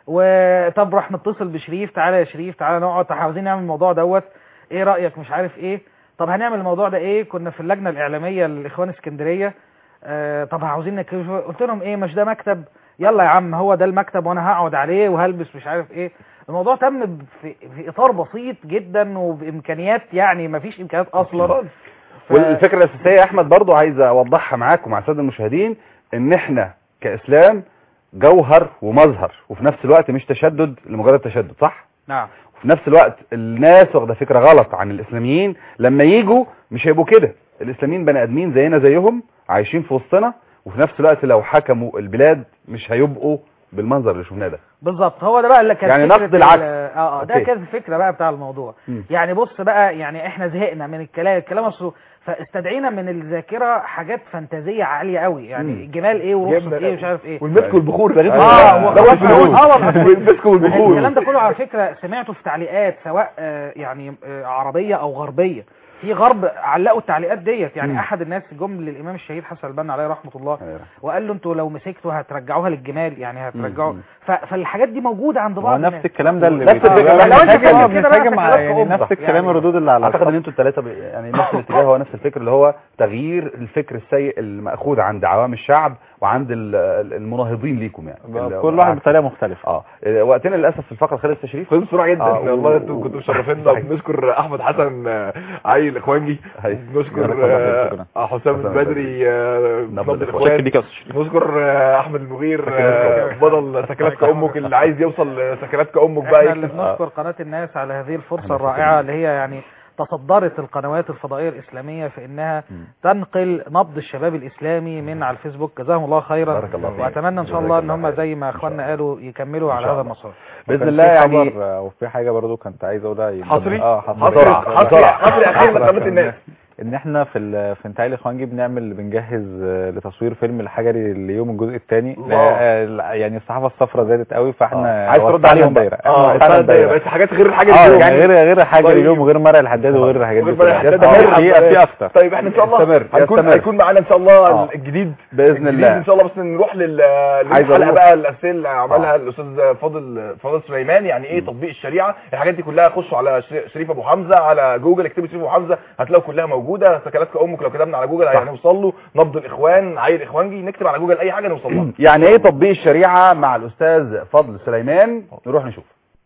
وطب راح نتصل بشريف تعالى يا شريف تعالى نقعد طب عاوزين نعمل الموضوع دوت ايه رأيك مش عارف ايه طب هنعمل الموضوع ده ايه كنا في اللجنة الإعلامية للإخوان اسكندرية آه طب عاوزين نتكلم قلت لهم ايه مش ده مكتب يلا يا عم هو ده المكتب وانا هقعد عليه وهلبس مش عارف ايه الموضوع تم في, في اطار بسيط جدا وبامكانيات يعني ما فيش امكانيات اصلا ف- والفكره الاساسيه يا احمد برضو عايز اوضحها معاك ومع الساده المشاهدين ان احنا كاسلام جوهر ومظهر وفي نفس الوقت مش تشدد لمجرد تشدد صح نعم وفي نفس الوقت الناس واخده فكره غلط عن الاسلاميين لما يجوا مش هيبقوا كده الاسلاميين بني ادمين زينا زيهم عايشين في وسطنا وفي نفس الوقت لو حكموا البلاد مش هيبقوا بالمنظر اللي شفناه ده بالظبط هو ده بقى اللي كان يعني فكرة نقد العكس. ال- اه اه ده أوكي. كانت الفكره بقى بتاع الموضوع مم. يعني بص بقى يعني احنا زهقنا من الكلام الكلام اصله فاستدعينا من الذاكره حاجات فانتازيه عاليه قوي يعني مم. جمال ايه ورخصه جبنا ايه مش عارف ايه والمسك والبخور ده غير اه ده و- وقت فلوس. اه والله والمسك والبخور الكلام ده كله على فكره سمعته في تعليقات سواء آه، يعني آه، عربيه او غربيه في غرب علقوا التعليقات ديت يعني مم. احد الناس جم للامام الشهيد حسن البنا عليه رحمه الله وقال له انتوا لو مسكتوا هترجعوها للجمال يعني هترجعوا مم. ف- فالحاجات دي موجوده عند هو بعض نفس الناس الكلام ده اللي نفس الفكرة. بيتقال- لو أنت بنتهاجم- كده آه، بقى بنتهاجم خلاص يعني كأم. نفس الكلام يعني الردود اللي على اعتقد الخط. ان انتوا الثلاثه ب- يعني نفس الاتجاه هو نفس الفكر اللي هو تغيير الفكر السيء المأخوذ عند عوام الشعب وعند ال- ال- المناهضين ليكم يعني اللي- كل واحد بطريقه مختلفه اه وقتنا للاسف في الفقره خلص تشريف خلص بسرعه جدا آه، والله و- انتوا و- كنتوا مشرفينا صحيح. بنشكر احمد حسن آه، علي الاخوانجي هاي. نشكر جزاك الله خير، شكرا. آه، حسام حسام البدري آه، نبض نبض الإخوان. الاخوان بيك يا أستاذ شريف. نشكر آه، احمد المغير آه، سكنات بطل سكنات كأمك اللي عايز يوصل لسكنات كأمك بقى احنا اللي يكتب بنشكر قناه الناس على هذه الفرصه الرائعه اللي هي يعني تصدرت القنوات الفضائيه الاسلاميه في انها تنقل نبض الشباب الاسلامي من على الفيسبوك جزاهم الله خيرا بارك الله فيك. واتمنى ان شاء جزاك الله ان الله هم خير. زي ما اخواننا قالوا يكملوا على شاء هذا الله. المسار باذن وكان الله في يعني خبر، آه، وفي حاجه برضو كنت عايز اقولها يمكن- حصري اه حصري بسرعة، حصري بسرعة. حصري اخير لقناه الناس ان احنا في ال- في انتهاء الاخوان جيب بنعمل بنجهز آه، لتصوير فيلم الحجري اليوم الجزء الثاني الله. يعني الصحافه الصفراء زادت قوي فاحنا آه. عايز ترد وسعنا عليهم بقى. الدايره اه احنا وسعنا فعلا الدايره بس حاجات غير الحاجه اه اليوم. يعني غير غير حاجه طيب. اليوم وغير مرق الحداد وغير الحاجات دي غير مرق كلها. الحداد آه، ده في مرق في اكتر طيب احنا ان شاء الله يستمر، هيكون يستمر. هيكون معانا ان شاء الله آه. الجديد بإذن الجديد الله. ان شاء الله بس نروح لل عايز للحلقه أروح. بقى الاسئله اللي عملها آه. الاستاذ فاضل فاضل سليمان يعني ايه تطبيق الشريعه الحاجات دي كلها خشوا على شري- شريف ابو حمزه على جوجل اكتبوا شريف ابو حمزه هتلاقوا كلها موجوده سكنات كامك لو كتبنا على جوجل هنوصل له نبض الاخوان عيل اخوانجي نكتب على جوجل اي حاجه نوصل لها يعني ايه تطبيق الشريعه مع الاستاذ فضل سليمان نروح نشوف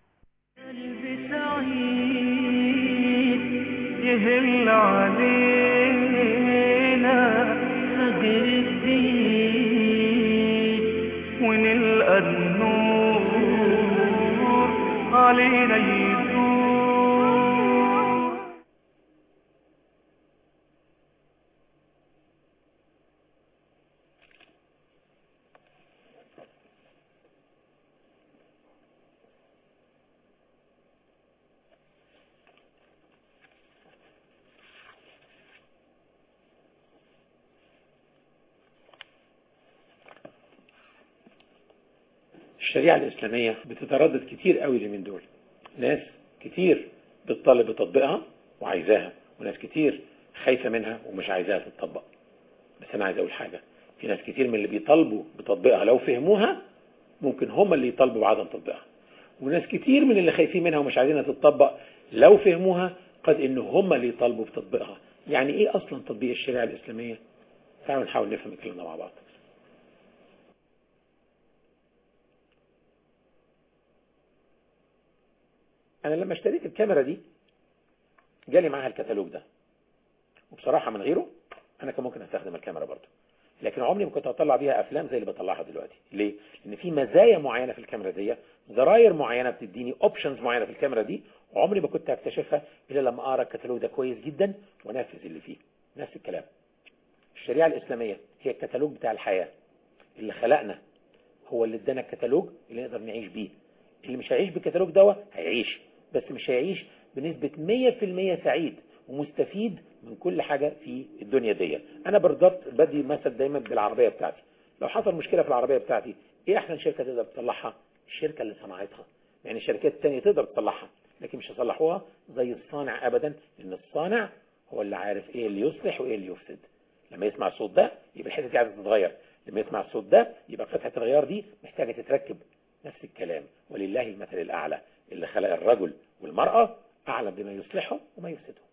قلبي سعيد يهل علينا فجر الدين ونلقى النور علينا يدور الشريعة الإسلامية بتتردد كتير قوي اليومين دول ناس كتير بتطالب بتطبيقها وعايزاها وناس كتير خايفة منها ومش عايزاها تتطبق بس أنا عايز أقول حاجة في ناس كتير من اللي بيطالبوا بتطبيقها لو فهموها ممكن هم اللي يطالبوا بعدم تطبيقها وناس كتير من اللي خايفين منها ومش عايزينها تتطبق لو فهموها قد ان هم اللي يطالبوا بتطبيقها يعني ايه اصلا تطبيق الشريعه الاسلاميه تعالوا نحاول نفهم الكلام ده مع بعض انا لما اشتريت الكاميرا دي جالي معاها الكتالوج ده وبصراحه من غيره انا كان ممكن استخدم الكاميرا برضه لكن عمري ما كنت هطلع بيها افلام زي اللي بطلعها دلوقتي ليه لان في مزايا معينه في الكاميرا دي زراير معينه بتديني اوبشنز معينه في الكاميرا دي وعمري ما كنت هكتشفها الا لما اقرا الكتالوج ده كويس جدا وانفذ اللي فيه نفس الكلام الشريعه الاسلاميه هي الكتالوج بتاع الحياه اللي خلقنا هو اللي ادانا الكتالوج اللي نقدر نعيش بيه اللي مش هيعيش بالكتالوج ده هيعيش بس مش هيعيش بنسبة 100% سعيد ومستفيد من كل حاجة في الدنيا دي انا بالضبط بدي مثل دايما بالعربية بتاعتي لو حصل مشكلة في العربية بتاعتي ايه احسن شركة تقدر تصلحها الشركة اللي صنعتها يعني الشركات التانية تقدر تصلحها لكن مش هيصلحوها زي الصانع ابدا لان الصانع هو اللي عارف ايه اللي يصلح وايه اللي يفسد لما يسمع الصوت ده يبقى الحته دي عايزه تتغير لما يسمع الصوت ده يبقى قطعه الغيار دي محتاجه تتركب نفس الكلام ولله المثل الاعلى اللي خلق الرجل والمراه اعلم بما يصلحه وما يفسده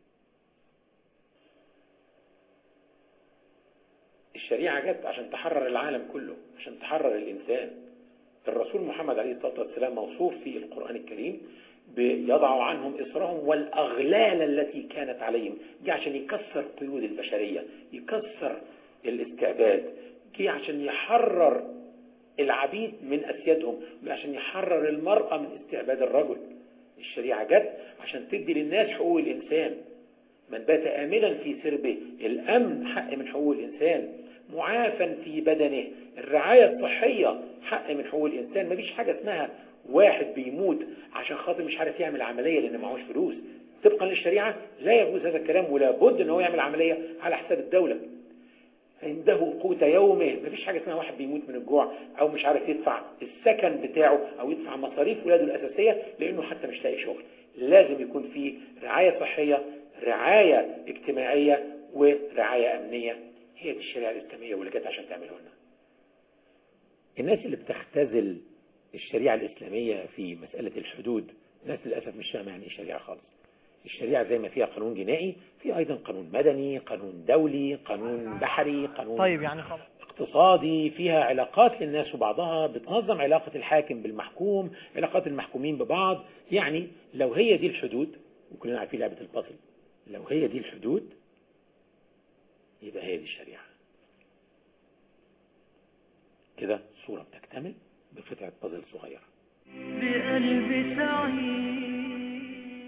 الشريعه جت عشان تحرر العالم كله عشان تحرر الانسان الرسول محمد عليه الصلاه والسلام موصوف في القران الكريم بيضع عنهم إصرهم والأغلال التي كانت عليهم جه عشان يكسر قيود البشرية يكسر الاستعباد جه عشان يحرر العبيد من أسيادهم جه عشان يحرر المرأة من استعباد الرجل الشريعة جت عشان تدي للناس حقوق الإنسان من بات آمنا في سربه الأمن حق من حقوق الإنسان معافا في بدنه الرعاية الصحية حق من حقوق الإنسان مفيش حاجة اسمها واحد بيموت عشان خاطر مش عارف يعمل عملية لأن معهوش فلوس طبقا للشريعة لا يجوز هذا الكلام ولا بد ان هو يعمل عملية على حساب الدولة عنده قوت يومه مفيش حاجة اسمها واحد بيموت من الجوع او مش عارف يدفع السكن بتاعه او يدفع مصاريف ولاده الأساسية لأنه حتى مش لاقي شغل لازم يكون في رعاية صحية رعاية اجتماعية ورعاية أمنية هي دي الشريعة الإسلامية واللي جت عشان تعمله لنا الناس اللي بتختزل الشريعة الإسلامية في مسألة الحدود ناس للأسف مش فاهمة يعني إيه شريعة خالص الشريعة زي ما فيها قانون جنائي في أيضا قانون مدني قانون دولي قانون بحري قانون طيب يعني خلاص اقتصادي فيها علاقات للناس وبعضها بتنظم علاقة الحاكم بالمحكوم علاقات المحكومين ببعض يعني لو هي دي الحدود وكلنا عارفين لعبة البازل لو هي دي الحدود يبقى هي دي الشريعة كده صورة بتكتمل بقطعة بازل صغيرة بقلب سعيد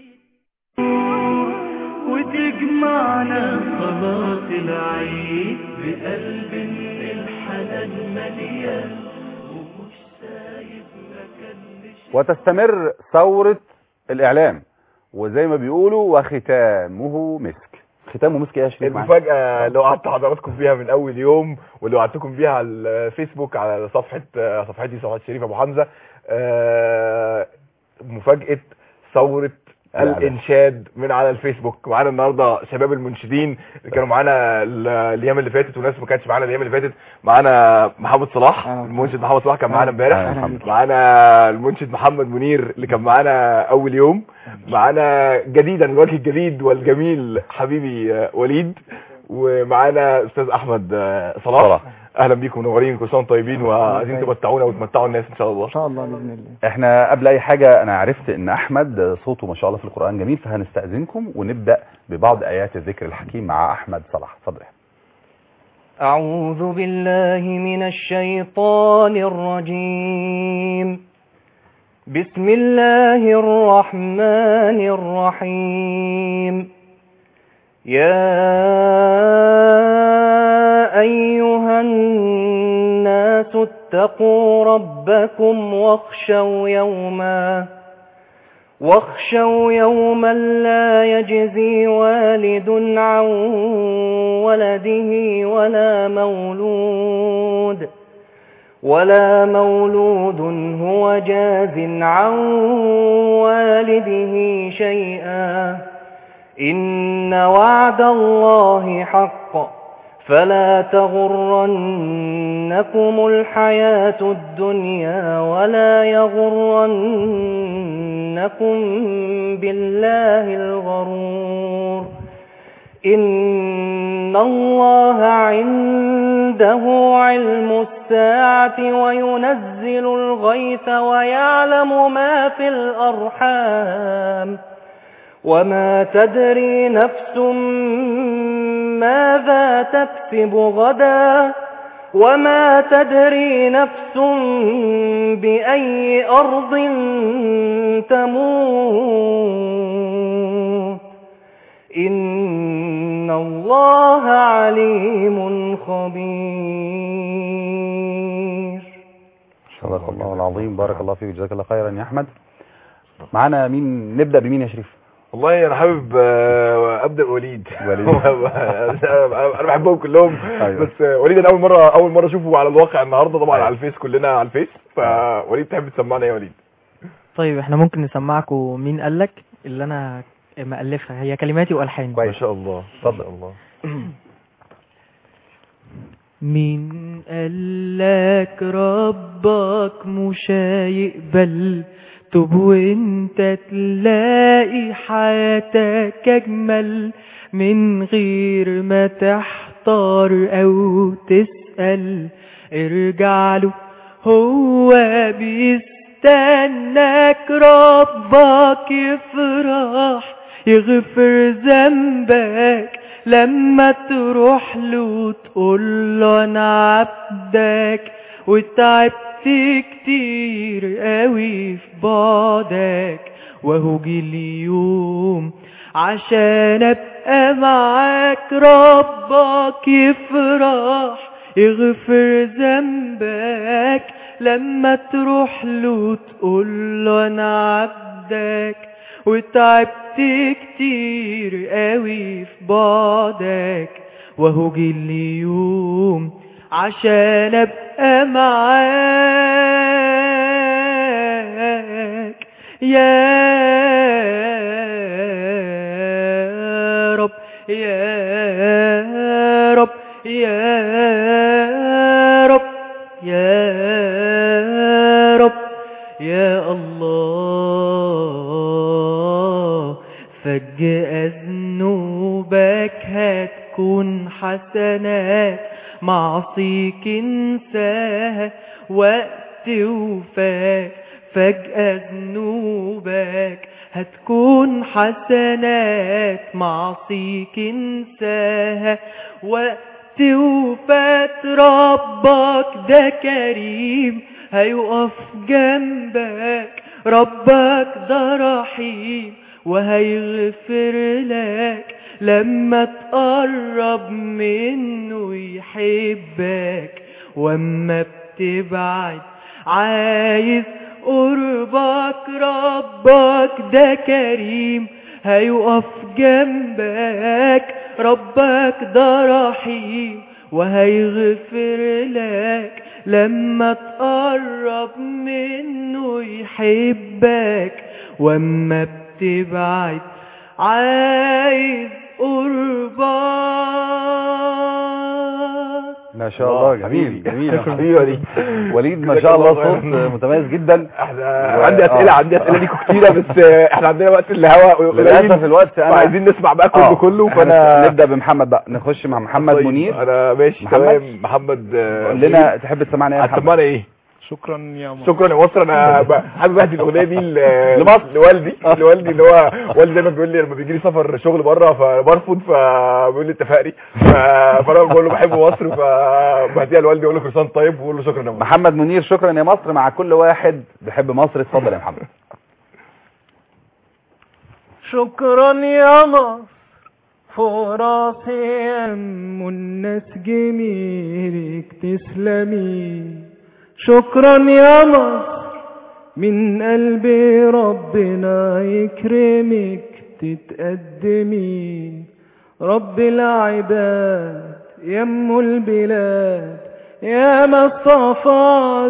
وتجمعنا صلاة العيد بقلب من الحنان مليان ومش سايب مكان وتستمر ثورة الإعلام وزي ما بيقولوا وختامه مسك ختامه مسك ايه يا شريف معاك؟ المفاجأة اللي وعدت حضراتكم بيها من أول يوم واللي وعدتكم بيها على الفيسبوك على صفحة صفحتي صفحة شريف أبو حمزة آه، مفاجأة ثورة الإعلام. الإنشاد من على الفيسبوك معانا النهاردة شباب المنشدين اللي كانوا معانا ال- الأيام اللي فاتت وناس ما كانتش معانا الأيام اللي فاتت معانا محمد صلاح المنشد محمد صلاح كان معانا امبارح أهلا محمد. معانا المنشد محمد منير اللي كان معانا أول يوم معانا جديدا الوجه الجديد والجميل حبيبي آه، وليد ومعانا استاذ احمد آه، صلاح, صلاح. اهلا بيكم منورين كل سنه وانتم طيبين وعايزين تمتعونا وتمتعوا الناس ان شاء الله ان شاء الله باذن الله احنا قبل اي حاجة انا عرفت ان احمد صوته ما شاء الله في القرآن جميل فهنستأذنكم ونبدأ ببعض ايات الذكر الحكيم مع احمد صلاح اتفضل أعوذ بالله من الشيطان الرجيم بسم الله الرحمن الرحيم يا أيها الناس اتقوا ربكم واخشوا يوما واخشوا يوما لا يجزي والد عن ولده ولا مولود ولا مولود هو جاز عن والده شيئا إن وعد الله حق فلا تغرنكم الحياة الدنيا ولا يغرنكم بالله الغرور إن الله عنده علم الساعة وينزل الغيث ويعلم ما في الأرحام وما تدري نفس ماذا تكسب غدا وما تدري نفس بأي أرض تموت إن الله عليم خبير صدق الله العظيم بارك الله فيك جزاك الله خيرا يا احمد معانا مين نبدا بمين يا شريف والله انا حابب آه، ابدا بوليد وليد. انا بحبهم كلهم أيوة. بس آه، وليد انا اول مره اول مره اشوفه على الواقع النهارده طبعا أيوة. على الفيس كلنا على الفيس فوليد تحب تسمعنا ايه يا وليد طيب احنا ممكن نسمعكم مين قالك اللي انا مألفها هي كلماتي والحاني ما شاء الله اتفضل الله مين قالك ربك مش هيقبل طب وانت تلاقي حياتك اجمل من غير ما تحتار او تسأل ارجع له هو بيستناك ربك يفرح يغفر ذنبك لما تروح له تقول له انا عبدك وتعبت كتير قوي في بعدك وهو جه اليوم عشان ابقى معاك ربك يفرح يغفر ذنبك لما تروح له تقول له انا عبدك وتعبت كتير قوي في بعدك وهو جه اليوم عشان ابقى معاك يا رب يا رب يا رب يا رب يا الله فجأة ذنوبك هتكون حسنات معصيك انساها وقت وفاك فجأة ذنوبك هتكون حسنات معصيك انساها وقت وفات ربك ده كريم هيقف جنبك ربك ده رحيم وهيغفر لك لما تقرب منه يحبك واما بتبعد عايز قربك ربك ده كريم هيقف جنبك ربك ده رحيم وهيغفر لك لما تقرب منه يحبك واما بتبعد عايز قربك ما شاء الله جميل حبيبي. جميل حبيبي وليد. وليد ما جزاك شاء الله الله صوت خير. متميز جدا احنا عندي اسئله عندي اسئله ليكوا كتيره بس آه، احنا عندنا وقت الهواء قليل. للاسف الوقت انا فعايزين نسمع بقى كله آه، كله إحنا فانا نبدا بمحمد بقى نخش مع محمد طيب، منير انا ماشي محمد؟ تمام محمد آه، قول لنا تحب تسمعنا ايه يا محمد هتسمعنا ايه شكرا يا مصر شكرا يا مصر انا ب- حابب اهدي الاغنيه دي ل- لمصر. لوالدي لوالدي اللي هو والدي دايما بيقول لي لما بيجي لي سفر شغل بره فبرفض فبيقول لي اتفقني ف- فانا بقول له بحب مصر فبهديها لوالدي اقول له كل سنه وأنت طيب واقول له شكرا يا مصر محمد منير شكرا يا مصر مع كل واحد بيحب مصر اتفضل يا محمد شكرا يا مصر فراسي أم الناس جميلك تسلمي شكرا يا مصر من قلبي ربنا يكرمك تتقدمي رب العباد يم البلاد يا مصطفى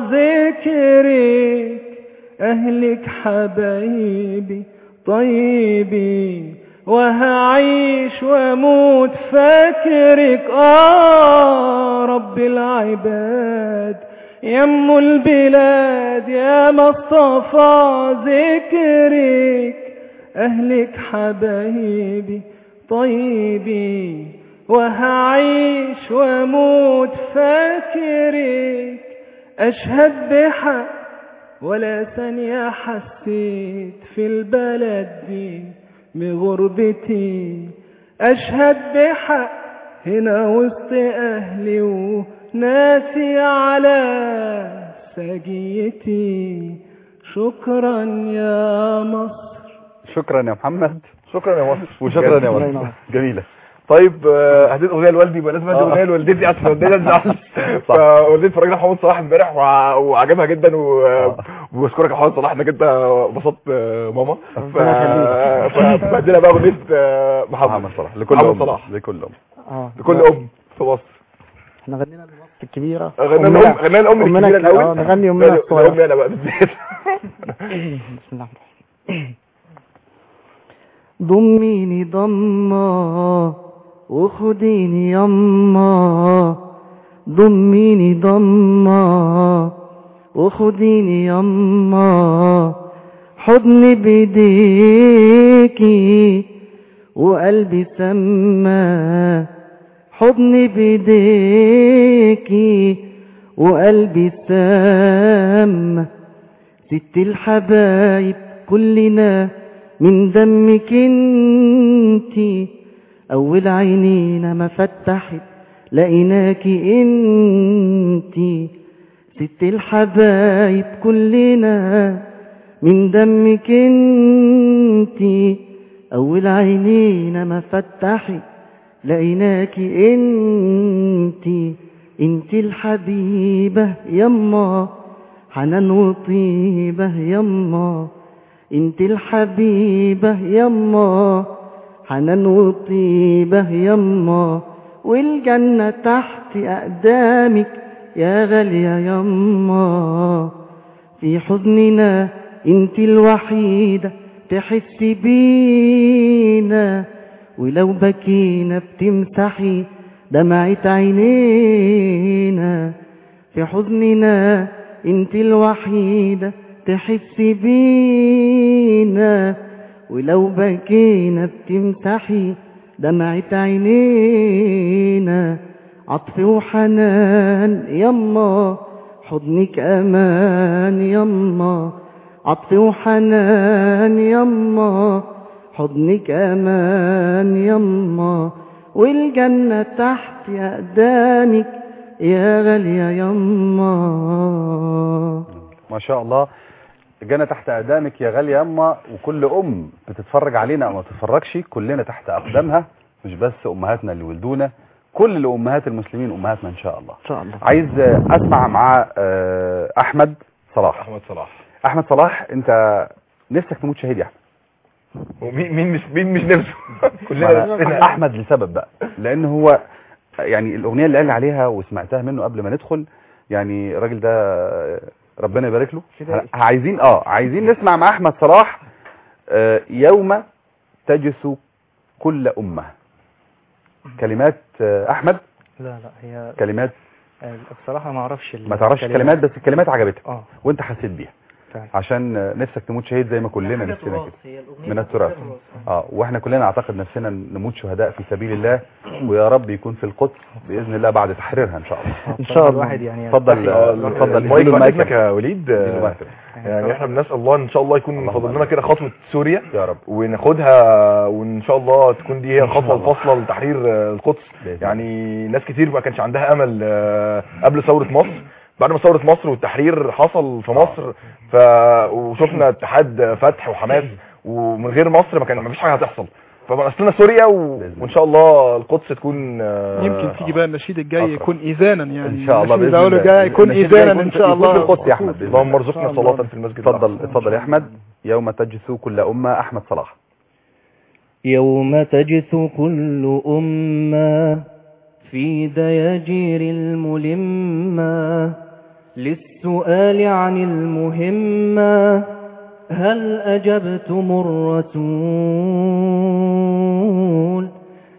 ذكرك أهلك حبايبي طيبين وهعيش واموت فاكرك آه رب العباد يم البلاد يا مصطفى ذكرك أهلك حبايبي طيبي وهعيش واموت فاكرك أشهد بحق ولا ثانية حسيت في البلد دي بغربتي أشهد بحق هنا وسط أهلي وناسي على سجيتي شكرا يا مصر شكرا يا محمد شكرا يا مصر وشكرا يا الله مصر ينور. جميله طيب آه، هديت اغنيه لوالدي يبقى لازم ادي آه. اغنيه لوالدتي عشان والدتي تزعل فوالدتي اتفرجنا على محمد صلاح امبارح وع- وعجبها جدا و- وبشكرك يا محمد صلاح انك انت بسطت آه، ماما ف- فبدينا بقى اغنيه آه، محمد محمد صلاح لكل محمد ام صلاح لكل ام اه لكل ام في مصر احنا غنينا لمصر الكبيرة غنينا أمنا- الام غنينا الام أمنا الكبيره الك- الاول اه نغني أمنا لا، الصغيرة الام انا بقى بالذات بسم الله الرحمن الرحيم ضميني ضمة وخديني يما ضميني ضمة وخديني يما حضني بيديكي وقلبي سما حضني بيديكي وقلبي سما ست الحبايب كلنا من دمك انتي اول عينينا ما فتحت لقيناكي انتي ست الحبايب كلنا من دمك انتي اول عينينا ما فتحت لقيناكي انتي انتي الحبيبة يما حنان وطيبة يما انت الحبيبة يما حنان وطيبة يما والجنة تحت أقدامك يا غالية يما في حزننا انت الوحيدة تحس بينا ولو بكينا بتمسحي دمعة عينينا في حزننا انت الوحيدة تحس بينا ولو بكينا بتمسحي دمعة عينينا عطف وحنان يما حضنك امان يما عطف وحنان يما حضنك امان يما والجنة تحت اقدامك يا غالية يما ما شاء الله الجنة تحت أقدامك يا غالية ياما وكل أم بتتفرج علينا أو ما تتفرجش كلنا تحت أقدامها مش بس أمهاتنا اللي ولدونا كل الأمهات المسلمين أمهاتنا إن شاء الله ان شاء الله عايز آه، أسمع مع آه، أحمد صلاح احمد صلاح أحمد صلاح أنت نفسك تموت شهيد يا أحمد ومين مين مش مين مش نفسه كلنا ما أنا- نفسنا احمد لسبب بقى لان هو يعني الاغنيه اللي قال لي عليها وسمعتها منه قبل ما ندخل يعني الراجل ده ربنا يبارك له فدائي. ه- عايزين اه عايزين نسمع مع احمد صلاح آه، يوم تجس كل امه كلمات آه، احمد لا لا هي كلمات آه، بصراحة ما اعرفش ال- ما تعرفش كلمات بس الكلمات عجبتك اه وانت حسيت بيها فعلا. عشان آه، نفسك تموت شهيد زي ما كلنا نفسنا كده هي الأغنية من التراث اه واحنا كلنا اعتقد نفسنا نموت شهداء في سبيل الله ويا رب يكون في القدس باذن الله بعد تحريرها ان شاء الله ان شاء الله الواحد يعني اتفضل آه، اتفضل المايك اديله بعد المايك اذنك يا وليد اديله آه، المايك. يعني احنا بنسال الله ان شاء الله يكون فاضل لنا كده خطوه سوريا يا رب وناخدها وان شاء الله تكون دي هي الخطوه الله. الفاصله لتحرير آه، القدس بإذن يعني ناس كتير ما كانش عندها امل آه، قبل ثوره مصر بعد ما ثوره مصر والتحرير حصل في مصر ف وشفنا اتحاد فتح وحماس ومن غير مصر ما كان ما فيش حاجه هتحصل فنقصنا سوريا و... وان شاء الله القدس تكون آه، يمكن تيجي بقى النشيد الجاي أقرب. يكون ايذانا يعني ان شاء الله النشيد باذن الأول الله الجاي يكون النشيد ده ايذانا يكون ان في- شاء يكون الله في القدس يا احمد بإذن اللهم الله. ارزقنا إن شاء الله. صلاه في المسجد اتفضل الأقصى. اتفضل يا احمد يوم تجس كل امه احمد صلاح يوم تجث كل أمة في دياجير الملمة للسؤال عن المهمة هل أجبتم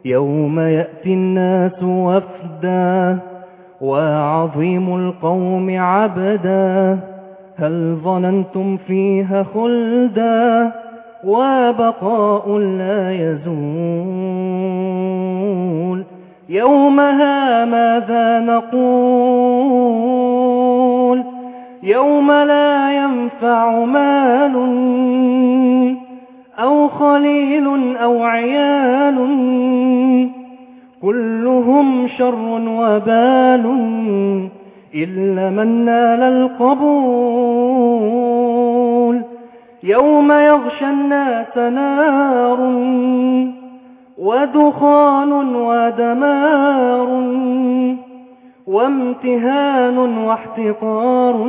يوم يأتي الناس وفدا وعظيم القوم عبدا هل ظننتم فيها خلدا وبقاء لا يزول يومها ماذا نقول يوم لا ينفع مال أو خليل أو عيال كلهم شر وبال إلا من نال القبول يوم يغشى الناس نار ودخان ودمار وامتهان واحتقار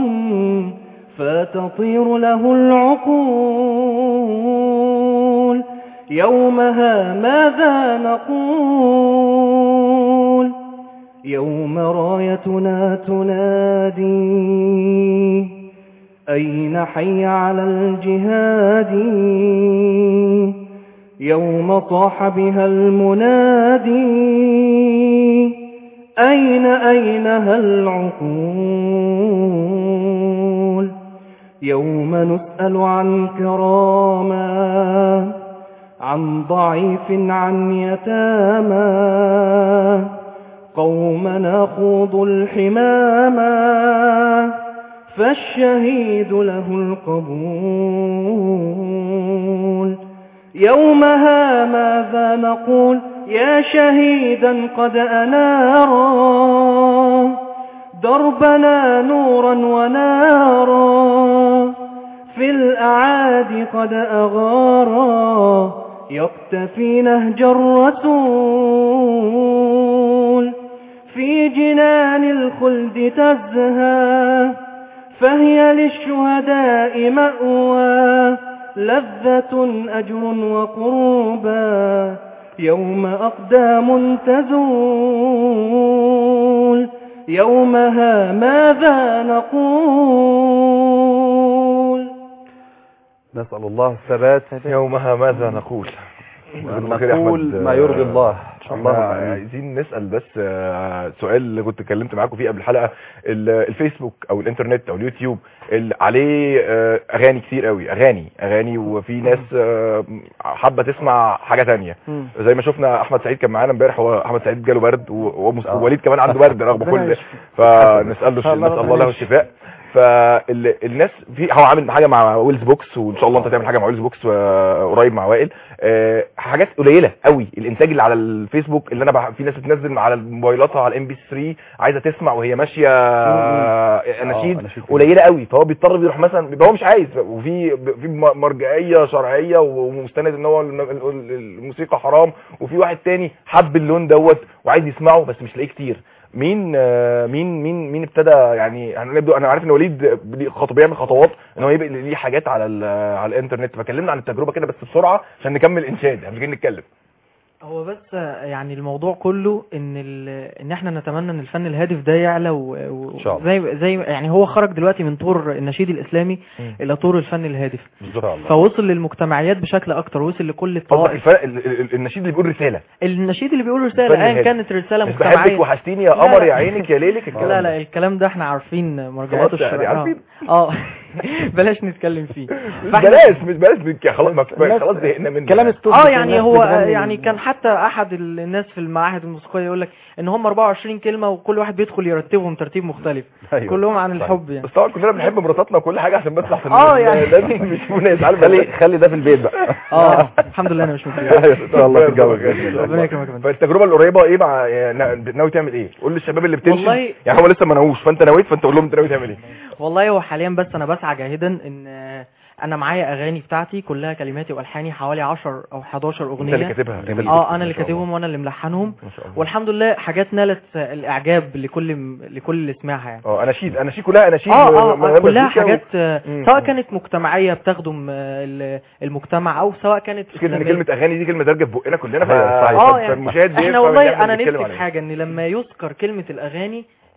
فتطير له العقول يومها ماذا نقول يوم رايتنا تنادي أين حي على الجهاد يوم طاح بها المنادي أين أينها العقول يوم نسأل عن كرامة عن ضعيف عن يتامى قومنا خوض الحمامة فالشهيد له القبول يومها ماذا نقول يا شهيدا قد أنارا دربنا نورا ونارا في الأعادي قد أغارا يقتفي نهج الرسول في جنان الخلد تزهى فهي للشهداء مأوى لذة أجر وقربا يوم أقدام تزول يومها ماذا نقول نسأل الله الثبات يومها ماذا نقول وأن جزاك الله خير يا نقول أحمد. ما يرضي الله اللهم اللهم آمين. عايزين نسأل بس آه، سؤال اللي كنت اتكلمت معاكم فيه قبل الحلقة ال- الفيسبوك او الانترنت او اليوتيوب اللي عليه آه، اغاني كتير قوي اغاني اغاني وفي ناس آه، حابة تسمع حاجة تانية زي ما شفنا احمد سعيد كان معانا امبارح هو احمد سعيد جاله برد و- ومس- آه. ووليد كمان عنده برد رغم ربنا كل يشفي. فنسال له الله نسال ربنا الله له يشفي. الشفاء فالناس في هو عامل حاجه مع ويلز بوكس وان شاء الله انت تعمل حاجه مع ويلز بوكس آه، قريب مع وائل آه، حاجات قليله قوي الانتاج اللي على الفيسبوك اللي انا بح... في ناس بتنزل على موبايلاتها على الام بي 3 عايزه تسمع وهي ماشيه آه، اناشيد أناشيد قليله قوي فهو بيضطر بيروح مثلا بيبقى هو مش عايز وفي في م- مرجعيه شرعيه ومستند ان هو الم- ال- الموسيقى حرام وفي واحد تاني حب اللون دوت وعايز يسمعه بس مش لاقيه كتير مين آه، مين مين مين ابتدى يعني هنبدا انا عارف ان وليد ليه خطوه بيعمل خطوات ان هو يبقى ليه حاجات على ال- على الانترنت فكلمنا عن التجربه كده بس بسرعه عشان نكمل انشاد احنا مش جايين نتكلم هو بس يعني الموضوع كله ان ال... ان احنا نتمنى ان الفن الهادف ده يعلى و... و... إن شاء الله. زي زي يعني هو خرج دلوقتي من طور النشيد الاسلامي مم. الى طور الفن الهادف ان شاء الله فوصل للمجتمعات بشكل اكتر وصل لكل قصدك الطوائف الفرق ال- ال- النشيد اللي بيقول رساله النشيد اللي بيقول الفن رساله ايا الهادف. كانت رساله مش مجتمعيه بحبك وحشتيني يا لا، قمر لا. يا عينك يا ليلك الكلام لا ده. لا الكلام ده احنا عارفين مرجعاته خلاص يعني الشرعيه عارفين. اه بلاش نتكلم فيه مش فإحنا- بلاش مش بلاش نك- خلاص ما- خلاص زهقنا منه كلام يعني. التوب اه في يعني الناس هو بتغني يعني ال- كان حتى احد الناس في المعاهد الموسيقيه يقول لك ان هم 24 كلمه وكل واحد بيدخل يرتبهم ترتيب مختلف أيوة. كلهم عن صحيح. الحب يعني بس طبعا كلنا بنحب مراتاتنا وكل حاجه عشان بس عشان آه يعني. لازم يشوفونا يزعلوا خلي خلي ده في البيت بقى اه الحمد لله انا مش متجوز ايوه إن شاء الله تتجوز بإذن الله. ربنا يكرمك يا فندم. فالتجربه القريبه ايه مع يعني ناوي تعمل ايه قول للشباب اللي بتنشد والله- يعني هو لسه ما نووش فانت نويت فانت قول لهم انت ناوي تعمل ايه والله هو حاليا بس انا بسعى جاهدا ان آه، انا معايا اغاني بتاعتي كلها كلماتي والحاني حوالي 10 او 11ر اغنيه انت اللي كاتبها جميل اه جدا، انا اللي ما شاء الله. كاتبهم وانا اللي ملحنهم ما شاء الله والحمد لله حاجات نالت آه، الاعجاب لكل لكل اللي سمعها يعني اه اناشيد اناشيد كلها اناشيد اه من اه, غير آه كلها مزيكا و- حاجات آه، مم. سواء كانت مجتمعيه بتخدم آه، ال- المجتمع او سواء كانت مش كده ان إسلامية. كلمه اغاني دي كلمه دارجه في بقنا كلنا ف- أيوة، صحيح. اه ف- يعني فالمشاهد احنا بيفهم إن والله إحنا انا بنتكلم نفسي على في إيه. حاجه ان لما يذكر كلمه الاغاني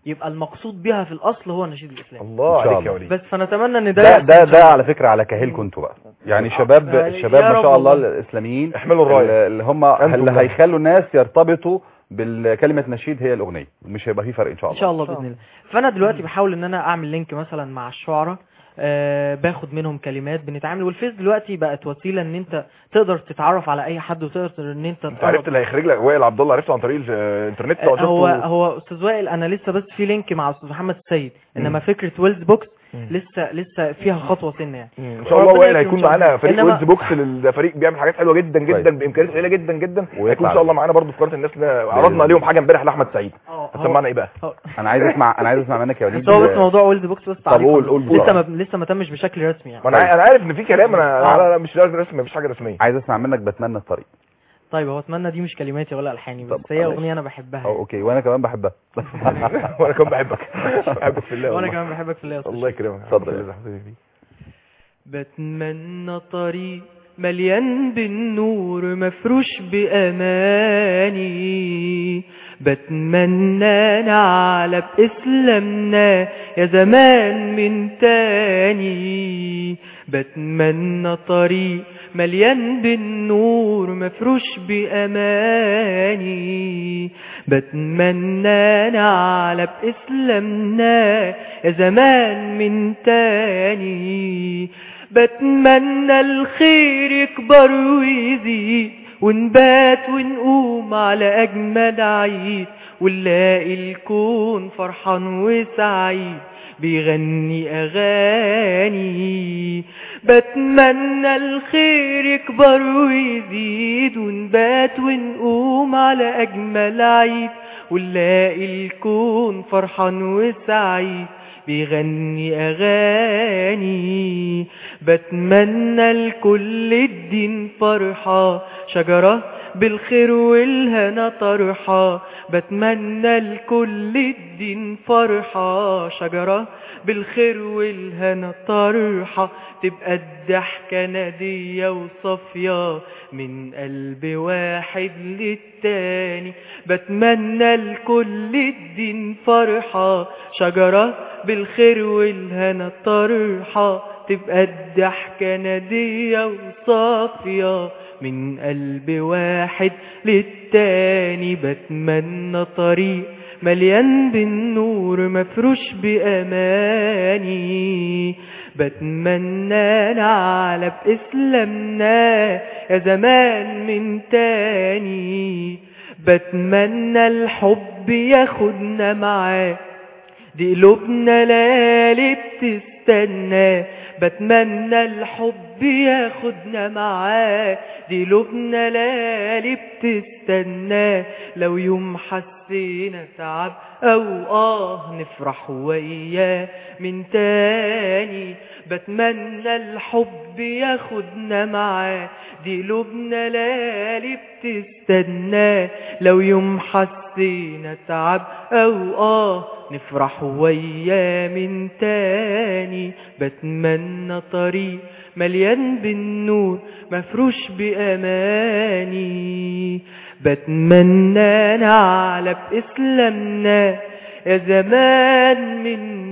يبقى المقصود بها في الاصل هو النشيد الاسلامي الله إن شاء عليك يا الله. وليد بس فنتمنى ان ده ده يحصل ده إن شاء ده الله. على فكره على كاهلكم انتوا بقى يعني شباب آه، الشباب يا ما رب شاء الله والله. الاسلاميين احملوا الرايه اللي اللي هم أنتم اللي ده. هيخلوا الناس يرتبطوا بالكلمه نشيد هي الاغنيه مش هيبقى في فرق ان شاء ان الله شاء الله باذن الله فانا دلوقتي بحاول ان انا اعمل لينك مثلا مع الشعراء آه باخد منهم كلمات بنتعامل والفيس دلوقتي بقت وسيله ان انت تقدر تتعرف على اي حد وتقدر ان انت انت عرفت اللي هيخرج لك وائل عبد الله عرفته عن طريق الانترنت آه، ولا هو شفته؟ هو استاذ وائل انا لسه بس في لينك مع استاذ محمد السيد انما فكره ويلز بوكس لسه لسه فيها خطوه سنه يعني ان شاء الله ربنا وائل يكرم هيكون إن شاء الله. معانا فريق إنما- ويلز بوكس ال- ده فريق بيعمل حاجات حلوه جدا جدا بامكانيات قليله جدا جدا هيكون ان شاء الله معانا برضه في قناه الناس اللي عرضنا عليهم حاجه امبارح لاحمد سعيد هتسمعنا ايه بقى؟ انا عايز اسمع انا عايز اسمع منك يا وليد بس هو بس موضوع ويلز بوكس بس طب تعليق قول- فقط. قول لسه بسرعة. ما لسه ما تمش بشكل رسمي يعني ما انا انا عارف ان في كلام انا آه. لا لا مش لازم رسمي مفيش حاجه رسميه عايز اسمع منك بتمنى الطريق طيب هو اتمنى دي مش كلماتي ولا الحاني بس هي معلش. اغنيه انا بحبها أو اوكي وانا كمان بحبها وانا كمان بحبك بحبك في الله وانا والله. كمان بحبك في الله يا أستاذ الله شريف. يكرمك اتفضل. الله يحفظك فيه. بتمنى طريق مليان بالنور مفروش بأماني بتمنى نعلى بإسلامنا يا زمان من تاني بتمنى طريق مليان بالنور مفروش بأماني بتمنى نعلى بإسلامنا يا زمان من تاني بتمنى الخير يكبر ويزيد ونبات ونقوم على أجمل عيد ونلاقي الكون فرحان وسعيد بيغني أغاني بتمنى الخير يكبر ويزيد ونبات ونقوم على أجمل عيد ونلاقي الكون فرحان وسعيد بيغني أغاني بتمنى لكل الدين فرحة شجرة بالخير والهنا طرحة بتمنى لكل الدين فرحة شجرة بالخير والهنا طرحة تبقى الضحكة نادية وصافية من قلب واحد للتاني بتمنى لكل الدين فرحة شجرة بالخير والهنا طرحة تبقى الضحكة نادية وصافية من قلب واحد للتاني بتمنى طريق مليان بالنور مفروش بأماني بتمنى نعلى بإسلامنا يا زمان من تاني بتمنى الحب ياخدنا معاه دي قلوبنا ليالي بتستنى بتمنى الحب ياخدنا معاه دي قلوبنا ليالي بتستنى لو يوم حسينا تعب او اه نفرح وياه من تاني بتمنى الحب ياخدنا معاه دي قلوبنا ليالي بتستنى لو يوم حسينا تعب او اه نفرح وياه من تاني بتمنى طريق مليان بالنور مفروش بأماني بتمنى نعلى بإسلامنا يا زمان من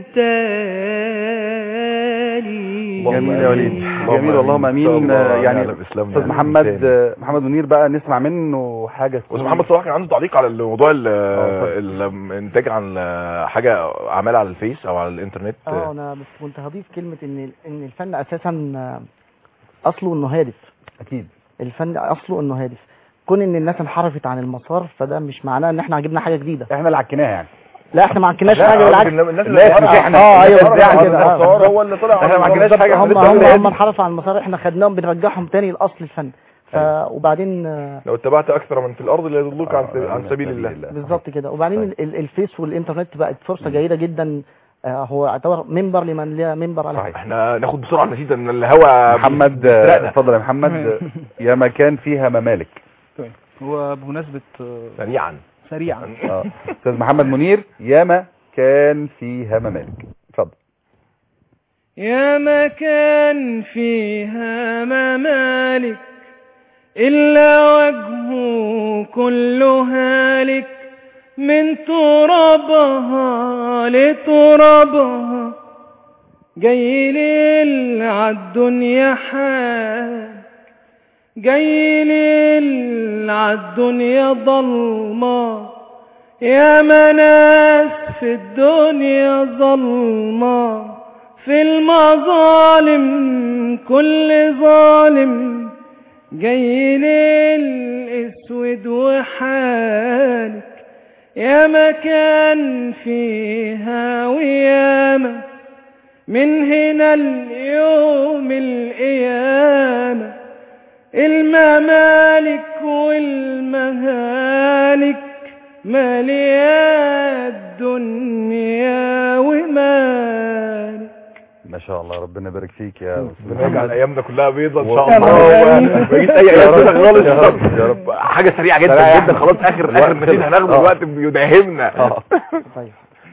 تاني جميل يا وليد اللهم جميل اللهم آمين. إن شاء امين الله يعني نعلم إسلامنا استاذ يعني محمد تاني. محمد منير بقى نسمع منه حاجه استاذ محمد صلاح كان عنده تعليق على الموضوع ال- اتفضل. الانتاج عن حاجه عملها على الفيس او على الانترنت اه انا بس كنت هضيف كلمه ان ان الفن اساسا آه، اصله انه هادف اكيد الفن اصله انه هادف كون ان الناس انحرفت عن المسار فده مش معناه ان احنا جبنا حاجه جديده احنا اللي عكناها يعني لا احنا ما عكناش لا، حاجه قصدي بالعكس إن الناس اللي اه مش احنا. اه الناس ايوه اللي بالظبط عن كده المسار آه. هو اللي طلع احنا ما عندناش حاجه هم لسه هم بنقول هم انحرفوا عن المسار احنا خدناهم بنرجعهم تاني لاصل الفن ف وبعدين آه، لو اتبعت اكثر من في الارض ليضلوك عن عن سبيل الله بالظبط كده وبعدين ال- الفيس والانترنت بقت فرصه جيده جدا آه، هو يعتبر منبر لمن لا منبر عليه احنا ناخد بسرعه النتيجه ان الهوا محمد بيسرقنا. اتفضل يا محمد يا مكان فيها ممالك طيب هو بمناسبة آه، سريعا سريعا اه استاذ محمد منير ياما كان فيها ممالك اتفضل يا مكان فيها ممالك إلا وجهه كله هالك من ترابها لترابها جاي ليل عالدنيا حال جاي ليل عالدنيا ضلمة يا مناس في الدنيا ظلمة في المظالم كل ظالم جاي ليل اسود وحالك يا مكان فيها وياما من هنا اليوم القيامة الممالك والمهالك مالية الدنيا ومالك ما شاء الله ربنا يبارك فيك يا أستاذ ربنا يجعل محمد. ايامنا كلها بيضة ان و- شاء يا الله رب. ومفيش اي يا ايام رب. كده خالص يا رب. يا رب. حاجه سريعه سريعة جدا يا جدا أحمد. خلاص اخر الوقت اخر نشيد خلص. هناخده آه. الوقت بيداهمنا آه. طيب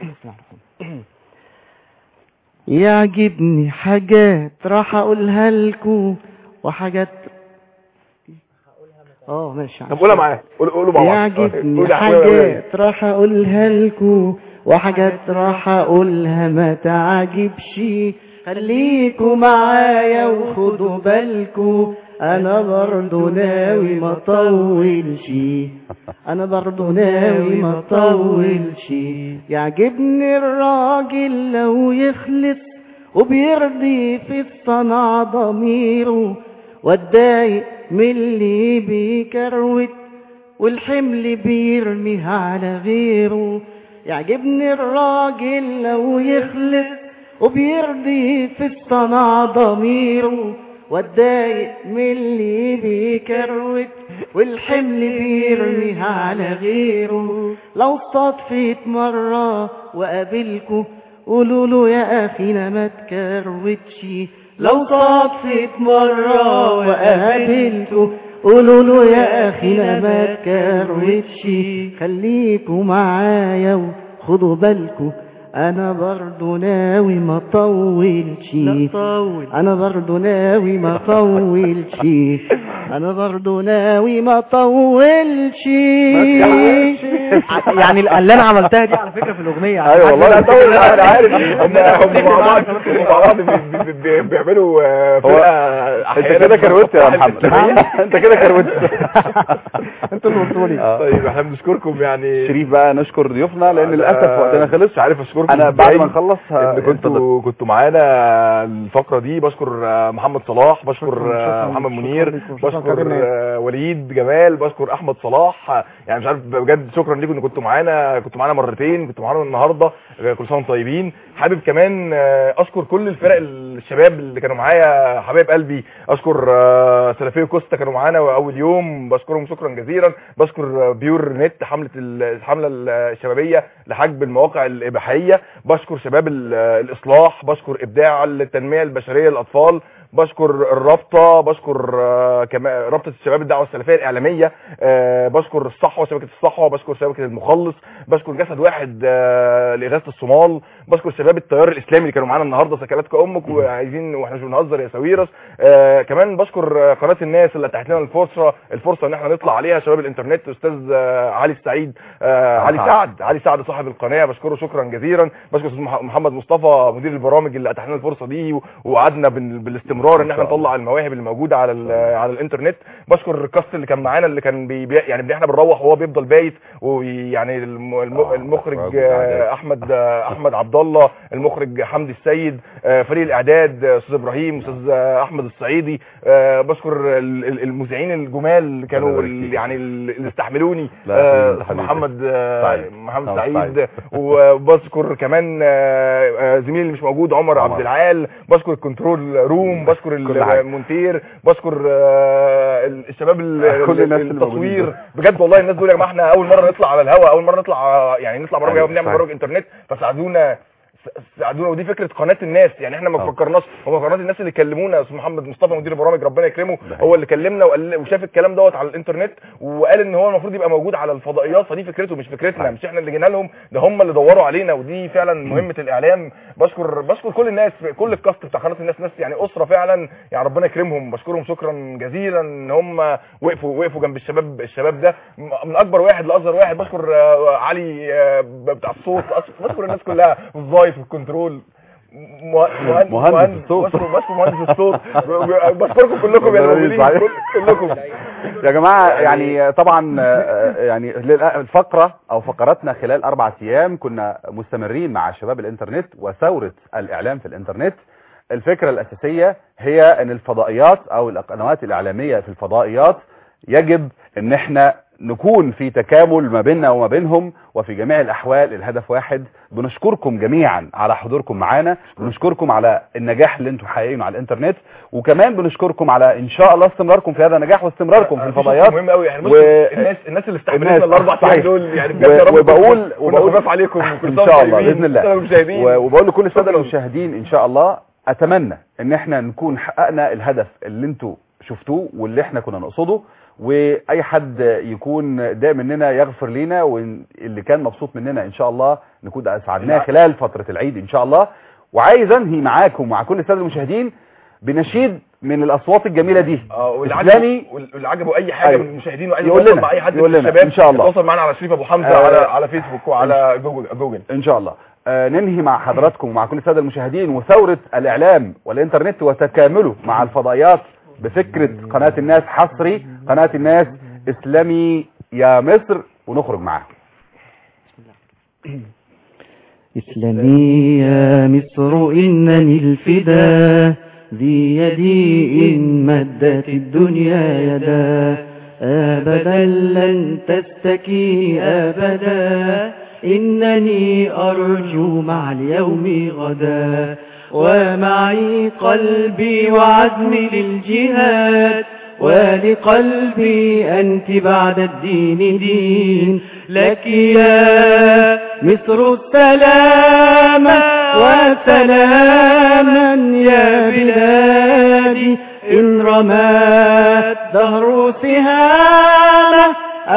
يعجبني حاجات راح اقولها لكم وحاجات اه ماشي طب قولها معايا قول- قولوا مع بعض يعجبني قول يا أحمد يا ولاد. حاجات راح اقولها لكم وحاجات راح اقولها ما تعجبش خليكوا معايا وخدوا بالكوا انا برضو ناوي ما اطولش انا برضو ناوي ما اطولش يعجبني الراجل لو يخلص وبيرضي في الصنع ضميره واتضايق من اللي بيكروت والحمل بيرميها على غيره يعجبني الراجل لو يخلص وبيرضي في الصنع ضميره واتضايق من اللي بيكروت والحمل بيرميها على غيره لو صدفت مرة وقابلكوا قولوا له يا أخينا ما تكروتش لو صدفت مرة وقابلكوا قولوا له يا أخينا ما تكروتش خليكوا معايا وخدوا بالكوا انا برضو ناوي ما اطولش انا برضو ناوي ما اطولش انا برضو ناوي ما اطولش يعني اللي انا عملتها دي على فكره في الاغنيه ايوه والله لا طول انا عارف هم هم مع بعض هم مع بعض بي- بي- بي- بيعملوا آه، فرقه انت أحياناً كده كروت يا بتروح محمد الإسلامية. انت كده كروت انتوا اللي قلتوا لي طيب احنا بنشكركم يعني شريف بقى نشكر ضيوفنا لان للاسف وقتنا خلص مش عارف اشكركم انا بعد إزاي ما نخلص ه- ان كنتوا كنتوا معانا الفقره دي بشكر آه، محمد صلاح بشكر آه، شكراً. محمد شكراً منير لكم. شكراً بشكر كريم. آه، وليد جمال بشكر احمد صلاح آه، يعني مش عارف بجد شكرا لكم ان كنتوا معانا كنتوا معانا مرتين كنتوا معانا النهارده آه، كل سنه وانتم طيبين حابب كمان آه، اشكر كل الفرق الشباب اللي كانوا معايا حبايب قلبي اشكر آه، سلفيه كوستا كانوا معانا اول يوم بشكرهم شكرا جزيلا بشكر آه، بيور نت حمله ال- الحمله الشبابيه لحجب المواقع الاباحيه بشكر شباب ال- الاصلاح بشكر ابداع التنميه البشريه للاطفال بشكر الرابطه بشكر آه، كمان رابطه الشباب الدعوه السلفيه الاعلاميه آه، بشكر الصحوه شبكه الصحوه بشكر شبكه المخلص بشكر جسد واحد آه، لاغاثه الصومال بشكر شباب التيار الاسلامي اللي كانوا معانا النهارده سكنات كامك وعايزين واحنا مش بنهزر يا ساويرس آه، كمان بشكر آه، قناه الناس اللي اتاحت لنا الفرصه الفرصه ان احنا نطلع عليها شباب الانترنت استاذ آه، علي السعيد آه، علي سعد. سعد علي سعد صاحب القناه بشكره شكرا جزيلا بشكر استاذ مح- محمد مصطفى مدير البرامج اللي اتاح لنا الفرصه دي و- وقعدنا بال- بالاستمرار ان احنا نطلع المواهب الموجوده على ال- على الانترنت بشكر الكاست اللي كان معانا اللي كان بي بي- يعني احنا بنروح وهو بيفضل بايت ويعني الم- الم- المخرج آه، احمد آه، احمد عبد الله المخرج حمدي السيد آه، فريق الاعداد آه، استاذ ابراهيم استاذ آه، احمد الصعيدي آه، بشكر ال- ال- المذيعين الجمال اللي كانوا يبارك ال- فيك. يعني ال- اللي استحملوني لا يا آه، حبيبي، حبيبي. محمد آه، سعيد. محمد محمد سعيد سعيد. وبشكر كمان آه، آه، زميلي اللي مش موجود عمر عمر. عبد العال بشكر الكنترول روم بشكر كل حاجة. المونتير بشكر آه، الشباب ال- كل الناس اللي التصوير موجودين. بجد والله الناس دول يا جماعه احنا اول مره نطلع على الهواء اول مره نطلع آه، يعني نطلع برامج أيوة، بنعمل صحيح. برامج انترنت فساعدونا س- ساعدونا ودي فكره قناه الناس يعني احنا ما آه. فكرناش هو قناه الناس اللي كلمونا استاذ محمد مصطفى مدير البرامج ربنا يكرمه هو اللي كلمنا وقال وشاف الكلام دوت على الانترنت وقال ان هو المفروض يبقى موجود على الفضائيات فدي فكرته مش فكرتنا مش احنا اللي جينا لهم ده هم اللي دوروا علينا ودي فعلا مهمه الاعلام بشكر بشكر كل الناس كل الكاست بتاع قناه الناس ناس يعني اسره فعلا يعني ربنا يكرمهم بشكرهم شكرا جزيلا ان هم وقفوا وقفوا جنب الشباب الشباب ده من اكبر واحد لاصغر واحد بشكر آه، علي آه، بتاع الصوت بشكر الناس كلها الفايس والكنترول مه- مهندس مهندس الصوت. بشكر بشكر مهندس الصوت بشكركم كلكم يا ربنا الموجودين يسعدك. كل- كلكم يا جماعة يعني طبعا آه، يعني للأ- الفقرة او فقراتنا خلال اربع ايام كنا مستمرين مع شباب الانترنت وثورة الاعلام في الانترنت الفكرة الاساسية هي ان الفضائيات او القنوات الاعلامية في الفضائيات يجب ان احنا نكون في تكامل ما بيننا وما بينهم وفي جميع الاحوال الهدف واحد بنشكركم جميعا على حضوركم معانا بنشكركم على النجاح اللي انتم حققينه على الانترنت وكمان بنشكركم على ان شاء الله استمراركم في هذا النجاح واستمراركم في الفضائيات مهم قوي يعني بص و- الناس الناس اللي استحملتنا الناس- الاربع صحيح. ايام دول يعني بجد و- يا رب وبقول كنا وبقول خفاف عليكم وكل ان سنة شاء وانتم الله طيبين. باذن الله السادة المشاهدين. و- وبقول لكل الساده المشاهدين ان شاء الله اتمنى ان احنا نكون حققنا الهدف اللي انتوا شفتوه واللي احنا كنا نقصده واي حد يكون ضايق مننا يغفر لينا واللي كان مبسوط مننا ان شاء الله نكون اسعدناه خلال فتره العيد ان شاء الله وعايز انهي معاكم ومع كل الساده المشاهدين بنشيد من الاصوات الجميله دي اه واللي اسلامي عجبه واللي عجبه اي حاجه أيوة. من المشاهدين وعايز يقول يتواصل لنا مع اي حد يقول من لنا الشباب ان شاء الله يتواصل معانا على شريف ابو حمزه آه، على على فيسبوك وعلى جوجل جوجل ان شاء الله آه ننهي مع حضراتكم ومع كل الساده المشاهدين وثوره الاعلام والانترنت وتكامله مع الفضائيات بفكره قناه الناس حصري قناه الناس اسلامي يا مصر ونخرج معاهم إسلامي يا مصر إنني الفدا ذي يدي إن مدت الدنيا يدا أبدا لن تستكي أبدا إنني أرجو مع اليوم غدا ومعي قلبي وعزمي للجهاد ولقلبي أنت بعد الدين دين لك يا مصر السلام وسلاما يا بلادي إن رمات دهر سهامه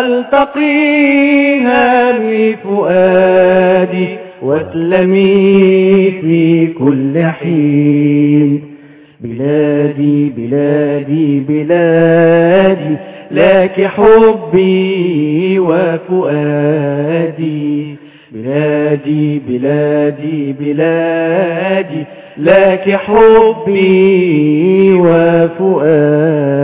ألتقيها بفؤادي واسلمي في كل حين بلادي بلادي بلادي لك حبي وفؤادي بلادي بلادي بلادي لك حبي وفؤادي